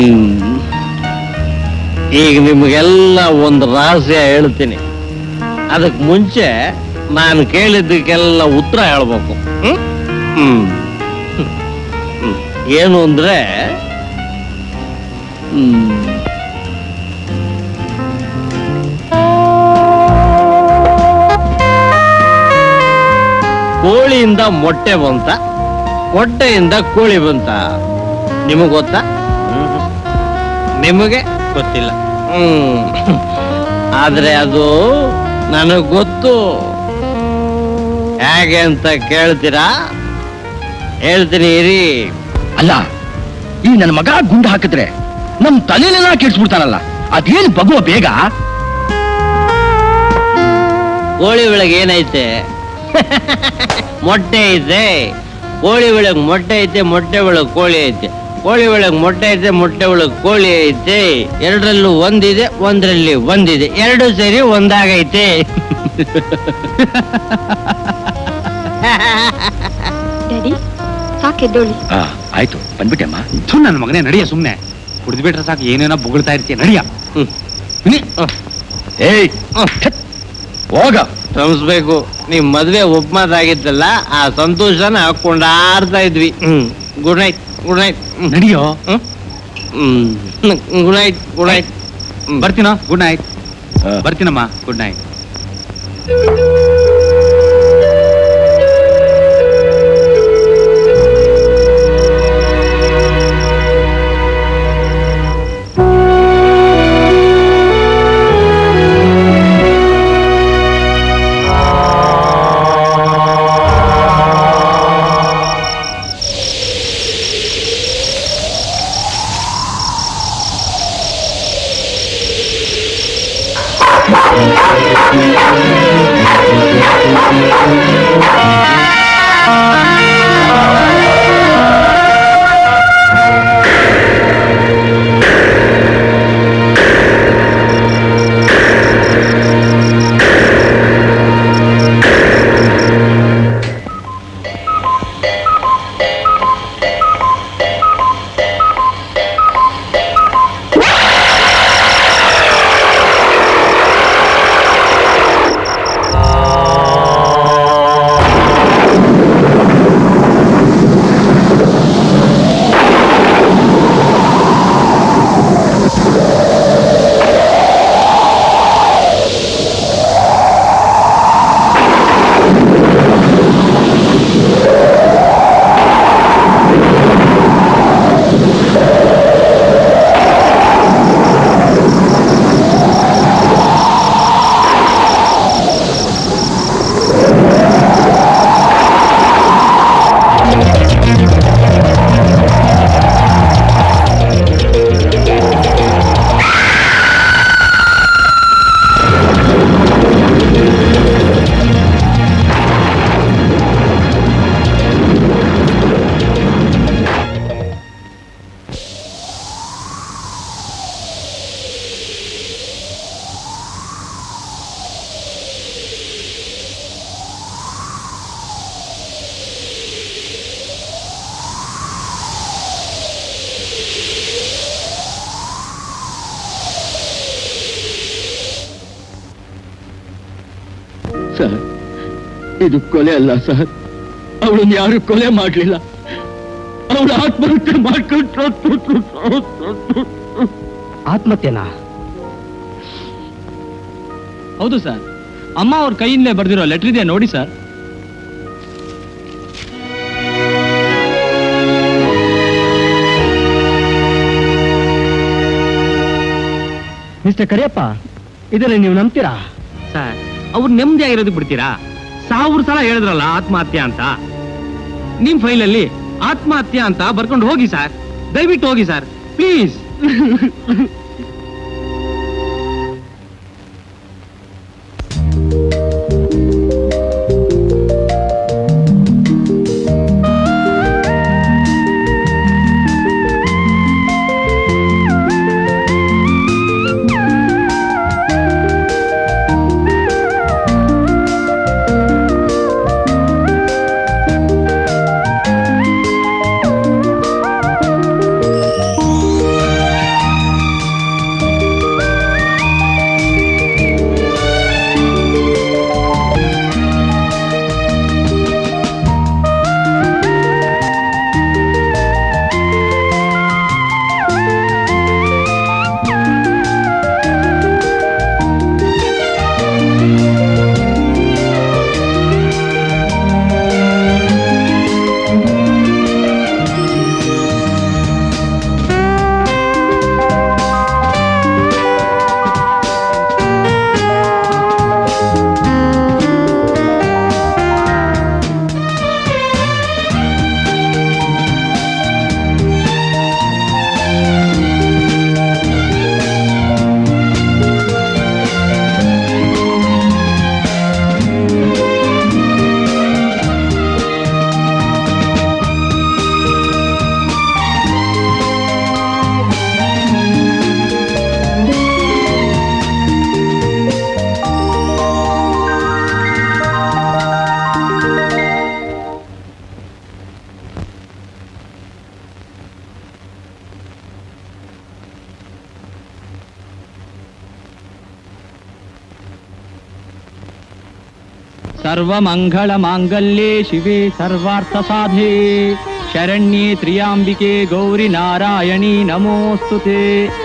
ಹ್ಮ್ ಈಗ ನಿಮಗೆಲ್ಲ ಒಂದು ರಹಸ್ಯ ಹೇಳ್ತೀನಿ ಅದಕ್ಕೆ ಮುಂಚೆ ನಾನು ಕೇಳಿದ್ದಕ್ಕೆಲ್ಲ ಉತ್ತರ ಹೇಳ್ಬೇಕು ಹ್ಮ್? ಹ್ಮ್ ಹ್ಮ್. ಏನು ಅಂದ್ರೆ ಹ್ಮ್ ಕೋಳಿಯಿಂದ ಮೊಟ್ಟೆ ಬಂತ ಮೊಟ್ಟೆಯಿಂದ ಕೋಳಿ ಬಂತ ನಿಮಗೆ ಗೊತ್ತಾ ನಿಮಗೆ ಗೊತ್ತಿಲ್ಲ ಹ್ಮ್ ಆದ್ರೆ ಅದು ನನಗ್ ಗೊತ್ತು ಹೇಗೆ ಅಂತ ಕೇಳ್ತೀರಾ ಹೇಳ್ತೀನಿ ಇರಿ ಅಲ್ಲ ಈ ನನ್ನ ಮಗ ಗುಂಡು ಹಾಕಿದ್ರೆ ನಮ್ ತಲೆನೆಲ್ಲ ಕೆಡ್ಸ್ಬಿಡ್ತಾನಲ್ಲ ಅದೇನ್ ಬಗುವ ಬೇಗ ಕೋಳಿ ಒಳಗೆ ಏನೈತೆ ಮೊಟ್ಟೆ ಐತೆ ಕೋಳಿ ಒಳಗೆ ಮೊಟ್ಟೆ ಐತೆ ಮೊಟ್ಟೆ ಒಳಗೆ ಕೋಳಿ ಐತೆ ಕೋಳಿ ಒಳಗೆ ಮೊಟ್ಟೆ ಐತೆ ಮೊಟ್ಟೆ ಒಳಗೆ ಕೋಳಿ ಐತೆ ಎರಡರಲ್ಲೂ ಒಂದಿದೆ ಒಂದರಲ್ಲಿ ಒಂದಿದೆ ಎರಡು ಸೇರಿ ಒಂದಾಗೈತೆ ಡ್ಯಾಡಿ ಸಾಕೆದ್ದೋಳಿ ಆ, ಆಯ್ತು ಬಂದ್ಬಿಟ್ಟೆಮ್ಮ ಥು, ನನ್ನ ಮಗನೇ ನಡಿಯ ಸುಮ್ನೆ ಕುಡಿದ್ಬಿಟ್ರೆ ಸಾಕು ಏನೇನೋ ಬೊಗಳ್ತಾ ಇರ್ತೀಯ ನಡಿಯ ಹ್ಮ್. ಏಯ್ ಛತ್, ಹೋಗ ಶ್ರಮಿಸ್ಬೇಕು ನಿಮ್ ಮದ್ವೆ ಒಪ್ಪಮಾತಾಗಿತ್ತಲ್ಲ ಆ ಸಂತೋಷನ ಕೊಂಡಾಡ್ತಾ ಇದ್ವಿ hmm good night good night ನಡಿಯೋ hmm good night good night ಬರ್ತೀನೋ ಗುಡ್ ನೈಟ್ ಆ, ಬರ್ತೀನಮ್ಮ ಗುಡ್ ನೈಟ್ ಸರ್ ಇದು ಕೊಲೆ ಅಲ್ಲ ಸರ್ ಅವಳನ್ನ ಯಾರು ಕೊಲೆ ಮಾಡ್ಲಿಲ್ಲ ಅವಳು ಆತ್ಮಹತ್ಯೆ ಮಾಡ್ಕೊಂಡು ಆತ್ಮಹತ್ಯೆನಾ ಹೌದು ಸರ್ ಅಮ್ಮ ಅವ್ರ ಕೈಯಿಂದಲೇ ಬರ್ದಿರೋ ಲೆಟರ್ ಇದೆ ನೋಡಿ ಸರ್ ಮಿಸ್ಟರ್ ಕರಿಯಪ್ಪ ಇದರಲ್ಲಿ ನೀವು ನಂಬ್ತೀರಾ ಸರ್ ಅವ್ರು ನೆಮ್ಮದಿ ಆಗಿರೋದಕ್ಕೆ ಬಿಡ್ತೀರಾ ಸಾವಿರ ಸಲ ಹೇಳಿದ್ರಲ್ಲ ಆತ್ಮಹತ್ಯೆ ಅಂತ ನಿಮ್ ಫೈಲಲ್ಲಿ ಆತ್ಮಹತ್ಯೆ ಅಂತ ಬರ್ಕೊಂಡು ಹೋಗಿ ಸರ್ ದಯವಿಟ್ಟು ಹೋಗಿ ಸರ್ ಪ್ಲೀಸ್ ಸರ್ವಮಂಗಳ ಮಾಂಗಲ್ಯೆ ಶಿವೆ ಸರ್ವಾರ್ಥ ಸಾಧೆ ಶರಣ್ಯೆ ತ್ರಿಯಾಂಬಿಕೆ ಗೌರಿ ನಾರಾಯಣಿ ನಮೋಸ್ತುತೆ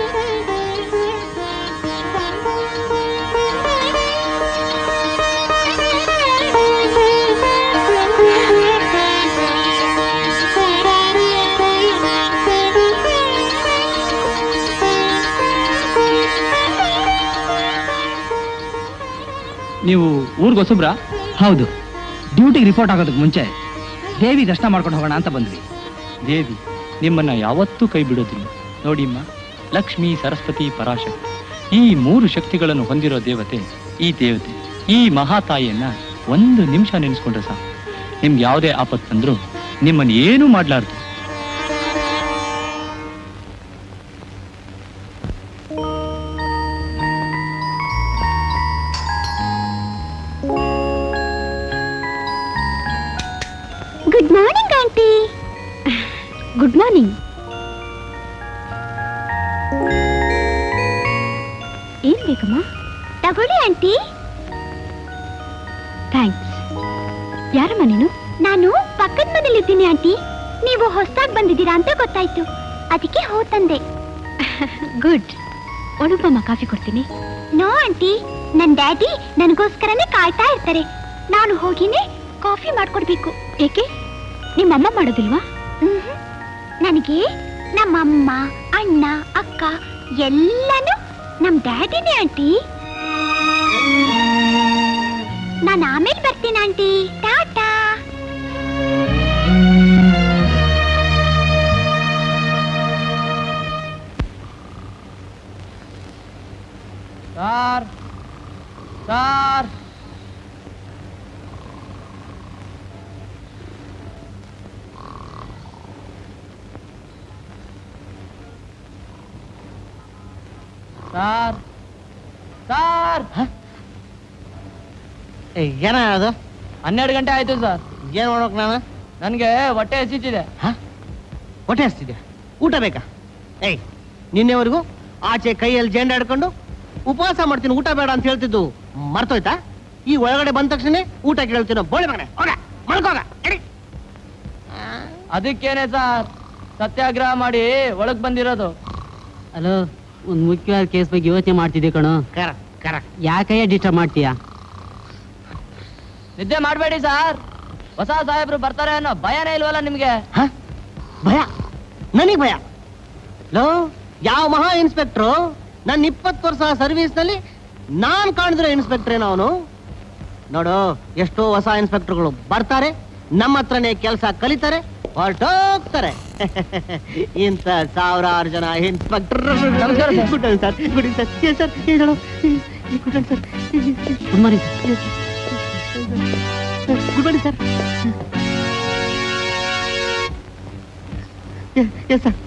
ನೀವು ಊರ್ಗ್ ಹೊಸಬ್ರಾ ಹೌದು ಡ್ಯೂಟಿಗೆ ರಿಪೋರ್ಟ್ ಆಗೋದಕ್ಕೆ ಮುಂಚೆ ದೇವಿ ದರ್ಶನ ಮಾಡ್ಕೊಂಡು ಹೋಗೋಣ ಅಂತ ಬಂದ್ವಿ ದೇವಿ ನಿಮ್ಮನ್ನ ಯಾವತ್ತೂ ಕೈ ಬಿಡೋದಿಲ್ಲ ನೋಡಿಮ್ಮ ಲಕ್ಷ್ಮಿ ಸರಸ್ವತಿ ಪರಾಶಕ್ತಿ ಈ ಮೂರು ಶಕ್ತಿಗಳನ್ನು ಹೊಂದಿರೋ ದೇವತೆ ಈ ದೇವತೆ ಈ ಮಹಾತಾಯಿಯನ್ನ ಒಂದು ನಿಮಿಷ ನೆನೆಸ್ಕೊಂಡ್ರೆ ಸಾಕು ನಿಮ್ಗೆ ಯಾವುದೇ ಆಪತ್ತು ಬಂದ್ರು ನಿಮ್ಮನ್ನು ಏನೂ ಮಾಡ್ಲಾರ್ದು good morning aunty good morning ಏನ್ ಬೇಕಮ್ಮ ತಗೊಳ್ಳಿ ಆಂಟಿ ಥ್ಯಾಂಕ್ಸ್ ಯಾರಮ್ಮ ನೀನು ನಾನು ಪಕ್ಕದ ಮನೇಲಿ ಇದ್ದೀನಿ ಆಂಟಿ ನೀವು ಹೊಸದಾಗಿ ಬಂದಿದ್ದೀರಾ ಅಂತ ಗೊತ್ತಾಯ್ತು ಅದಕ್ಕೆ ಹೂ ತಂದೆ ಗುಡ್ ಒಣುಪಮ್ಮ ಕಾಫಿ ಕೊಡ್ತೀನಿ ನೋ ಆಂಟಿ ನನ್ ಡ್ಯಾಡಿ ನನಗೋಸ್ಕರನೇ ಕಾಯ್ತಾ ಇರ್ತಾರೆ ನಾನು ಹೋಗಿನೇ ಕಾಫಿ ಮಾಡ್ಕೊಡ್ಬೇಕು ಏಕೆ ನಿಮ್ಮಮ್ಮ ಮಾಡೋದಿಲ್ವಾ ನನಗೆ ನಮ್ಮಮ್ಮ ಅಣ್ಣ ಅಕ್ಕ ಎಲ್ಲಾನು ನಮ್ ಡ್ಯಾಡಿನೇ ಆಂಟಿ ನಾನು ಆಮೇಲೆ ಬರ್ತೀನಿ aunty ta ta sir sir sir sir ಏನ ಅದು ಹನ್ನೆರಡು ಗಂಟೆ ಆಯ್ತು ಸರ್ ಏನ್ ಮಾಡೋಕ್ ನಾನು ನನಗೆ ಹೊಟ್ಟೆ ಹಸಿತಿದೆ ಹೊಟ್ಟೆ ಹಸ್ತಿದ್ಯಾ ಊಟ ಬೇಕಾ ಏಯ್ ನಿನ್ನೆವರೆಗೂ ಆಚೆ ಕೈಯಲ್ಲಿ ಜೆಂಡ ಹಿಡ್ಕೊಂಡು ಉಪವಾಸ ಮಾಡ್ತೀನಿ ಊಟ ಬೇಡ ಅಂತ ಹೇಳ್ತಿದ್ದು ಮರ್ತೋಯ್ತಾ ಈ ಒಳಗಡೆ ಬಂದ ತಕ್ಷಣ ಊಟ ಕೇಳ್ತೀನೋ ಬೋಳಿ ಮಗನೆ ಹೋಗ ಮಲ್ಕೋಗ ಎಡಿ. ಅದಕ್ಕೇನೆ ಸರ್ ಸತ್ಯಾಗ್ರಹ ಮಾಡಿ ಒಳಗ್ ಬಂದಿರೋದು ಹಲೋ ಒಂದು ಮುಖ್ಯವಾದ ಕೇಸ್ ಬಗ್ಗೆ ಯೋಚನೆ ಮಾಡ್ತಿದ್ದೆ ಕಣೋ ಕರ ಕರ ಯಾಕಯ್ಯ ಡಿಸ್ಟರ್ಬ್ ಮಾಡ್ತೀಯಾ ನಿದ್ದೆ ಮಾಡಬೇಡಿ ಸರ್ ಹೊಸ ಸಾಹೇಬ್ರು ಬರ್ತಾರೆ ಅನ್ನೋ ಭಯನೇ ಇಲ್ವಲ್ಲ ನಿಮ್ಗೆ ಹ? ಭಯ ನನಗ್ ಭಯ ಲೋ ಯಾವ ಮಹಾ ಇನ್ಸ್ಪೆಕ್ಟ್ರು ನನ್ನ ಇಪ್ಪತ್ತು ವರ್ಷ ಸರ್ವಿಸ್ನಲ್ಲಿ ನಾನ್ ಕಾಣಿದ್ರೆ ಇನ್ಸ್ಪೆಕ್ಟರ್ ಏನೋ ಅವನು ನೋಡು ಎಷ್ಟೋ ಹೊಸ ಇನ್ಸ್ಪೆಕ್ಟರ್ಗಳು ಬರ್ತಾರೆ ನಮ್ಮ ಹತ್ರನೇ ಕೆಲಸ ಕಲಿತಾರೆ ಹೊರಟೋಗ್ತಾರೆ ಇಂಥ ಸಾವಿರಾರು ಜನ ಇನ್ಸ್ಪೆಕ್ಟರ್ ನಮಸ್ಕಾರ sir. Good sir good sir yes sir ಹೇಳು good sir good morning good morning sir yes sir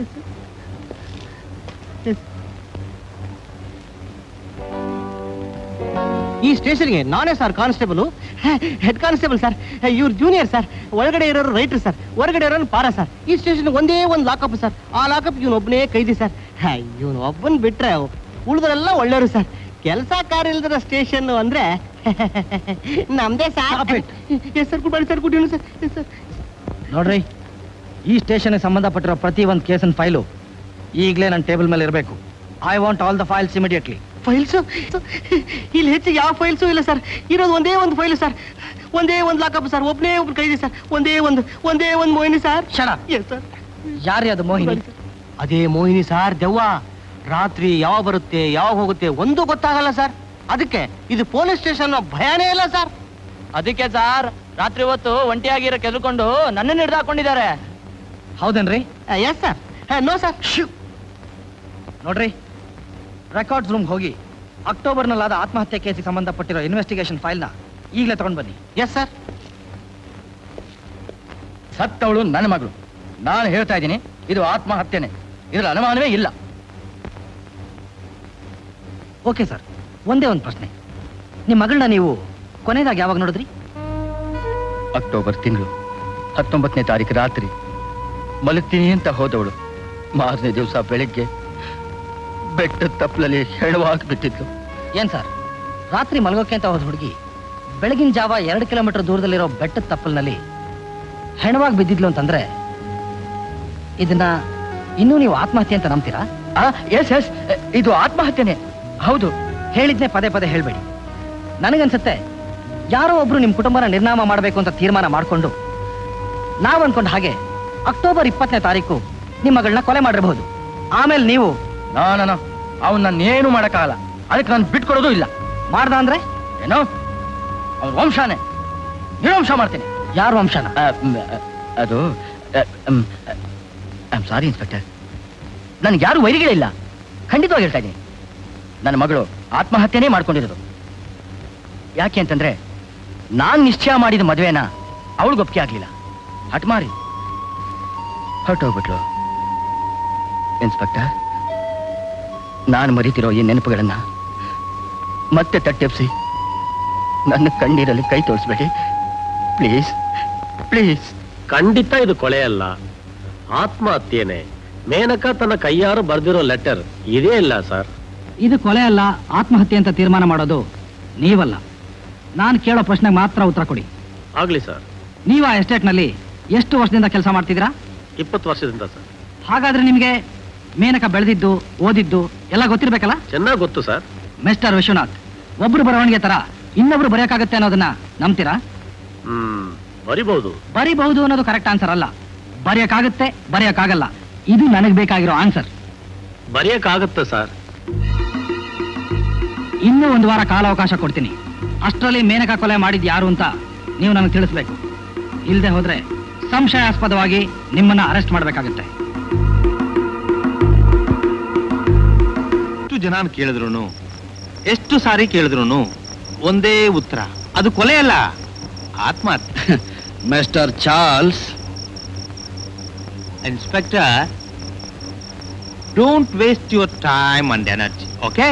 ಈ ಸ್ಟೇಷನ್ಗೆ ನಾನೇ sir constable head constable sir ಇವ್ರು ಜೂನಿಯರ್ ಸರ್ ಒಳಗಡೆ ಇರೋರು ರೈಟರ್ ಸರ್ ಹೊರಗಡೆ ಇರೋರು ಪಾರ ಸರ್ ಈ ಸ್ಟೇಷನ್ ಒಂದೇ ಒಂದು ಲಾಕಪ್ ಸರ್ ಆ ಲಾಕಪ್ ಇವನು ಒಬ್ಬನೇ ಕೈದಿ ಸರ್ ಇವನು ಒಬ್ಬನ್ ಬಿಟ್ರೆ ಉಳಿದ್ರೆಲ್ಲ ಒಳ್ಳೆಯವರು ಸರ್ ಕೆಲಸ ಕಾರ್ಯ ಇಲ್ದಿರೋ ಸ್ಟೇಷನ್ ಅಂದ್ರೆ ನಮ್ದೇ sir yes sir good sir good sir yes sir ನೋಡ್ರಿ ಈ ಸ್ಟೇಷನ್ಗೆ ಸಂಬಂಧಪಟ್ಟಿರೋ ಪ್ರತಿ ಒಂದು ಕೇಸಿನ ಫೈಲು ಈಗಲೇ ನನ್ನ ಟೇಬಲ್ ಮೇಲೆ ಇರಬೇಕು I want all the files immediately files ಇಲ್ಲಿ ಹೆಚ್ಚಿಗೆ ಯಾವ ಫೈಲ್ಸು ಇಲ್ಲ ಸರ್ ಇರೋದು ಒಂದೇ ಒಂದು ಫೈಲ್ ಸರ್ ಒಂದೇ ಒಂದು ಲಾಕಪ್ ಸರ್ ಒಬ್ಬನೇ ಒಬ್ರು ಕೈದಿ ಸರ್ ಒಂದೇ ಒಂದು ಒಂದೇ ಒಂದು ಮೋಹಿನಿ ಸರ್ ಶಡ ಎಸ್ ಸರ್ ಯಾರೇ ಅದು ಮೋಹಿನಿ ಅದೇ ಮೋಹಿನಿ ಸರ್ ದೆವ್ವ ರಾತ್ರಿ ಯಾವಾಗ ಬರುತ್ತೆ ಯಾವಾಗ ಹೋಗುತ್ತೆ ಒಂದು ಗೊತ್ತಾಗಲ್ಲ ಸರ್ ಅದಕ್ಕೆ ಇದು ಪೊಲೀಸ್ ಸ್ಟೇಷನ್ ಭಯನೇ ಇಲ್ಲ ಸರ್ ಅದಕ್ಕೆ ಸರ್ ರಾತ್ರಿ ಹೊತ್ತು ಒಂಟಿಯಾಗಿರೋ ಕೆದ್ಕೊಂಡು ನನ್ನನ್ನು ಹಿಡ್ದಾಕೊಂಡಿದ್ದಾರೆ ಹೌದೇನ್ರಿ ಎಸ್ ಸರ್ ನೋ ಸರ್ ನೋಡ್ರಿ ರೆಕಾರ್ಡ್ಸ್ ರೂಮ್ ಹೋಗಿ ಅಕ್ಟೋಬರ್ನಲ್ಲಾದ ಆತ್ಮಹತ್ಯೆ ಕೇಸಿಗೆ ಸಂಬಂಧಪಟ್ಟಿರೋ ಇನ್ವೆಸ್ಟಿಗೇಷನ್ ಫೈಲ್ನ ಈಗಲೇ ತಗೊಂಡು ಬನ್ನಿ ಎಸ್ ಸರ್ ಸತ್ತವಳು ನನ್ನ ಮಗಳು ನಾನು ಹೇಳ್ತಾ ಇದ್ದೀನಿ ಇದು ಆತ್ಮಹತ್ಯೆನೆ ಇದರ ಅನುಮಾನವೇ ಇಲ್ಲ ಓಕೆ ಸರ್ ಒಂದೇ ಒಂದು ಪ್ರಶ್ನೆ ನಿಮ್ಮ ಮಗಳನ್ನ ನೀವು ಕೊನೆಯದಾಗಿ ಯಾವಾಗ ನೋಡಿದ್ರಿ ಅಕ್ಟೋಬರ್ ತಿಂಗಳು ಹತ್ತೊಂಬತ್ತನೇ ತಾರೀಕು ರಾತ್ರಿ ಮಲಗ್ತೀನಿ ಅಂತ ಹೋದವಳು ಮಾರನೇ ದಿವಸ ಬೆಳಿಗ್ಗೆ ಬೆಟ್ಟದ ತಪ್ಪಲಲ್ಲಿ ಹೆಣವಾಗಿ ಬಿಟ್ಟಿದ್ಲು ಏನ್ ಸರ್ ರಾತ್ರಿ ಮಲಗೋಕೆ ಅಂತ ಹೋದ ಹುಡುಗಿ ಬೆಳಗಿನ ಜಾವ ಎರಡು ಕಿಲೋಮೀಟರ್ ದೂರದಲ್ಲಿರೋ ಬೆಟ್ಟದ ತಪ್ಪಲಿನಲ್ಲಿ ಹೆಣವಾಗಿ ಬಿದ್ದಿದ್ಲು ಅಂತಂದ್ರೆ ಇದನ್ನ ಇನ್ನೂ ನೀವು ಆತ್ಮಹತ್ಯೆ ಅಂತ ನಂಬ್ತೀರಾ ಎಸ್ ಎಸ್ ಇದು ಆತ್ಮಹತ್ಯೆನೆ ಹೌದು ಹೇಳಿದ್ನೆ ಪದೇ ಪದೇ ಹೇಳ್ಬೇಡಿ ನನಗನ್ಸುತ್ತೆ ಯಾರೋ ಒಬ್ರು ನಿಮ್ ಕುಟುಂಬನ ನಿರ್ನಾಮ ಮಾಡಬೇಕು ಅಂತ ತೀರ್ಮಾನ ಮಾಡಿಕೊಂಡು ನಾವ್ ಅನ್ಕೊಂಡ ಹಾಗೆ ಅಕ್ಟೋಬರ್ ಇಪ್ಪತ್ತನೇ ತಾರೀಕು ನಿಮ್ಮ ಮಗಳನ್ನ ಕೊಲೆ ಮಾಡಿರಬಹುದು ಆಮೇಲೆ ನೀವು ನಾನು ಅವನ್ ನಾನೇನು ಮಾಡಕ್ಕಾಗಲ್ಲ ಅದಕ್ಕೆ ನಾನು ಬಿಟ್ಕೊಡೋದು ಇಲ್ಲ ಮಾಡ್ದ ಅಂದ್ರೆ ಏನೋ ಅವ್ರ ವಂಶನೇ ನಿರ್ವಂಶ ಮಾಡ್ತೀನಿ ಯಾರ ವಂಶನ ಅದು ಐಮ್ ಸಾರಿ ಇನ್ಸ್ಪೆಕ್ಟರ್ ನನ್ಗೆ ಯಾರು ವೈರಿಗಳೇ ಇಲ್ಲ ಖಂಡಿತವಾಗಿ ಹೇಳ್ತಾ ಇದ್ದೀನಿ ನನ್ನ ಮಗಳು ಆತ್ಮಹತ್ಯೆನೇ ಮಾಡ್ಕೊಂಡಿರೋದು ಯಾಕೆ ಅಂತಂದ್ರೆ ನಾನ್ ನಿಶ್ಚಯ ಮಾಡಿದ ಮದುವೆನ ಅವಳು ಒಪ್ಪಿಗೆ ಆಗ್ಲಿಲ್ಲ ಹಟ್ಮಾರಿ ಹೊರಟೋಗ್ಬಿಟ್ಲು ಇನ್ಸ್ಪೆಕ್ಟರ್ ನಾನು ಮರಿತಿರೋ ಈ ನೆನಪುಗಳನ್ನ ಮತ್ತೆ ತಟ್ಟೆಪ್ಸಿ ನನ್ನ ಕಣ್ಣೀರಲ್ಲಿ ಕೈ ತೋರಿಸ್ಬೇಡಿ ಪ್ಲೀಸ್ ಪ್ಲೀಸ್ ಖಂಡಿತ ಇದು ಕೊಲೆ ಅಲ್ಲ ಆತ್ಮಹತ್ಯೆನೆ ಮೇನಕ ತನ್ನ ಕೈಯಾರು ಬರ್ದಿರೋ ಲೆಟರ್ ಇದೇ ಇಲ್ಲ ಸರ್ ಇದು ಕೊಲೆ ಅಲ್ಲ ಆತ್ಮಹತ್ಯೆ ಅಂತ ತೀರ್ಮಾನ ಮಾಡೋದು ನೀವಲ್ಲ ನಾನು ಕೇಳೋ ಪ್ರಶ್ನೆಗೆ ಮಾತ್ರ ಉತ್ತರ ಕೊಡಿ ಆಗ್ಲಿ ಸರ್ ನೀವು ಆ ಎಸ್ಟೇಟ್ನಲ್ಲಿ ಎಷ್ಟು ವರ್ಷದಿಂದ ಕೆಲಸ ಮಾಡ್ತಿದ್ದೀರಾ ಇಪ್ಪತ್ತು ವರ್ಷದಿಂದ ಸರ್ ಹಾಗಾದ್ರೆ ನಿಮಗೆ ಮೇನಕ ಬೆಳೆದಿದ್ದು ಓದಿದ್ದು ಎಲ್ಲ ಗೊತ್ತಿರ್ಬೇಕಲ್ಲ ಚೆನ್ನಾಗಿ ಗೊತ್ತು ಸರ್ ಮಿಸ್ಟರ್ ವಿಶ್ವನಾಥ್ ಒಬ್ರು ಬರವಣಿಗೆ ತರ ಇನ್ನೊಬ್ರು ಬರೆಯಕ್ಕಾಗತ್ತೆ ಅನ್ನೋದನ್ನ ನಂಬ್ತೀರಾ ಹ್ಮ್ ಬರಿಬಹುದು ಬರಿಬಹುದು ಅನ್ನೋದು ಕರೆಕ್ಟ್ ಆನ್ಸರ್ ಅಲ್ಲ ಬರೆಯಕ್ಕಾಗತ್ತೆ ಬರೆಯಕ್ಕಾಗಲ್ಲ ಇದು ನನಗೆ ಬೇಕಾಗಿರೋ ಆನ್ಸರ್ ಬರೆಯಕ್ಕಾಗತ್ತೆ ಸರ್ ಇನ್ನೂ ಒಂದು ವಾರ ಕಾಲಾವಕಾಶ ಕೊಡ್ತೀನಿ ಅಷ್ಟರಲ್ಲಿ ಮೇನಕ ಕೊಲೆ ಮಾಡಿದ್ ಯಾರು ಅಂತ ನೀವು ನನಗೆ ತಿಳಿಸ್ಬೇಕು ಇಲ್ಲದೆ ಹೋದ್ರೆ ಸಂಶಯಾಸ್ಪದವಾಗಿ ನಿಮ್ಮನ್ನ ಅರೆಸ್ಟ್ ಮಾಡಬೇಕಾಗುತ್ತೆ ಎಷ್ಟು ಜನ ಕೇಳಿದ್ರು ಎಷ್ಟು ಸಾರಿ ಕೇಳಿದ್ರು ಒಂದೇ ಉತ್ತರ ಅದು ಕೊಲೆ ಅಲ್ಲ ಆತ್ಮಹತ್ಯೆ mister Charles inspector don't waste your time and energy okay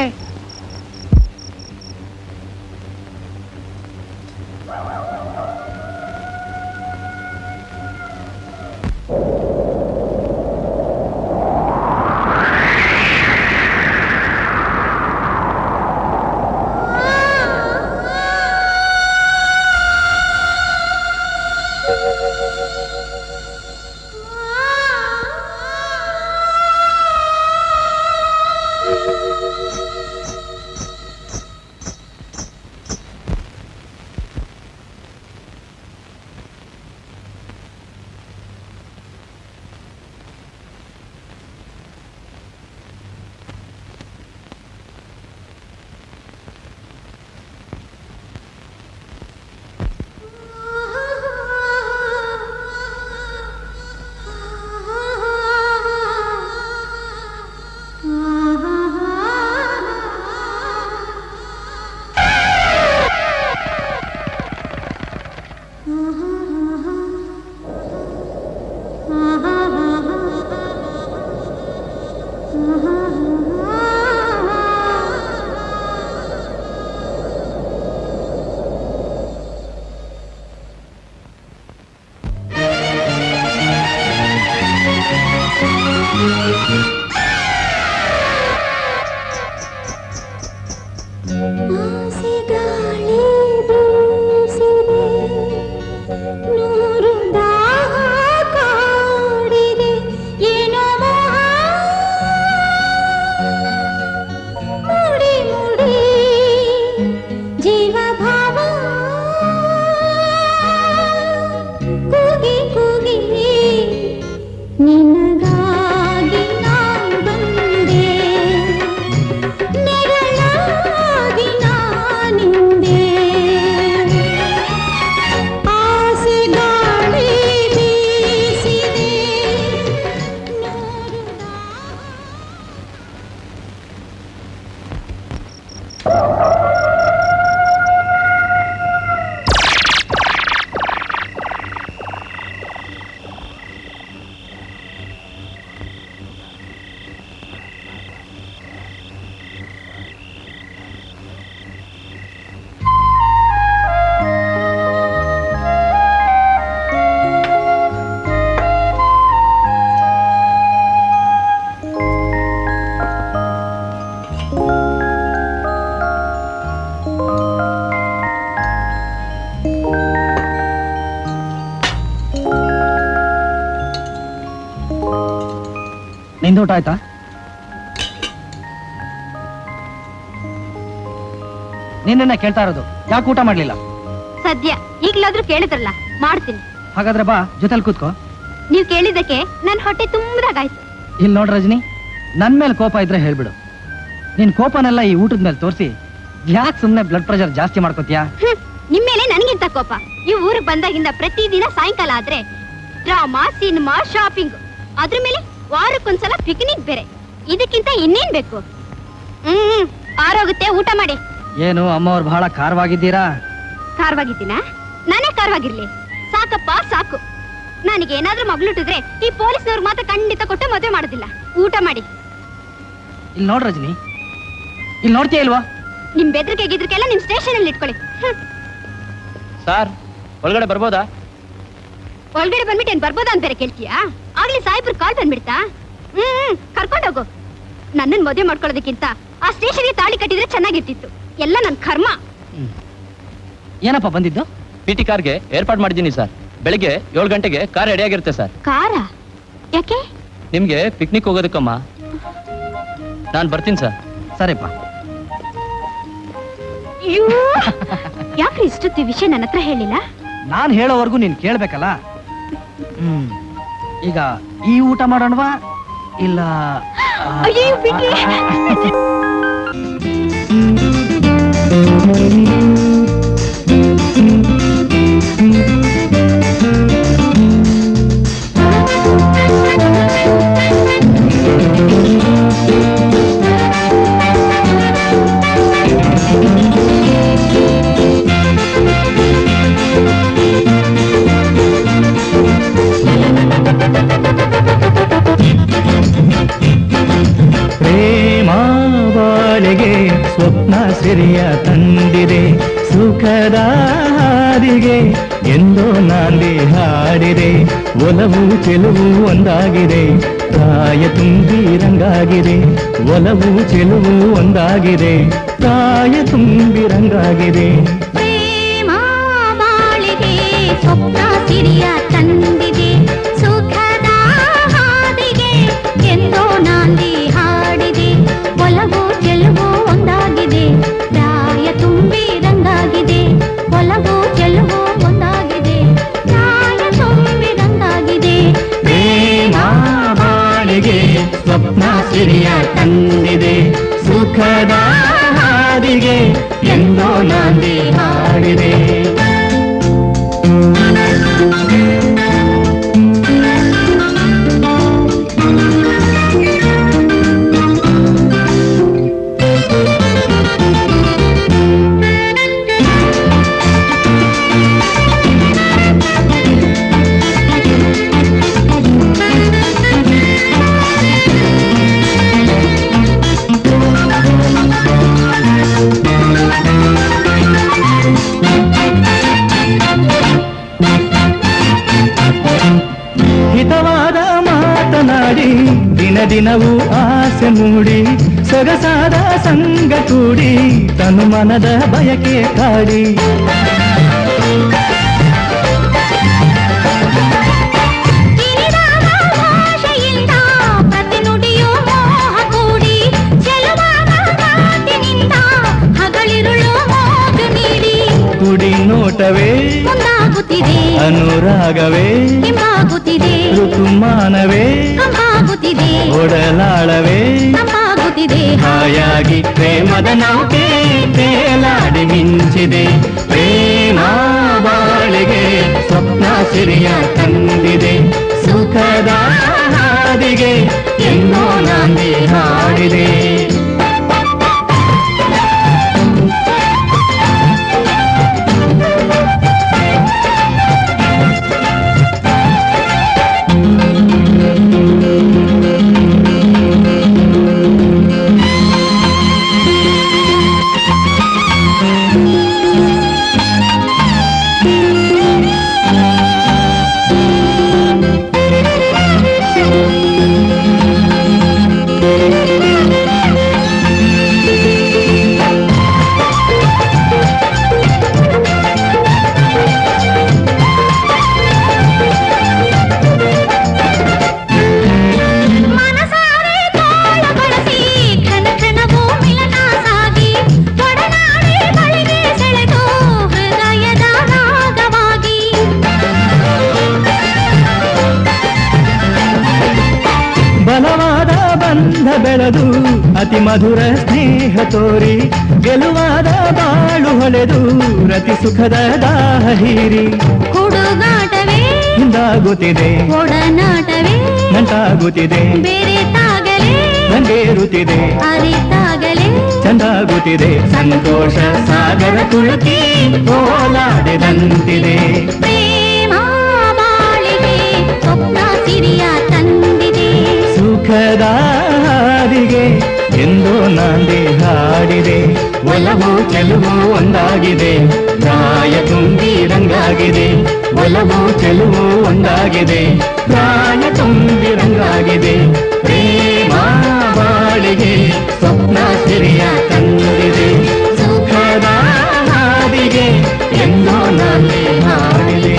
ಆಸೆ ಗಾಳಿ ಬೀಸಿದೆ ನೂರು ದಾಹ ಕಾಡಿದೆ ಏನೋ ಮೋಹ ಊಟ ಆಯ್ತಾ ನಿನ್ನ ಕೇಳ್ತಾ ಇರೋದು ಯಾಕೆ ಊಟ ಮಾಡ್ಲಿಲ್ಲ ಸದ್ಯ ಈಗ್ಲಾದ್ರೂ ಕೇಳಿದ್ರಲ್ಲ ಮಾಡ್ತೀನಿ ಹಾಗಾದ್ರೆ ಬಾ ಜೊತೆಲಿ ಕೂತ್ಕೋ ನೀವ್ ಕೇಳಿದ್ದಕ್ಕೆ ನನ್ ಹೊಟ್ಟೆ ತುಂಬದಾಗಾಯ್ತು ಇಲ್ಲಿ ನೋಡ್ ರಜನಿ ನನ್ ಮೇಲೆ ಕೋಪ ಇದ್ರೆ ಹೇಳ್ಬಿಡು ನಿನ್ ಕೋಪನೆಲ್ಲ ಈ ಊಟದ ಮೇಲೆ ತೋರಿಸಿ ಯಾಕೆ ಸುಮ್ನೆ ಬ್ಲಡ್ ಪ್ರೆಷರ್ ಜಾಸ್ತಿ ಮಾಡ್ಕೋತೀಯಾ ಹ್ಮ್, ನಿಮ್ ಮೇಲೆ ನನಗಿಂತ ಕೋಪ ಈ ಊರಿಗೆ ಬಂದಾಗಿಂದ ಪ್ರತಿದಿನ ಸಾಯಂಕಾಲ ಆದ್ರೆ ಡ್ರಾಮಾ ಸಿನಿಮಾ ಶಾಪಿಂಗ್ ಅದ್ರ ಮೇಲೆ ವಾರಕ್ಕೊಂದ್ಸಲ ಪಿಕ್ನಿಕ್ ಬೇರೆ ಇದಕ್ಕಿಂತ ಇನ್ನೇನ್ ಬೇಕು ಹ್ಮ್ ಆರೋಗುತ್ತೆ ಊಟ ಮಾಡಿ ಏನು ಅಮ್ಮವ್ರು ಬಹಳ ಖಾರವಾಗಿದ್ದೀರಾ ಖಾರವಾಗಿದ್ದೀನಾ ನಾನೇ ಖಾರವಾಗಿರ್ಲಿ ಸಾಕಪ್ಪ ಸಾಕು ನನಗೆ ಏನಾದ್ರೂ ಮಗ್ಳುಟ್ಟಿದ್ರೆ ಈ ಪೊಲೀಸ್ನವ್ರು ಮಾತ್ರ ಖಂಡಿತ ಕೊಟ್ಟು ಮದುವೆ ಮಾಡೋದಿಲ್ಲ ಊಟ ಮಾಡಿ ಇಲ್ಲಿ ನೋಡ್ ರಜನಿ ಇಲ್ಲಿ ನೋಡ್ತೀಯ ಇಲ್ವಾ ನಿಮ್ ಬೆದರಿಕೆ ಗಿದ್ರಿಕೆಲ್ಲ ನಿಮ್ ಸ್ಟೇಷನ್ ಅಲ್ಲಿ ಇಟ್ಕೊಳ್ಳಿ ಹ್ಮ್. ಸರ್ ಒಳಗಡೆ ಬರ್ಬೋದಾ ಒಳಗಡೆ ಬಂದ್ಬಿಟ್ಟು ಏನ್ ಬರ್ಬೋದಾ ಅಂತ ಬೇರೆ ಕೇಳ್ತೀಯಾ ಆಗ್ಲಿ ಸಾಹೇಬ್ರು ಕಾಲ್ ಬಂದ್ಬಿಡ್ತಾ ಹ್ಮ್ ಹ್ಮ್ ಕರ್ಕೊಂಡೋಗು ನನ್ನನ್ ಮದುವೆ ಮಾಡ್ಕೊಳ್ಳೋದಕ್ಕಿಂತ ಆ ಸ್ಟೇಷನ್ಗೆ ತಾಳಿ ಕಟ್ಟಿದ್ರೆ ಚೆನ್ನಾಗಿರ್ತಿತ್ತು ಎಲ್ಲ ನನ್ ಕರ್ಮ ಏನಪ್ಪ ಬಂದಿದ್ದು ಪಿ ಟಿ ಕಾರ್ಗೆ ಏರ್ಪಾಡು ಮಾಡಿದ್ದೀನಿ ಸರ್ ಬೆಳಿಗ್ಗೆ ಏಳು ಗಂಟೆಗೆ ಕಾರ್ ರೆಡಿಯಾಗಿರುತ್ತೆ ಸರ್ ಕಾರ ಯಾಕೆ ನಿಮ್ಗೆ ಪಿಕ್ನಿಕ್ ಹೋಗೋದಕ್ಕಮ್ಮ ನಾನು ಬರ್ತೀನಿ ಸರ್ ಸರಿಪ್ಪ ಅಯ್ಯೋ ಯಾಕ್ರಿ ಇಷ್ಟೊತ್ತಿ ವಿಷಯ ನನ್ನ ಹತ್ರ ಹೇಳಿಲ್ಲ ನಾನ್ ಹೇಳೋವರೆಗೂ ನೀನ್ ಕೇಳ್ಬೇಕಲ್ಲ ಹ್ಮ್ ಈಗ ಈ ಊಟ ಮಾಡೋಣವಾ ಇಲ್ಲ ಆ, ಅಯ್ಯೋ, ಬಿಡ್ರಿ. ಪ್ರೇಮ ಬಾಳಿಗೆ ಸ್ವಪ್ನ ಸಿರಿಯ ತಂದಿದೆ ಸುಖದ ಹಾದಿಗೆ ಎಂದೋ ನಾಂದಿ ಹಾಡಿದೆ ಒಲವು ಚೆಲುವು ಒಂದಾಗಿದೆ ಪ್ರಾಯ ತುಂಬಿ ರಂಗಾಗಿದೆ ಒಲವು ಚೆಲುವು ಒಂದಾಗಿದೆ ಪ್ರಾಯ ತುಂಬಿ ರಂಗಾಗಿದೆ ಪ್ರೇಮ ಬಾಳಿಗೆ ಸ್ವಪ್ನ ಸಿರಿಯ ತಂದಿದೆ ಸುಖದ ಹಾದಿಗೆ ಎಂದೋ ನಾಂದಿ ಹಾಡಿದೆ ಒಲವು ಚೆಲುವು ಒಂದಾಗಿದೆ ಪ್ರಾಯ ತುಂಬಿ ರಂಗಾಗಿದೆ ಒಲವು ಚೆಲುವು ಒಂದಾಗಿದೆ ಪ್ರಾಯ ತುಂಬಿ ರಂಗಾಗಿದೆ ಪ್ರೇಮ ಬಾಳಿಗೆ ಸ್ವಪ್ನ ಸಿರಿಯ ತಂದಿದೆ ಸುಖದ ಹಾದಿಗೆ ಎಂದೋ ನಾಂದಿ ಹಾಡಿದೆ ಹಿತವಾದ ಮಾತನಾಡಿ ದಿನ ದಿನವೂ ಆಸೆ ಮೂಡಿ ಸೊಗಸಾದ ಸಂಗ ಕೂಡಿ ತನು ಮನದ ಬಯಕೆ ಕಾಡಿ ಕಿರಿದಾದ ಭಾಷೆಯಿಂದ ಪ್ರತಿ ನುಡಿಯೂ ಮೋಹ ಕೂಡಿ ಚೆಲುವಾದ ಮಾತಿನಿಂದ ಹಗಳಿರುಳು ಮೋಜು ನೀಡಿ ಕುಡಿ ನೋಟವೇ ಮುಂದಾಗುತ್ತಿದೆ ಅನುರಾಗವೇ ಹಿಂಬಾಗುತ್ತಿದೆ ಋತುಮಾನವೇ ಕಂಬಾಗುತ್ತಿದೆ ಒಡಲಾಳವೇ ತಂಪಾಗುತ್ತಿದೆ ಹಾಯಾಗಿ ಪ್ರೇಮದ ನೌಕೆ ತೇಲಾಡಿ ಮಿಂಚಿದೆ ಪ್ರೇಮ ಬಾಳಿಗೆ ಸ್ವಪ್ನ ಸಿರಿಯ ತಂದಿದೆ ಸುಖದ ಹಾದಿಗೆ ಎನ್ನೋ ನಾಂದಿ ಹಾಡಿದೆ ಬೆಳೆದು ಅತಿ ಮಧುರ ಸ್ನೇಹ ತೋರಿ ಗೆಲುವಾದ ಬಾಳು ಹೊಳೆದು ರತಿ ಸುಖದ ದಾಹ ಹೀರಿ ಹುಡುಗಾಟವೇ ಹಿಂದಾಗುತ್ತಿದೆ ಒಡನಾಟವೇ ನಂಟಾಗುತ್ತಿದೆ ಬೇರೆ ತಾಗಲೇ ನಂಗೇರುತ್ತಿದೆ ಅರಿತಾಗಲೇ ಚಂದಾಗುತ್ತಿದೆ ಸಂತೋಷ ಸಾಗರ ತುಳುಕಿ ಓಲಾಡಿದಂತಿದೆ ಪ್ರೇಮ ಬಾಳಿಗೆ ಸ್ವಪ್ನ ಸಿರಿಯ ತಂದಿದೆ ಸುಖದ ಹಾದಿಗೆ ಎಂದು ನಾಂದಿ ಹಾಡಿದೆ ಒಲವು ಚೆಲುವು ಒಂದಾಗಿದೆ ಪ್ರಾಯ ತುಂಬಿ ರಂಗಾಗಿದೆ ಒಲವು ಚೆಲುವು ಒಂದಾಗಿದೆ ಪ್ರಾಯ ತುಂಬಿ ರಂಗಾಗಿದೆ ಪ್ರೇಮ ಬಾಳಿಗೆ ಸ್ವಪ್ನ ಸಿರಿಯ ತಂದಿದೆ ಸುಖದ ಹಾದಿಗೆ ಎಂದು ನಾಂದಿ ಹಾಡಿದೆ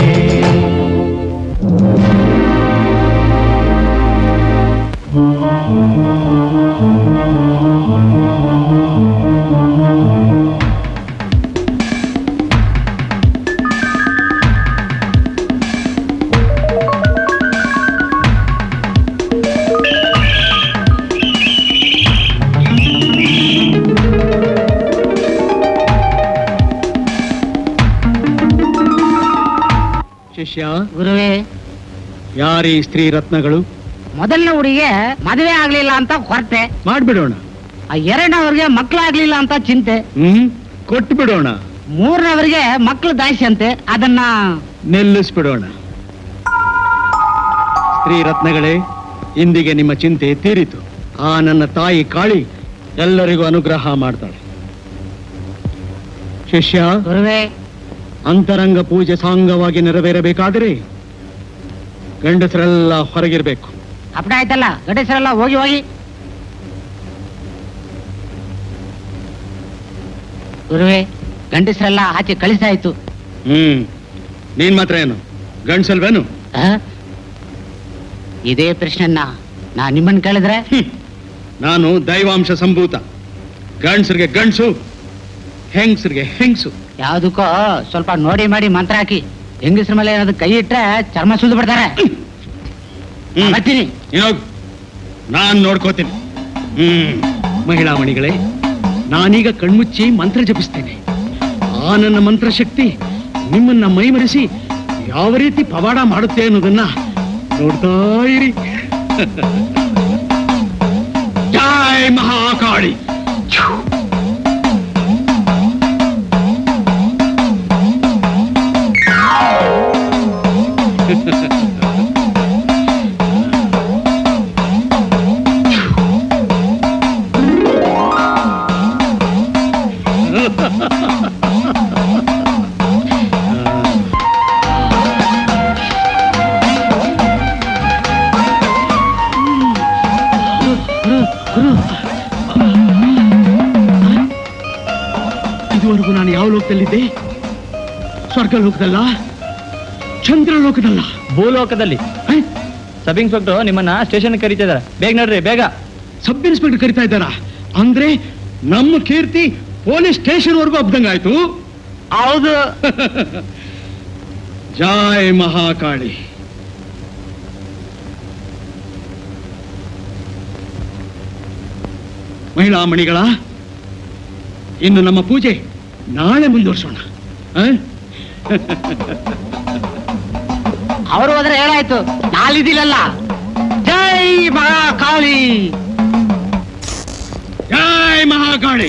ಶಿಷ್ಯ ಗುರುವೇ ಯಾರೀ ಸ್ತ್ರೀ ರತ್ನಗಳು ಮೊದಲನೇ ಹುಡುಗಿಗೆ ಮದುವೆ ಆಗ್ಲಿಲ್ಲ ಅಂತ ಕೊರತೆ ಮಾಡ್ಬಿಡೋಣ ಆ ಎರಡನವ್ರಿಗೆ ಮಕ್ಳಾಗ್ಲಿಲ್ಲ ಅಂತ ಚಿಂತೆ ಹ್ಮ್ ಕೊಟ್ಟು ಬಿಡೋಣ ಮೂರನವರಿಗೆ ಮಕ್ಳು ದಾಯಿಸಿ ಅಂತೆ ಅದನ್ನ ನಿಲ್ಲಿಸ್ಬಿಡೋಣ ಸ್ತ್ರೀ ರತ್ನಗಳೇ ಇಂದಿಗೆ ನಿಮ್ಮ ಚಿಂತೆ ತೀರಿತು ಆ ನನ್ನ ತಾಯಿ ಕಾಳಿ ಎಲ್ಲರಿಗೂ ಅನುಗ್ರಹ ಮಾಡ್ತಾಳೆ ಶಿಷ್ಯ ಗುರುವೇ ಅಂತರಂಗ ಪೂಜೆ ಸಾಂಗವಾಗಿ ನೆರವೇರಬೇಕಾದರೆ ಗಂಡಸರೆಲ್ಲ ಹೊರಗಿರ್ಬೇಕು ಅಪ್ಪಡ ಆಯ್ತಲ್ಲ ಗಡೇಶರೆಲ್ಲ ಹೋಗಿ ಹೋಗಿ ಗುರುವೇ ಗಂಡಸರೆಲ್ಲ ಆಚೆ ಕಳಿಸಾಯ್ತು ಹ್ಮ್ ನೀನ್ ಮಾತ್ರ ಏನು ಗಂಡ್ಸಲ್ವೇನು ಆ? ಇದೇ ಪ್ರಶ್ನೆನ್ನ ನಾ ನಿಮ್ಮನ್ನ ಕೇಳಿದ್ರೆ ನಾನು ದೈವಾಂಶ ಸಂಭೂತ ಗಂಡ್ಸರಿಗೆ ಗಂಡ್ಸು ಹೆಂಗ್ಸರಿಗೆ ಹೆಂಗ್ಸು ಯಾವ್ದಕ್ಕೋ ಸ್ವಲ್ಪ ನೋಡಿ ಮಾಡಿ ಮಂತ್ರ ಹಾಕಿ ಹೆಂಗಸ್ರ ಮೇಲೆ ಏನಾದ್ರು ಕೈ ಇಟ್ರೆ ಚರ್ಮ ಸುಲ್ದು ಬಿಡ್ತಾರೆ ಹ್ಮ್. ಬರ್ತೀನಿ ನೀನೋಗ್ ನಾನ್ ನೋಡ್ಕೋತೀನಿ ಹ್ಮ್ ಮಹಿಳಾ ಮಣಿಗಳೇ ನಾನೀಗ ಕಣ್ಮುಚ್ಚಿ ಮಂತ್ರ ಜಪಿಸ್ತೇನೆ ಆ ನನ್ನ ಮಂತ್ರಶಕ್ತಿ ನಿಮ್ಮನ್ನ ಮೈಮರೆಸಿ ಯಾವ ರೀತಿ ಪವಾಡ ಮಾಡುತ್ತೆ ಅನ್ನೋದನ್ನ ನೋಡ್ತಾ ಇರಿ ಜೈ ಮಹಾಕಾಳಿ ಇದುವರೆಗೂ ನಾನು ಯಾವ ಲೋಕದಲ್ಲಿದ್ದೆ ಸ್ವರ್ಗ ಲೋಕದಲ್ಲ ಚಂದ್ರ ಲೋಕದಲ್ಲ ಭೂಲೋಕದಲ್ಲಿ ಹ? ಸಬ್ ಇನ್ಸ್ಪೆಕ್ಟರ್ ನಿಮ್ಮನ್ನ ಸ್ಟೇಷನ್ ಕರೀತಿದಾರೆ ಬೇಗ ನಡ್ರಿ ಬೇಗ ಸಬ್ ಇನ್ಸ್ಪೆಕ್ಟರ್ ಕರಿತಾ ಇದ್ದಾರ ಅಂದ್ರೆ ನಮ್ಮ ಕೀರ್ತಿ ಪೊಲೀಸ್ ಸ್ಟೇಷನ್ ವರ್ಗೂ ಹಬ್ದಂಗಾಯ್ತು ಹೌದು ಜೈ ಮಹಾಕಾಳಿ ಮಹಿಳಾ ಮಣಿಗಳ ಇನ್ನು ನಮ್ಮ ಪೂಜೆ ನಾಳೆ ಮುಂದುವರ್ಸೋಣ ಆ? ಅವರು ಹೋದ್ರೆ ಹೇಳಾಯ್ತು ನಾಲಿದಿಲ್ಲಲ್ಲ ಜೈ ಮಹಾಕಾಳಿ ಜೈ ಮಹಾಕಾಳಿ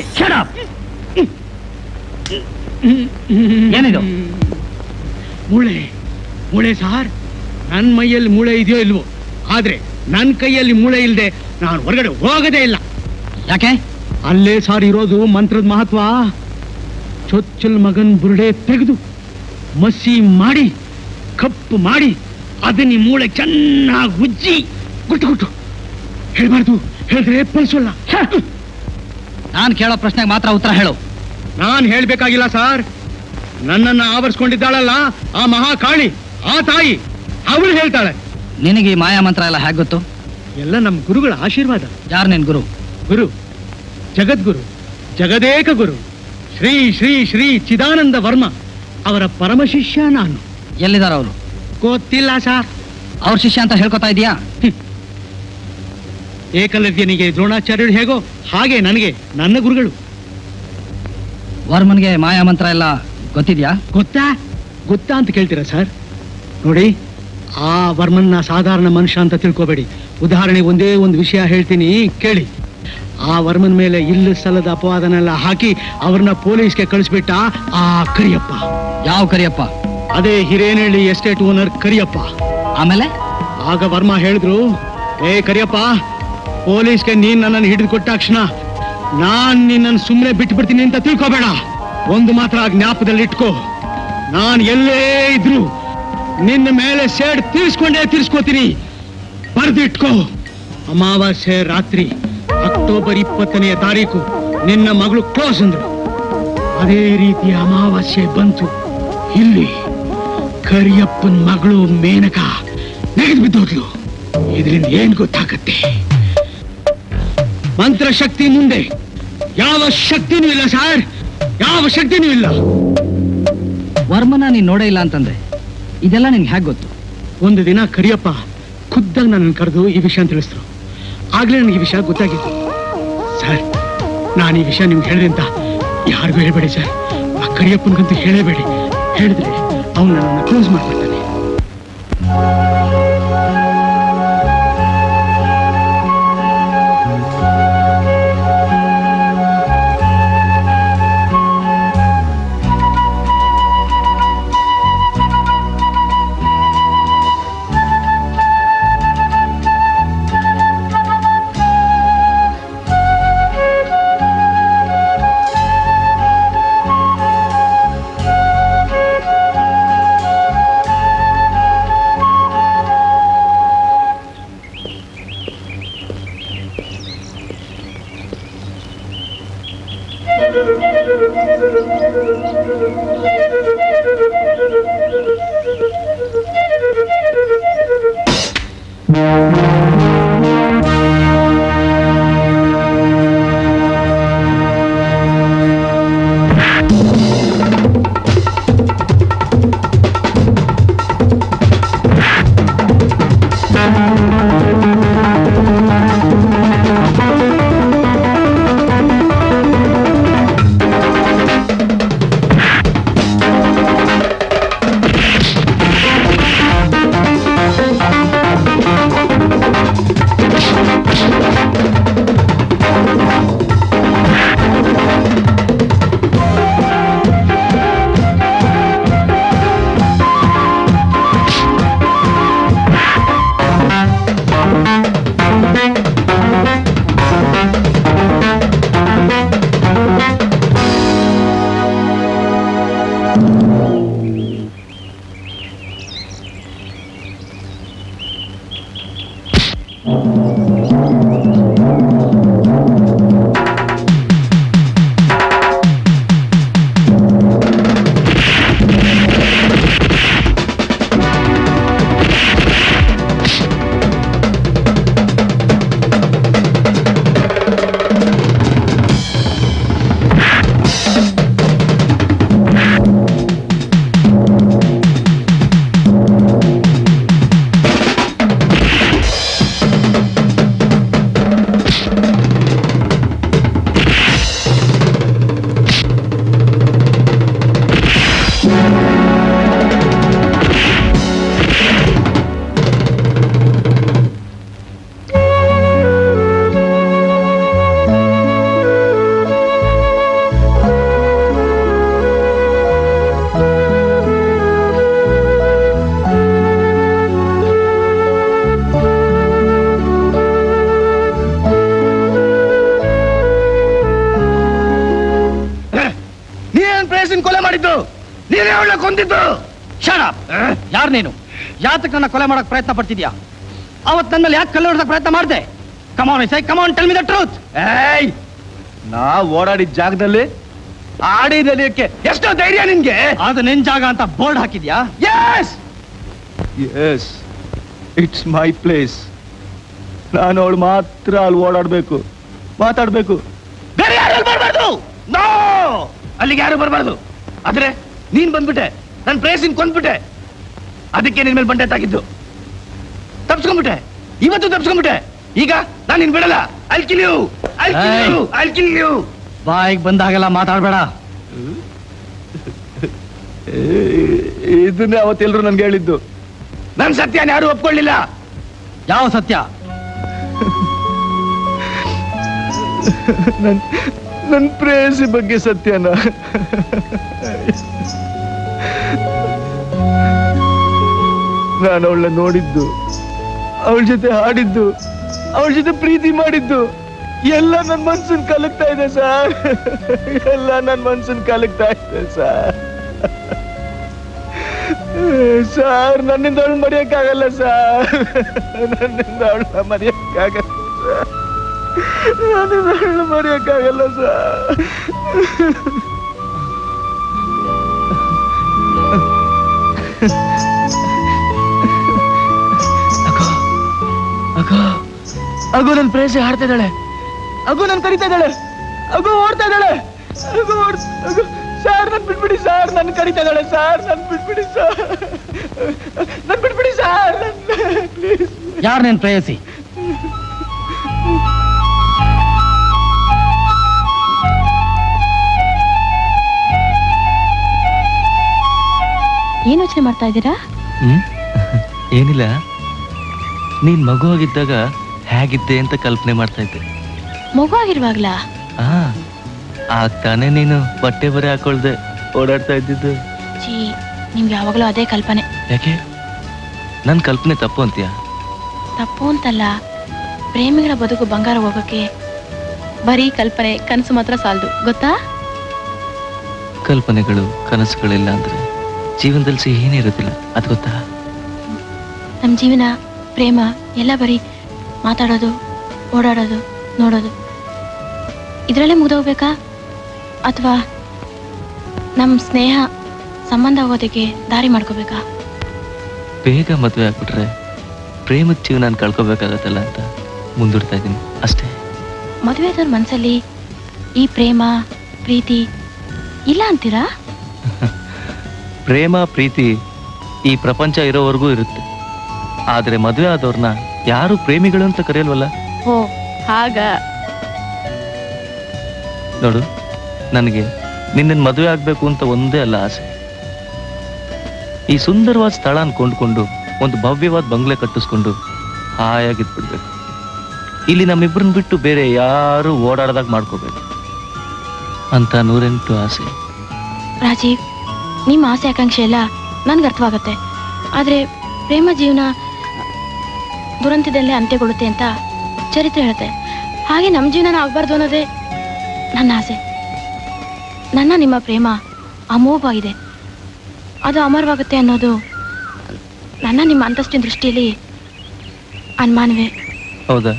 ಏನಿದು ಮೂಳೆ ಮೂಳೆ ಸಾರ್ ನನ್ನ ಮೈಯಲ್ಲಿ ಮೂಳೆ ಇದೆಯೋ ಇಲ್ವೋ ಆದ್ರೆ ನನ್ನ ಕೈಯಲ್ಲಿ ಮೂಳೆ ಇಲ್ಲದೆ ನಾನು ಹೊರಗಡೆ ಹೋಗದೇ ಇಲ್ಲ ಯಾಕೆ ಅಲ್ಲೇ ಸಾರ್ ಇರೋದು ಮಂತ್ರದ ಮಹತ್ವ ಚೊಚ್ಚಲ್ ಮಗನ್ ಬುರುಡೆ ತೆಗೆದು ಮಸಿ ಮಾಡಿ ಕಪ್ಪು ಮಾಡಿ ಅದನ್ನ ಈ ಮೂಳೆ ಚೆನ್ನಾಗಿ ಉಜ್ಜಿ ಗುಟ್ಟು ಗುಟ್ಟು ಹೇಳ್ಬಾರ್ದು ಹೇಳಿದ್ರೆ ಪಲ್ಸೋಲ್ಲ ನಾನು ಕೇಳೋ ಪ್ರಶ್ನೆಗೆ ಮಾತ್ರ ಉತ್ತರ ಹೇಳು ನಾನ್ ಹೇಳ್ಬೇಕಾಗಿಲ್ಲ ಸಾರ್ ನನ್ನನ್ನ ಆವರಿಸ್ಕೊಂಡಿದ್ದಾಳಲ್ಲ ಆ ಮಹಾಕಾಳಿ ಆ ತಾಯಿ ಅವಳು ಹೇಳ್ತಾಳೆ ನಿನಗೆ ಈ ಮಾಯಾ ಮಂತ್ರ ಎಲ್ಲ ಹೇಗೆ ಗೊತ್ತು ಎಲ್ಲ ನಮ್ಮ ಗುರುಗಳ ಆಶೀರ್ವಾದ ಯಾರು ನಿನ್ ಗುರು ಗುರು ಜಗದ್ಗುರು ಜಗದೇಕ ಗುರು ಶ್ರೀ ಶ್ರೀ ಶ್ರೀ ಚಿದಾನಂದ ವರ್ಮ ಅವರ ಪರಮ ಶಿಷ್ಯ ನಾನು ಎಲ್ಲಿದಾರ ಅವರು ಗೊತ್ತಿಲ್ಲ ಸಾರ್ ಅವ್ರ ಶಿಷ್ಯ ಅಂತ ಹೇಳ್ಕೊತಾ ಇದೀಯಾ ಏಕಲವ್ಯನಿಗೆ ದ್ರೋಣಾಚಾರ್ಯರು ಹೇಗೋ ಹಾಗೆ ನನಗೆ ನನ್ನ ಗುರುಗಳು ವರ್ಮನ್ಗೆ ಮಾಯಾ ಮಂತ್ರ ಎಲ್ಲ ಗೊತ್ತಿದ್ಯಾ ಗೊತ್ತಾ ಗೊತ್ತಾ ಅಂತ ಕೇಳ್ತೀರಾ ಸರ್ ನೋಡಿ ಆ ವರ್ಮನ್ನ ಸಾಧಾರಣ ಮನುಷ್ಯ ಅಂತ ತಿಳ್ಕೊಬೇಡಿ ಉದಾಹರಣೆಗೆ ಒಂದೇ ಒಂದು ವಿಷಯ ಹೇಳ್ತೀನಿ ಕೇಳಿ ಆ ವರ್ಮನ್ ಮೇಲೆ ಇಲ್ಲ ಸಲ್ಲದ ಅಪವಾದನೆಲ್ಲ ಹಾಕಿ ಅವ್ರನ್ನ ಪೊಲೀಸ್ಗೆ ಕಳಿಸ್ಬಿಟ್ಟ ಆ ಕರಿಯಪ್ಪ ಯಾವ ಕರಿಯಪ್ಪ ಅದೇ ಹಿರೇನಹಳ್ಳಿ ಎಸ್ಟೇಟ್ ಓನರ್ ಕರಿಯಪ್ಪ ಆಮೇಲೆ ಆಗ ವರ್ಮ ಹೇಳಿದ್ರು ಏ ಕರಿಯಪ್ಪ ಪೊಲೀಸ್ಗೆ ನೀನ್ ನನ್ನನ್ನು ಹಿಡಿದು ಕೊಟ್ಟಾಕ್ಷಣ ನಾನ್ ನಿನ್ನನ್ನು ಸುಮ್ಮನೆ ಬಿಟ್ಟು ಬಿಡ್ತೀನಿ ಅಂತ ತಿಳ್ಕೊಬೇಡ ಒಂದು ಮಾತ್ರ ಆ ಜ್ಞಾಪದಲ್ಲಿ ಇಟ್ಕೋ ನಾನ್ ಎಲ್ಲೇ ಇದ್ರು ನಿನ್ನ ಮೇಲೆ ಸೇಡ್ ತೀರ್ಸ್ಕೊಂಡೇ ತೀರ್ಸ್ಕೋತೀನಿ ಬರ್ದಿಟ್ಕೋ ಅಮಾವಾಸ್ಯೆ ರಾತ್ರಿ ಅಕ್ಟೋಬರ್ ಇಪ್ಪತ್ತನೆಯ ತಾರೀಕು ನಿನ್ನ ಮಗಳು ಕ್ಲೋಸ್ ಅಂದ್ರು ಅದೇ ರೀತಿಯ ಅಮಾವಾಸ್ಯೆ ಬಂತು ಇಲ್ಲಿ ಕರಿಯಪ್ಪನ್ ಮಗಳು ಮೇನಕ ನೆಗೆದು ಬಿದ್ದೋದ್ಲು ಇದರಿಂದ ಏನ್ ಗೊತ್ತಾಗತ್ತೆ ಮಂತ್ರಶಕ್ತಿ ಮುಂದೆ ಯಾವ ಶಕ್ತಿನೂ ಇಲ್ಲ ಸರ್ ಯಾವ ಶಕ್ತಿನೂ ಇಲ್ಲ ವರ್ಮನ ನೀನ್ ನೋಡೇ ಇಲ್ಲ ಅಂತಂದ್ರೆ ಇದೆಲ್ಲ ನಿನ್ಗೆ ಹೇಗೆ ಗೊತ್ತು ಒಂದು ದಿನ ಕರಿಯಪ್ಪ ಖುದ್ದಾಗಿ ನನ್ನ ಕರೆದು ಈ ವಿಷಯ ತಿಳಿಸಿದ್ರು ಆಗ್ಲೇ ನನಗೆ ಈ ವಿಷಯ ಗೊತ್ತಾಗಿತ್ತು ಸರ್ ನಾನು ಈ ವಿಷಯ ನಿಮ್ಗೆ ಹೇಳಿದೆ ಅಂತ ಯಾರಿಗೂ ಹೇಳ್ಬೇಡಿ ಸರ್ ಆ ಕರಿಯಪ್ಪನಿಗಂತೂ ಹೇಳಬೇಡಿ ಹೇಳಿದ್ರೆ ಅವನು ನನ್ನನ್ನು ಕ್ಲೋಸ್ ಮಾಡ್ಬಿಡ್ತಾನೆ ನೀನೇನ್ ಪ್ರೇಸಿನ ಕೊಲೆ ಮಾಡಿದ್ದು ನೀನೇ ಅವಳ ಕೊಂದಿದ್ದು ಯಾರು ನೀನು ಯಾತಕ್ಕೆ ನನ್ನ ಕೊಲೆ ಮಾಡಕ್ ಪ್ರಯತ್ನ ಪಡ್ತಿದ್ಯಾ ಅವತ್ ನನ್ನ ಮೇಲೆ ಯಾಕೆ ಕಲ್ಲು ಹೊಡ್ಸಕ್ ಪ್ರಯತ್ನ ಮಾಡಿದೆ ಕಮಾನ್ ಸೈ come on tell me the truth ಏಯ್ ನಾ ಓಡಾಡಿದ ಜಾಗದಲ್ಲಿ ಆಡಿ ನಡೆಯಕ್ಕೆ ಎಷ್ಟೋ ಧೈರ್ಯ ನಿನ್ಗೆ ಅದು ನಿನ್ ಜಾಗ ಅಂತ ಬೋರ್ಡ್ ಹಾಕಿದ್ಯಾ yes yes it's my place ನಾನು ಅವಳು ಮಾತ್ರ ಅಲ್ಲಿ ಓಡಾಡ್ಬೇಕು ಮಾತಾಡ್ಬೇಕು ಬೇರೆ ಯಾರು ಬರಬಾರ್ದು ನೋ ಅಲ್ಲಿಗೆ ಯಾರು ಬರಬಾರ್ದು ಆದ್ರೆ ನೀನ್ ಬಂದ್ಬಿಟ್ಟೆ ನನ್ನ ಪ್ರೇಸಿನ್ ಕೊಂದ್ಬಿಟ್ಟೆ ಅದಕ್ಕೆ ನಿನ್ ಮೇಲೆ ಬಂಡೆ ತಾಗಿದ್ದು ತಪ್ಸ್ಕೊಂಡ್ಬಿಟ್ಟೆ ಇವತ್ತು ತಪ್ಸ್ಕೊಂಡ್ಬಿಟ್ಟೆ ಈಗ ನಾನು ನಿನ್ ಬಿಡಲ್ಲ I'll kill you. I'll kill you. I'll kill you. ಬಾಯಿಗೆ ಬಂದಾಗೆಲ್ಲ ಮಾತಾಡ್ಬೇಡ ಇದನ್ನೇ ಅವತ್ತೆಲ್ರು ನನ್ಗೆ ಹೇಳಿದ್ದು ನನ್ ಸತ್ಯನ ಯಾರು ಒಪ್ಕೊಳ್ಳಿಲ್ಲ ಯಾವ ಸತ್ಯ ನನ್ ನನ್ ಪ್ರೇಯಸಿ ಬಗ್ಗೆ ಸತ್ಯನ ನಾನು ಅವಳ ನೋಡಿದ್ದು ಅವಳ ಜೊತೆ ಹಾಡಿದ್ದು ಅವಳ ಜೊತೆ ಪ್ರೀತಿ ಮಾಡಿದ್ದು ಎಲ್ಲ ನನ್ ಮನ್ಸನ್ ಕಲಕ್ತಾ ಇದೆ ಸರ್ ಎಲ್ಲ ನನ್ ಮನ್ಸನ್ ಕಲಕ್ತಾ ಇದೆ ಸರ್ ಸರ್ ನನ್ನಿಂದ ಅವಳು ಮರೆಯಕ್ಕಾಗಲ್ಲ ಸರ್ ನನ್ನಿಂದ ಅವಳ ಮರೆಯಕ್ಕಾಗಲ್ಲ ಸರ್ ನನ್ನಿಂದ ಅವಳು ಮರೆಯಕ್ಕಾಗಲ್ಲ ಸರ್ ಅಗೋ ಅಗೋ ಅಗೋ ನನ್ ಪ್ರೇಯಸಿ ಹಾಡ್ತಾ ಇದ್ದಾಳೆ ಅಗೋ ನನ್ ಕರಿತಾ ಇದ್ದಾಳೆ ಅಗೋ ಓಡ್ತಾ ಇದ್ದಾಳೆ ಅಗೋ ಓಡ್- ಅಗೋ ಸರ್ ನನ್ ಬಿಟ್ಬಿಡಿ ಸರ್ ನನ್ ಕರಿತಾ ಇದ್ದಾಳೆ ಸರ್ ನನ್ ಬಿಟ್ಬಿಡಿ ಸರ್ ನನ್ ಬಿಟ್ಬಿಡಿ ಸರ್ ಪ್ಲೀಸ್ ಯಾರು ನಿನ್ ಪ್ರೇಯಸಿ ಏನ್ ಯೋಚನೆ ಮಾಡ್ತಾ ಇದ್ದೀರಾ ಹ್ಮ್ ಏನಿಲ್ಲ ನೀನ್ ಮಗುವಾಗಿದ್ದಾಗ ಹೇಗಿದ್ದೆ ಅಂತ ಕಲ್ಪನೆ ಮಾಡ್ತಾ ಇದ್ದೆ ಮಗು ಆಗಿರುವಾಗ್ಲಾ ಆ ಆಗ ತಾನೇ ನೀನು ಬಟ್ಟೆ ಬರೆ ಹಾಕೊಳ್ದೆ ಓಡಾಡ್ತಾ ಇದ್ದಿದ್ದು ಜೀ ನಿಮ್ಗೆ ಯಾವಾಗಲೂ ಅದೇ ಕಲ್ಪನೆ ಯಾಕೆ ನನ್ ಕಲ್ಪನೆ ತಪ್ಪು ಅಂತೀಯ ತಪ್ಪು ಅಂತಲ್ಲ ಪ್ರೇಮಿಗಳ ಬದುಕು ಬಂಗಾರ ಹೋಗೋಕೆ ಬರೀ ಕಲ್ಪನೆ ಕನಸು ಮಾತ್ರ ಸಾಲದು ಗೊತ್ತಾ ಕಲ್ಪನೆಗಳು ಕನಸುಗಳಿಲ್ಲ ಅಂದ್ರೆ ಜೀವನದಲ್ಲಿ ಸಿಹಿ ಏನೇ ಇರೋದಿಲ್ಲ ಅದ್ ಗೊತ್ತಾ ನಮ್ಮ ಜೀವನ ಪ್ರೇಮ ಎಲ್ಲ ಬರೀ ಮಾತಾಡೋದು ಓಡಾಡೋದು ನೋಡೋದು ಇದರಲ್ಲೇ ಮುಗ್ದೋಗ್ಬೇಕಾ ಅಥವಾ ನಮ್ಮ ಸ್ನೇಹ ಸಂಬಂಧ ಆಗೋದಕ್ಕೆ ದಾರಿ ಮಾಡ್ಕೋಬೇಕಾ ಬೇಗ ಮದ್ವೆ ಆಗ್ಬಿಟ್ರೆ ಪ್ರೇಮದ ಜೀವನ ಕಳ್ಕೊಬೇಕಾಗತ್ತಲ್ಲ ಅಂತ ಮುಂದೂಡ್ತಾ ಇದ್ದೀನಿ ಅಷ್ಟೇ ಮದುವೆ ಆದವ್ರ ಮನಸ್ಸಲ್ಲಿ ಈ ಪ್ರೇಮ ಪ್ರೀತಿ ಇಲ್ಲ ಅಂತೀರಾ ಪ್ರೇಮ ಪ್ರೀತಿ ಈ ಪ್ರಪಂಚ ಇರೋವರೆಗೂ ಇರುತ್ತೆ ಆದ್ರೆ ಮದುವೆ ಆದವ್ರನ್ನ ಯಾರು ಪ್ರೇಮಿಗಳು ಅಂತ ಕರೆಯಲ್ವಲ್ಲ ಓ ಹಾಗ ನೋಡು ನನಗೆ ನಿನ್ನ ಮದುವೆ ಆಗ್ಬೇಕು ಅಂತ ಒಂದೇ ಅಲ್ಲ ಆಸೆ ಈ ಸುಂದರವಾದ ಸ್ಥಳ ಕೊಂಡ್ಕೊಂಡು ಒಂದು ಭವ್ಯವಾದ ಬಂಗ್ಲೆ ಕಟ್ಟಿಸ್ಕೊಂಡು ಹಾಯಾಗಿದ್ಬಿಡ್ಬೇಕು ಇಲ್ಲಿ ನಮ್ಮಿಬ್ಬರನ್ನ ಬಿಟ್ಟು ಬೇರೆ ಯಾರು ಓಡಾಡದಾಗ ಮಾಡ್ಕೋಬೇಕು ಅಂತ ನೂರೆಂಟು ಆಸೆ ರಾಜೀವ್ ನಿಮ್ಮ ಆಸೆ ಆಕಾಂಕ್ಷೆ ಎಲ್ಲ ನನ್ಗೆ ಅರ್ಥವಾಗತ್ತೆ ಆದರೆ ಪ್ರೇಮ ಜೀವನ ದುರಂತದಲ್ಲೇ ಅಂತ್ಯಗೊಳ್ಳುತ್ತೆ ಅಂತ ಚರಿತ್ರೆ ಹೇಳುತ್ತೆ ಹಾಗೆ ನಮ್ಮ ಜೀವನ ಆಗಬಾರ್ದು ಅನ್ನೋದೇ ನನ್ನ ಆಸೆ ನನ್ನ ನಿಮ್ಮ ಪ್ರೇಮ ಅಮೋಘವಾಗಿದೆ ಅದು ಅಮರವಾಗುತ್ತೆ ಅನ್ನೋದು ನನ್ನ ನಿಮ್ಮ ಅಂತಸ್ತಿನ ದೃಷ್ಟಿಯಲ್ಲಿ ಅನುಮಾನವೇ ಹೌದಾ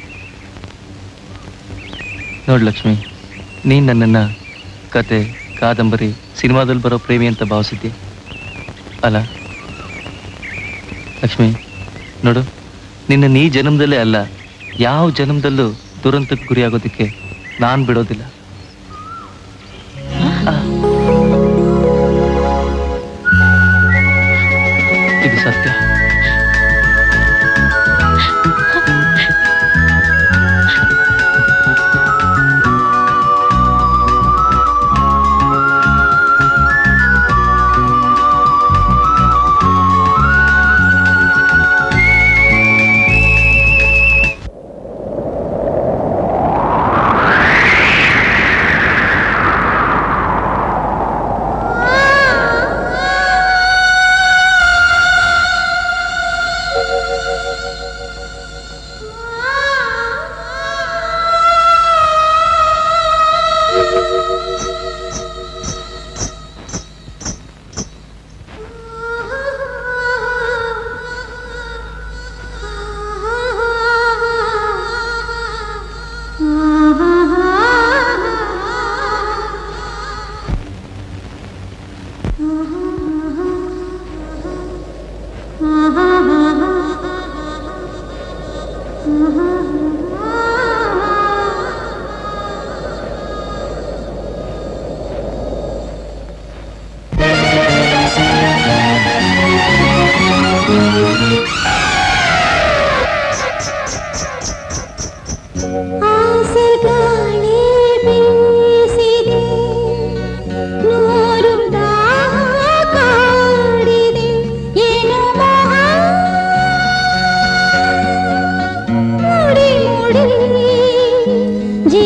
ನೋಡ್ ಲಕ್ಷ್ಮಿ ನೀನ್ ನನ್ನನ್ನ ಕತೆ ಕಾದಂಬರಿ ಸಿನಿಮಾದಲ್ಲಿ ಬರೋ ಪ್ರೇಮಿ ಅಂತ ಭಾವಿಸಿದ್ದೆ ಅಲ್ಲ ಲಕ್ಷ್ಮಿ ನೋಡು ನಿನ್ನ ಈ ಜನ್ಮದಲ್ಲೇ ಅಲ್ಲ ಯಾವ ಜನ್ಮದಲ್ಲೂ ದುರಂತಕ್ಕೆ ಗುರಿಯಾಗೋದಕ್ಕೆ ನಾನ್ ಬಿಡೋದಿಲ್ಲ ಆ. ಇದು ಸತ್ಯ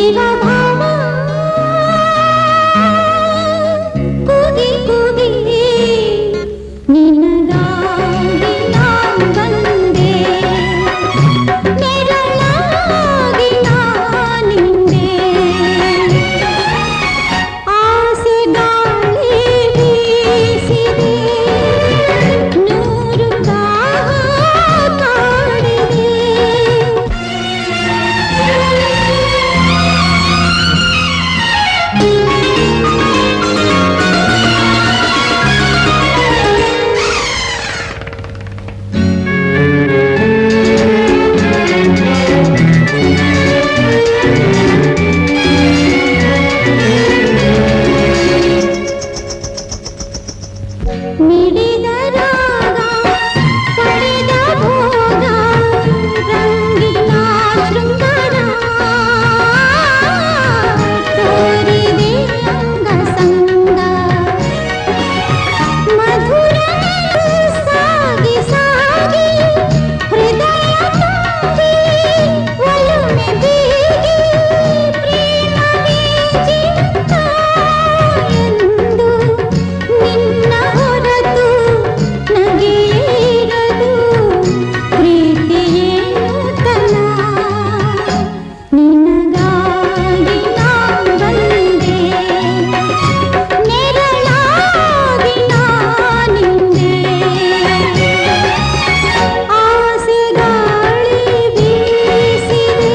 ಜೀವ ಭಾವ ಕೂಗಿ ಕೂಗಿ ನಿನಗಾಗಿ ನಾ ಬಂದೆ ನೆರಳಾಗಿ ನಾ ನಿಂದೆ ಆಸೆ ಗಾಳಿ ಬೀಸಿದೆ ನೂರು ದಾಹ ಕಾಡಿದೆ ಮಿಡಿದ ರಾಗ ಪಡೆದ ಭೋಗ ರಂಗಿನ ಶೃಂಗಾರ ತೋರಿದೆ ಅಂಗ ಸಂಗ ಮಧುರ ಸಾಗಿ ಸಾಗಿ ಹೃದಯ ತುಂಬಿ ಒಲುಮೆ ಬೀಗಿ ಪ್ರೇಮವೇ ಚಿತ್ತ ಎಂದು ನಿನ್ನ ಹೊರತು ನಗೆಯಿರದು ಪ್ರೀತಿಯೇ ನೂತನ ನಿನಗಾಗಿ ನಾ ಬಂದೆ ನೆರಳಾಗಿ ನಾ ನಿಂದೆ ಆಸೆ ಗಾಳಿ ಬೀಸಿದೆ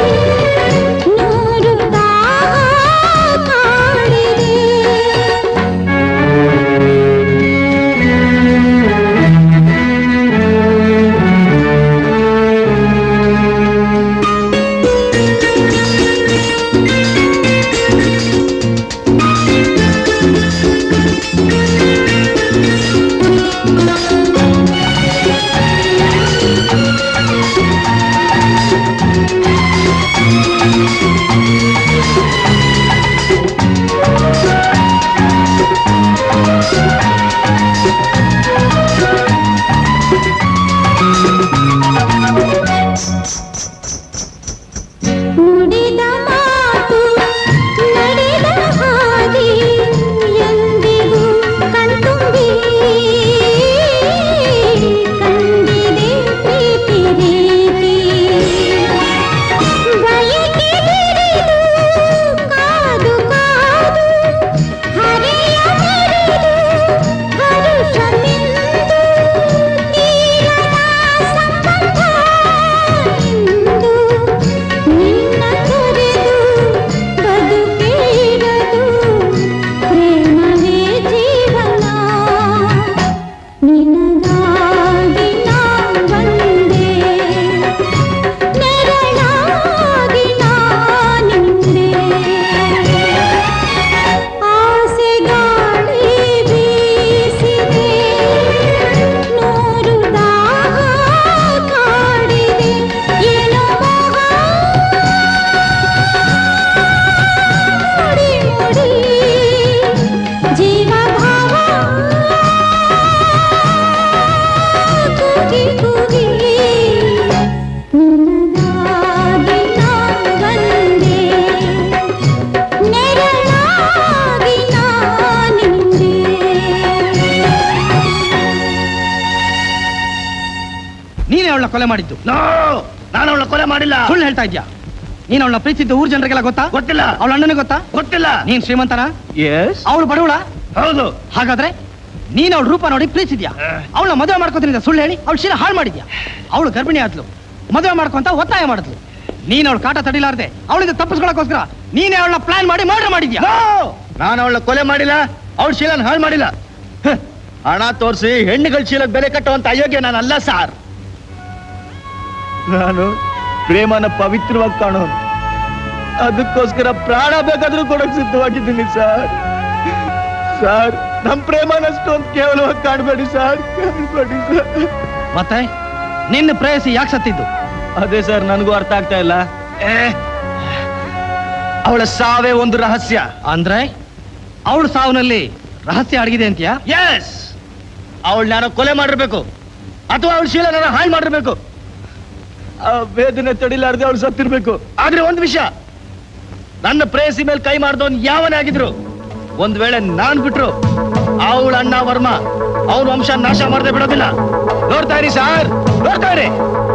ನೂರು ದಾಹ ಕಾಡಿದೆ ನುಡಿದ ಮಾತು ನಡೆದ ಹಾದಿ ಎಂದಿಗೂ ಕಣ್ತುಂಬಿ ಕಂಡಿದೆ ಪ್ರೀತಿ ರೀತಿ ಬಯಕೆ ಬಿರಿದು ಕಾದು ಕಾದು ಹರೆಯ ಮರೆದು ಹರುಷ ಮಿಂದು ತೀರದ ಸಂಬಂಧ ಇಂದು ನಿನ್ನ ತೊರೆದು ಬದುಕಿರದು ಪ್ರೇಮವೇ ಜೀವನ ನಿನಗಾಗಿ ನಾ ಬಂದೆ ನೆರಳಾಗಿ ನಾ ನಿಂದೆ ಆಸೆ ಗಾಳಿ ಬೀಸಿದೆ ನೂರು ದಾಹ ಕಾಡಿದೆ ಏನೋ ಮೋಹ ಮುಡಿ ಮುಡಿ ಜೀವ ಭಾವ ಕೂಗಿ ಕೂಗಿ ನಿನಗಾಗಿ ನಾ ಬಂದೆ ನೆರಳಾಗಿ ನಾ ನಿಂದೆ ನೀನೇ ಅವಳನ್ನ ಕೊಲೆ ಮಾಡಿದ್ದು ನಾನು ಅವಳ ಕೊಲೆ ಮಾಡಿಲ್ಲ ಸುಳ್ಳು ಹೇಳ್ತಾ ಇದ್ಯಾ ನೀನ್ ಅವಳನ್ನ ಪ್ರೀತಿಸಿದ್ದು ಊರ್ ಜನರಿಗೆಲ್ಲ ಗೊತ್ತಾ ಗೊತ್ತಿಲ್ಲ ಅವಳ ಅಣ್ಣನಿಗೆ ಗೊತ್ತಾ ಗೊತ್ತಿಲ್ಲ ನೀನ್ ಶ್ರೀಮಂತನ ಎಸ್ ಅವಳು ಬಡವಳ ಹೌದು ಹಾಗಾದ್ರೆ ನೀನ್ ಅವಳ ರೂಪ ನೋಡಿ ಪ್ರೀತಿಸಿದ್ಯಾ ಅವಳನ್ನ ಮದುವೆ ಮಾಡ್ಕೋತೀನಿ ಅಂತ ಸುಳ್ಳು ಹೇಳಿ ಅವಳು ಶೀಲ ಹಾಳು ಮಾಡಿದ್ಯಾ ಅವಳು ಗರ್ಭಿಣಿ ಆದ್ಲು ಮದುವೆ ಮಾಡ್ಕೊಂತ ಒತ್ತಾಯ ಮಾಡಿದ್ಲು ನೀನ್ ಅವಳ ಕಾಟ ತಡಿಲಾರ್ದೆ ಅವಳಿಂದ ತಪ್ಪಿಸ್ಕೊಳಕ್ಕೋಸ್ಕರ ನೀನೇ ಅವಳನ್ನ ಪ್ಲಾನ್ ಮಾಡಿ ಮರ್ಡರ್ ಮಾಡಿದ್ಯಾ ನಾನು ಅವಳ ಕೊಲೆ ಮಾಡಿಲ್ಲ ಅವಳ ಶೀಲನ್ ಹಾಳು ಮಾಡಿಲ್ಲ ಹ, ಹಣ ತೋರಿಸಿ ಹೆಣ್ಣುಗಳ ಶೀಲಕ್ಕೆ ಬೆಲೆ ಕಟ್ಟುವಂತ ಅಯೋಗ್ಯ ನಾನು ಅಲ್ಲ ಸಾರ್ ನಾನು ಪ್ರೇಮನ ಪವಿತ್ರವಾಗಿ ಕಾಣೋನು ಅದಕ್ಕೋಸ್ಕರ ಪ್ರಾಣ ಬೇಕಾದ್ರೂ ಕೊಡಕ್ ಸಿದ್ಧವಾಗಿದ್ದೀನಿ ಸರ್ ಸರ್ ನಮ್ ಪ್ರೇಮನಷ್ಟು ಅಂತ ಕೇವಲವಾಗಿ ಕಾಣಬೇಡಿ ಸರ್ ಕಾಣಬೇಡಿ ಸರ್ ಮತ್ತೆ ನಿನ್ನ ಪ್ರೇಯಸಿ ಯಾಕೆ ಸತ್ತಿದ್ದು ಅದೇ ಸರ್ ನನಗೂ ಅರ್ಥ ಆಗ್ತಾ ಇಲ್ಲ ಏ ಅವಳ ಸಾವೇ ಒಂದು ರಹಸ್ಯ ಅಂದ್ರೆ ಅವಳ ಸಾವನಲ್ಲಿ ರಹಸ್ಯ ಅಡಗಿದೆ ಅಂತೀಯಾ ಎಸ್ ಅವಳು ಯಾರೋ ಕೊಲೆ ಮಾಡಿರ್ಬೇಕು ಅಥವಾ ಅವಳ ಶೀಲನ ಹಾಳು ಮಾಡಿರ್ಬೇಕು ಆ ವೇದನೆ ತಡಿಲಾರ್ದೆ ಅವಳು ಸತ್ತಿರ್ಬೇಕು ಆದ್ರೆ ಒಂದು ವಿಷಯ ನನ್ನ ಪ್ರೇಯಸಿ ಮೇಲೆ ಕೈ ಮಾಡ್ದವನ್ ಯಾವನೇ ಆಗಿದ್ರು ಒಂದ್ ವೇಳೆ ನಾನ್ ಬಿಟ್ರು ಅವಳ ಅಣ್ಣ ವರ್ಮ ಅವ್ರ ವಂಶ ನಾಶ ಮಾಡದೆ ಬಿಡೋದಿಲ್ಲ ನೋಡ್ತಾ ಇರಿ ಸಾರ್ ನೋಡ್ತಾ ಇರಿ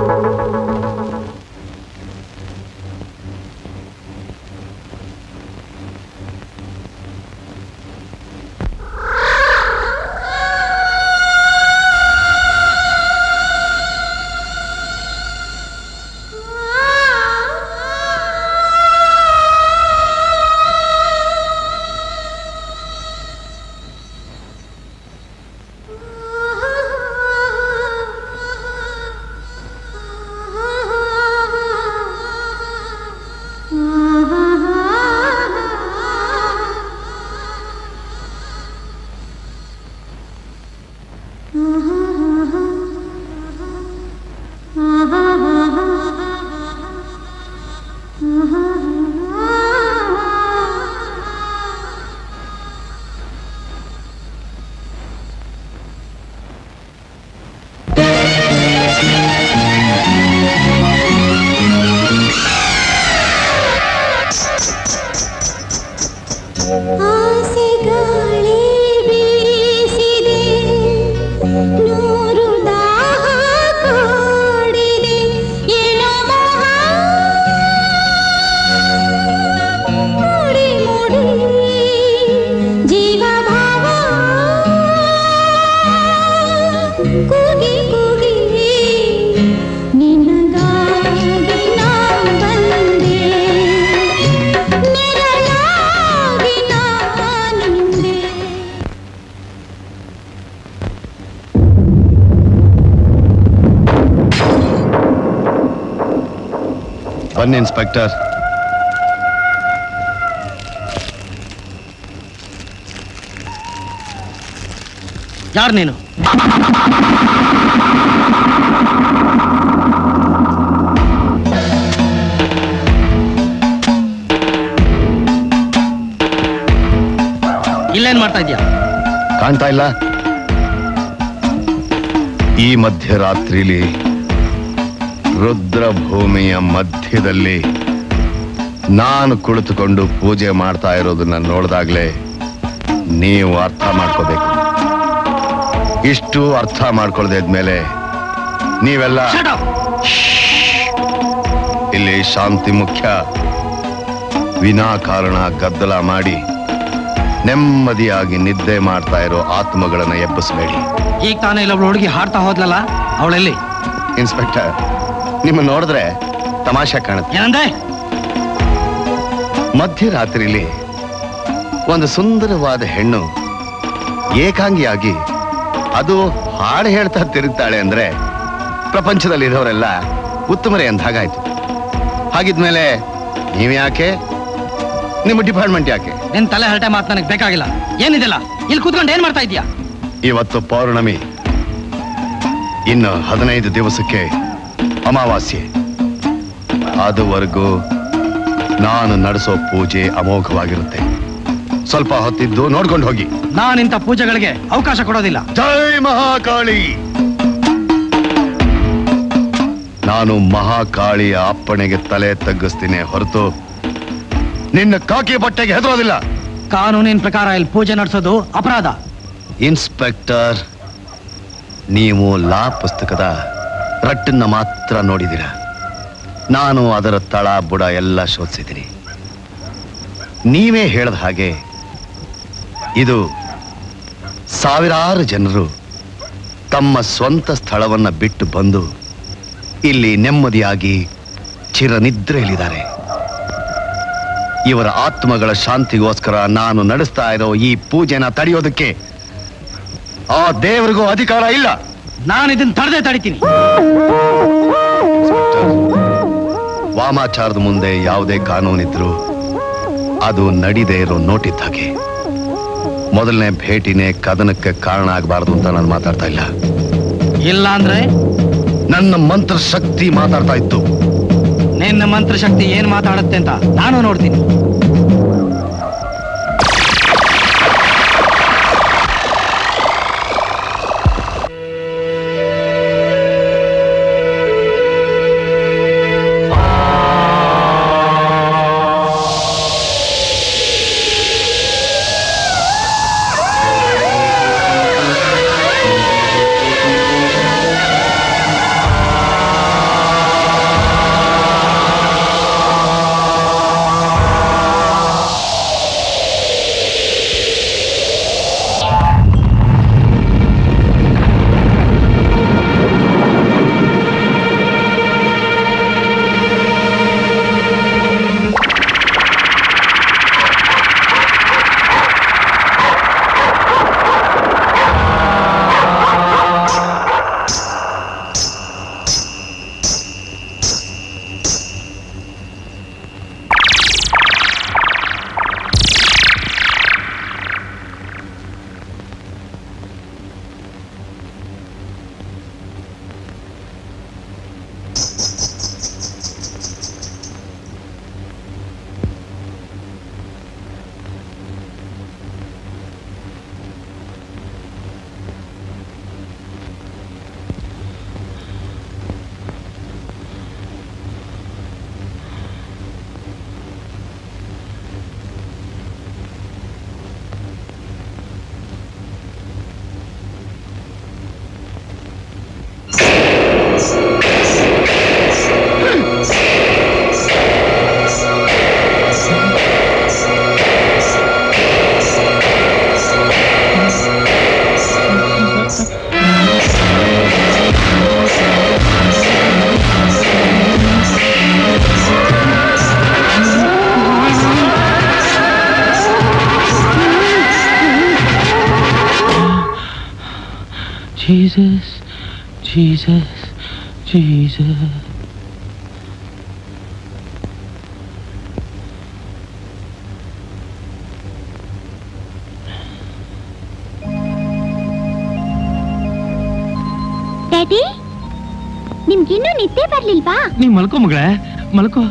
ಆಸೆ ಗಾಳಿ ಬೀಸಿದೆ ನೂರು ದಾಹ ಕಾಡಿದೆ ಏನೋ ಮೋಹ ಮೂಡಿ ಮೂಡಿ ಜೀವ ಭಾವ ಕೂಗಿ ಕೂಗಿ ನಿನಗಾಗಿ ನಾ ಬಂದೆ ನೆರಳಾಗಿ ನಾನಿಂದೆ ಬನ್ನಿ ಇನ್ಸ್ಪೆಕ್ಟರ್ ಯಾರು ನೀನು ಇಲ್ಲೇನ್ ಮಾಡ್ತಾ ಇದ್ಯಾ ಕಾಣ್ತಾ ಇಲ್ಲ ಈ ಮಧ್ಯರಾತ್ರಿಲಿ ರುದ್ರಭೂಮಿಯ ಮಧ್ಯದಲ್ಲಿ ನಾನು ಕುಳಿತುಕೊಂಡು ಪೂಜೆ ಮಾಡ್ತಾ ಇರೋದನ್ನ ನೋಡಿದಾಗ್ಲೇ ನೀವು ಅರ್ಥ ಮಾಡ್ಕೋಬೇಕು ಇಷ್ಟು ಅರ್ಥ ಮಾಡ್ಕೊಳ್ದೆ ಇದ್ಮೇಲೆ ನೀವೆಲ್ಲ ಇಲ್ಲಿ ಶಾಂತಿ ಮುಖ್ಯ ವಿನಾಕಾರಣ ಗದ್ದಲ ಮಾಡಿ ನೆಮ್ಮದಿಯಾಗಿ ನಿದ್ದೆ ಮಾಡ್ತಾ ಇರೋ ಆತ್ಮಗಳನ್ನ ಎಬ್ಬಿಸಬೇಡಿ ಈಗ ತಾನೇ ಇಲ್ಲೊಬ್ಳು ಹುಡುಗಿ ಹಾಡ್ತಾ ಹೋದ್ಲಲ್ಲ ಅವಳೆಲ್ಲಿ ಇನ್ಸ್ಪೆಕ್ಟರ್ ನಿಮ್ಮ ನೋಡಿದ್ರೆ ತಮಾಷೆ ಕಾಣುತ್ತೆ ಏನಂದೆ ಮಧ್ಯರಾತ್ರಿಲಿ ಒಂದು ಸುಂದರವಾದ ಹೆಣ್ಣು ಏಕಾಂಗಿಯಾಗಿ ಅದು ಹಾಡು ಹೇಳ್ತಾ ತಿರುಗ್ತಾಳೆ ಅಂದ್ರೆ ಪ್ರಪಂಚದಲ್ಲಿ ಇರೋರೆಲ್ಲ ಉತ್ತಮರೇ ಅಂತ ಹಾಗಾಯ್ತು ಹಾಗಿದ್ಮೇಲೆ ನೀವ್ ಯಾಕೆ ನಿಮ್ಮ ಡಿಪಾರ್ಟ್ಮೆಂಟ್ ಯಾಕೆ ನಿನ್ ತಲೆ ಹರಟೆ ಮಾತು ನನಗೆ ಬೇಕಾಗಿಲ್ಲ ಏನಿದೆಲ್ಲ ಇಲ್ಲಿ ಕೂತ್ಕೊಂಡು ಏನ್ ಮಾಡ್ತಾ ಇದ್ಯಾ ಇವತ್ತು ಪೌರ್ಣಮಿ ಇನ್ನು ಹದಿನೈದು ದಿವಸಕ್ಕೆ ಅಮಾವಾಸ್ಯೆ ಅದುವರೆಗೂ ನಾನು ನಡೆಸೋ ಪೂಜೆ ಅಮೋಘವಾಗಿರುತ್ತೆ ಸ್ವಲ್ಪ ಹೊತ್ತಿದ್ದು ನೋಡ್ಕೊಂಡು ಹೋಗಿ ನಾನಿಂಥ ಪೂಜೆಗಳಿಗೆ ಅವಕಾಶ ಕೊಡೋದಿಲ್ಲ ಜೈ ಮಹಾಕಾಳಿ ನಾನು ಮಹಾಕಾಳಿಯ ಅಪ್ಪಣೆಗೆ ತಲೆ ತಗ್ಗಿಸ್ತೀನಿ ಹೊರತು ನಿನ್ನ ಕಾಕಿ ಬಟ್ಟೆಗೆ ಹೆದರೋದಿಲ್ಲ ಕಾನೂನಿನ ಪ್ರಕಾರ ಇಲ್ಲಿ ಪೂಜೆ ನಡೆಸೋದು ಅಪರಾಧ ಇನ್ಸ್ಪೆಕ್ಟರ್ ನೀವು ಲಾ ಪುಸ್ತಕದ ರಟ್ಟನ್ನ ಮಾತ್ರ ನೋಡಿದಿರ ನಾನು ಅದರ ತಳ ಬುಡ ಎಲ್ಲ ಶೋಧಿಸಿದ್ದೀನಿ ನೀವೇ ಹೇಳದ ಹಾಗೆ ಇದು ಸಾವಿರಾರು ಜನರು ತಮ್ಮ ಸ್ವಂತ ಸ್ಥಳವನ್ನ ಬಿಟ್ಟು ಬಂದು ಇಲ್ಲಿ ನೆಮ್ಮದಿಯಾಗಿ ಚಿರನಿದ್ರೆಯಲ್ಲಿದ್ದಾರೆ ಇವರ ಆತ್ಮಗಳ ಶಾಂತಿಗೋಸ್ಕರ ನಾನು ನಡೆಸ್ತಾ ಇರೋ ಈ ಪೂಜೆನ ತಡೆಯೋದಕ್ಕೆ ಆ ದೇವರಿಗೂ ಅಧಿಕಾರ ಇಲ್ಲ ನಾನು ಇದನ್ನ ತಡೆದೇ ತಡಿತೀನಿ ವಾಮಾಚಾರದ ಮುಂದೆ ಯಾವುದೇ ಕಾನೂನಿದ್ರು ಅದು ನಡೀದೇ ಇರೋ ನೋಟಿದ್ದ ಹಾಗೆ ಮೊದಲನೇ ಭೇಟಿನೇ ಕದನಕ್ಕೆ ಕಾರಣ ಆಗಬಾರ್ದು ಅಂತ ನಾನು ಮಾತಾಡ್ತಾ ಇಲ್ಲ ಇಲ್ಲ ಅಂದ್ರೆ ನನ್ನ ಮಂತ್ರ ಶಕ್ತಿ ಮಾತಾಡ್ತಾ ಇತ್ತು ನಿನ್ನ ಮಂತ್ರಶಕ್ತಿ ಏನ್ ಮಾತಾಡುತ್ತೆ ಅಂತ ನಾನು ನೋಡ್ತೀನಿ ಜೀಸಸ್ ಜೀಸಸ್ ಜೀಸಸ್ ಡ್ಯಾಡಿ ನಿಮ್ಗಿನ್ನೂ ನಿದ್ದೆ ಬರ್ಲಿಲ್ವಾ ನೀ ಮಲ್ಕೋ ಮಗಳೇ ಮಲ್ಕೋ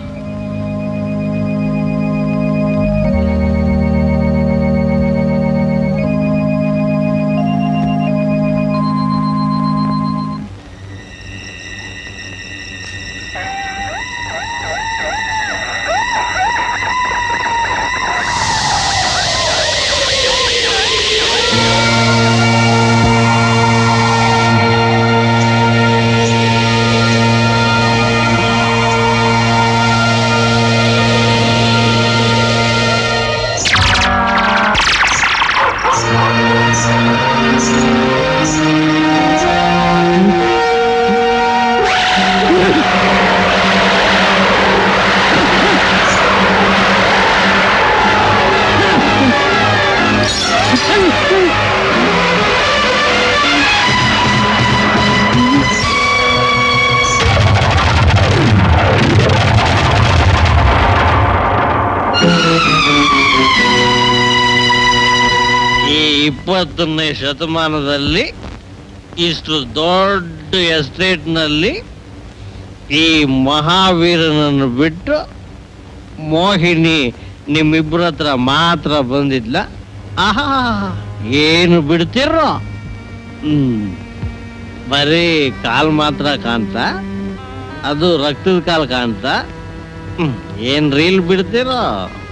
ಈ ಇಪ್ಪತ್ತನೇ ಶತಮಾನದಲ್ಲಿ ಇಷ್ಟು ದೊಡ್ಡ ಎಸ್ಟೇಟ್ನಲ್ಲಿ ಈ ಮಹಾವೀರನನ್ನು ಬಿಟ್ಟು ಮೋಹಿನಿ ನಿಮ್ಮಿಬ್ಬರ ಹತ್ರ ಮಾತ್ರ ಬಂದಿದ್ಲ ಆಹಾ ಏನು ಬಿಡ್ತಿರೋ ಹ್ಮ್ ಬರೀ ಕಾಲ್ ಮಾತ್ರ ಕಾಣ್ತ ಅದು ರಕ್ತದ ಕಾಲ್ ಕಾಣ್ತ ಹ್ಮ್ ಏನ್ ರೀಲ್ ಬಿಡ್ತಿರೋ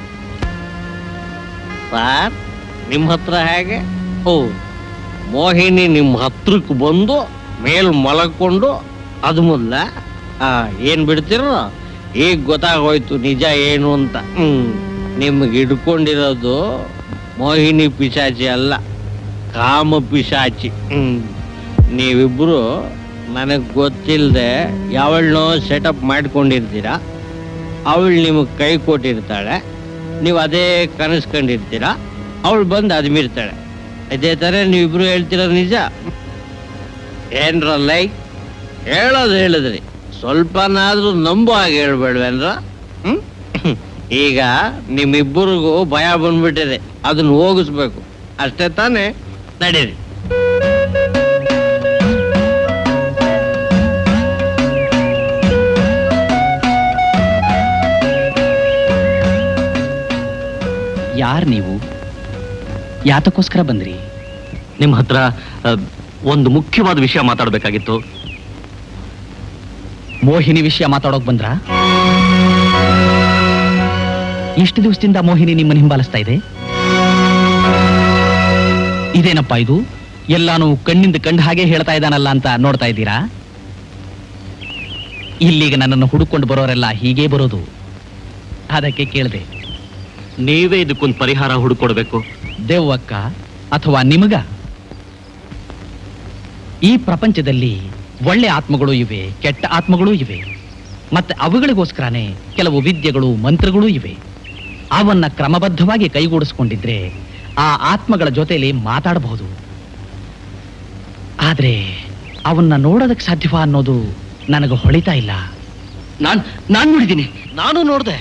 ಸಾರ್ ನಿಮ್ಮ ಹತ್ರ ಹೇಗೆ ಓ ಮೋಹಿನಿ ನಿಮ್ಮ ಹತ್ರಕ್ಕೆ ಬಂದು ಮೇಲ್ ಮಲಕೊಂಡು ಅದು ಮೊದಲ ಆ ಏನ್ ಬಿಡ್ತಿರೋ ಈಗ ಗೊತ್ತಾಗೋಯ್ತು ನಿಜ ಏನು ಅಂತ ಹ್ಮ್ ನಿಮ್ಗೆ ಹಿಡ್ಕೊಂಡಿರೋದು ಮೋಹಿನಿ ಪಿಶಾಚಿ ಅಲ್ಲ ಕಾಮ ಪಿಶಾಚಿ ಹ್ಮ್ ನೀವಿಬ್ರು ನನಗ್ ಗೊತ್ತಿಲ್ಲದೆ ಯಾವಳನ್ನೋ ಸೆಟಪ್ ಮಾಡ್ಕೊಂಡಿರ್ತೀರಾ ಅವಳು ನಿಮಗೆ ಕೈ ಕೊಟ್ಟಿರ್ತಾಳೆ ನೀವು ಅದೇ ಕನಸ್ಕೊಂಡಿರ್ತೀರಾ ಅವಳು ಬಂದು ಅದು ಮೀರ್ತಾಳೆ ಇದೇ ಥರ ನೀವಿಬ್ರು ಹೇಳ್ತಿರೋದು ನಿಜ ಏನ್ರ ಲೈಕ್ ಹೇಳೋದು ಹೇಳಿದ್ರಿ ಸ್ವಲ್ಪನಾದ್ರೂ ನಂಬೋ ಹಾಗೆ ಹೇಳ್ಬೇಡ್ವೇನ್ರ ಹ್ಮ್ ಈಗ ನಿಮ್ಮಿಬ್ಬರಿಗೂ ಭಯ ಬಂದ್ಬಿಟ್ಟಿದೆ ಅದನ್ನ ಹೋಗಿಸ್ಬೇಕು ಅಷ್ಟೇ ತಾನೇ ನಡೀರಿ ಯಾರ್ ನೀವು ಯಾತಕ್ಕೋಸ್ಕರ ಬಂದ್ರಿ ನಿಮ್ಮ ಹತ್ರ ಆ, ಒಂದು ಮುಖ್ಯವಾದ ವಿಷಯ ಮಾತಾಡಬೇಕಾಗಿತ್ತು ಮೋಹಿನಿ ವಿಷಯ ಮಾತಾಡೋಕ್ ಬಂದ್ರಾ ಇಷ್ಟು ದಿವಸದಿಂದ ಮೋಹಿನಿ ನಿಮ್ಮನ್ನ ಹಿಂಬಾಲಿಸ್ತಾ ಇದೆ ಇದೇನಪ್ಪ ಇದು ಎಲ್ಲಾನು ಕಣ್ಣಿಂದ ಕಂಡ ಹಾಗೆ ಹೇಳ್ತಾ ಇದ್ದಾನಲ್ಲ ಅಂತ ನೋಡ್ತಾ ಇದ್ದೀರಾ ಇಲ್ಲಿಗೆ ನನ್ನನ್ನು ಹುಡುಕೊಂಡು ಬರೋರೆಲ್ಲ ಹೀಗೇ ಬರೋದು ಅದಕ್ಕೆ ಕೇಳಿದೆ ನೀವೇ ಇದಕ್ಕೊಂದು ಪರಿಹಾರ ಹುಡುಕೊಡ್ಬೇಕು ದೇವಕ್ಕ ಅಥವಾ ನಿಮಗ ಈ ಪ್ರಪಂಚದಲ್ಲಿ ಒಳ್ಳೆ ಆತ್ಮಗಳು ಇವೆ ಕೆಟ್ಟ ಆತ್ಮಗಳು ಇವೆ ಮತ್ತೆ ಅವುಗಳಿಗೋಸ್ಕರನೇ ಕೆಲವು ವಿದ್ಯೆಗಳು ಮಂತ್ರಗಳು ಇವೆ ಅವನ್ನ ಕ್ರಮಬದ್ಧವಾಗಿ ಕೈಗೂಡಿಸ್ಕೊಂಡಿದ್ರೆ ಆ ಆತ್ಮಗಳ ಜೊತೆಲಿ ಮಾತಾಡಬಹುದು ಆದ್ರೆ ಅವನ್ನ ನೋಡೋದಕ್ಕೆ ಸಾಧ್ಯವಾ ಅನ್ನೋದು ನನಗೆ ಹೊಳಿತಾ ಇಲ್ಲ ನಾನ್ ನಾನ್ ನೋಡಿದ್ದೀನಿ ನಾನು ನೋಡ್ದೆ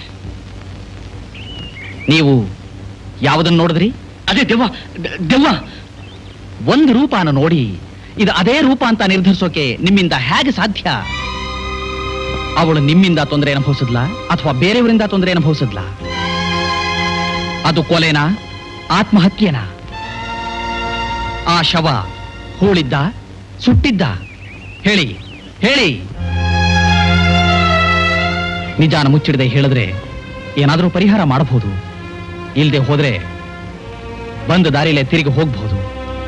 ನೀವು ಯಾವುದನ್ನ ನೋಡಿದ್ರಿ ಅದೇ ದೆವ್ವ ದ- ದೆವ್ವ ಒಂದು ರೂಪನ ನೋಡಿ ಇದು ಅದೇ ರೂಪ ಅಂತ ನಿರ್ಧರಿಸೋಕೆ ನಿಮ್ಮಿಂದ ಹೇಗೆ ಸಾಧ್ಯ ಅವಳು ನಿಮ್ಮಿಂದ ತೊಂದರೆ ಅನುಭವಿಸಿದ್ಲಾ ಅಥವಾ ಬೇರೆಯವರಿಂದ ತೊಂದರೆ ಅನುಭವಿಸಿದ್ಲಾ ಅದು ಕೊಲೆನಾ ಆತ್ಮಹತ್ಯೆನಾ ಆ ಶವ ಹೂಳಿದ್ದ ಸುಟ್ಟಿದ್ದ ಹೇಳಿ ಹೇಳಿ ನಿಜಾನ ಮುಚ್ಚಿಡದೆ ಹೇಳಿದ್ರೆ ಏನಾದರೂ ಪರಿಹಾರ ಮಾಡಬಹುದು ಇಲ್ಲದೆ ಹೋದ್ರೆ ಬಂದ ದಾರಿಲೇ ತಿರುಗಿ ಹೋಗ್ಬಹುದು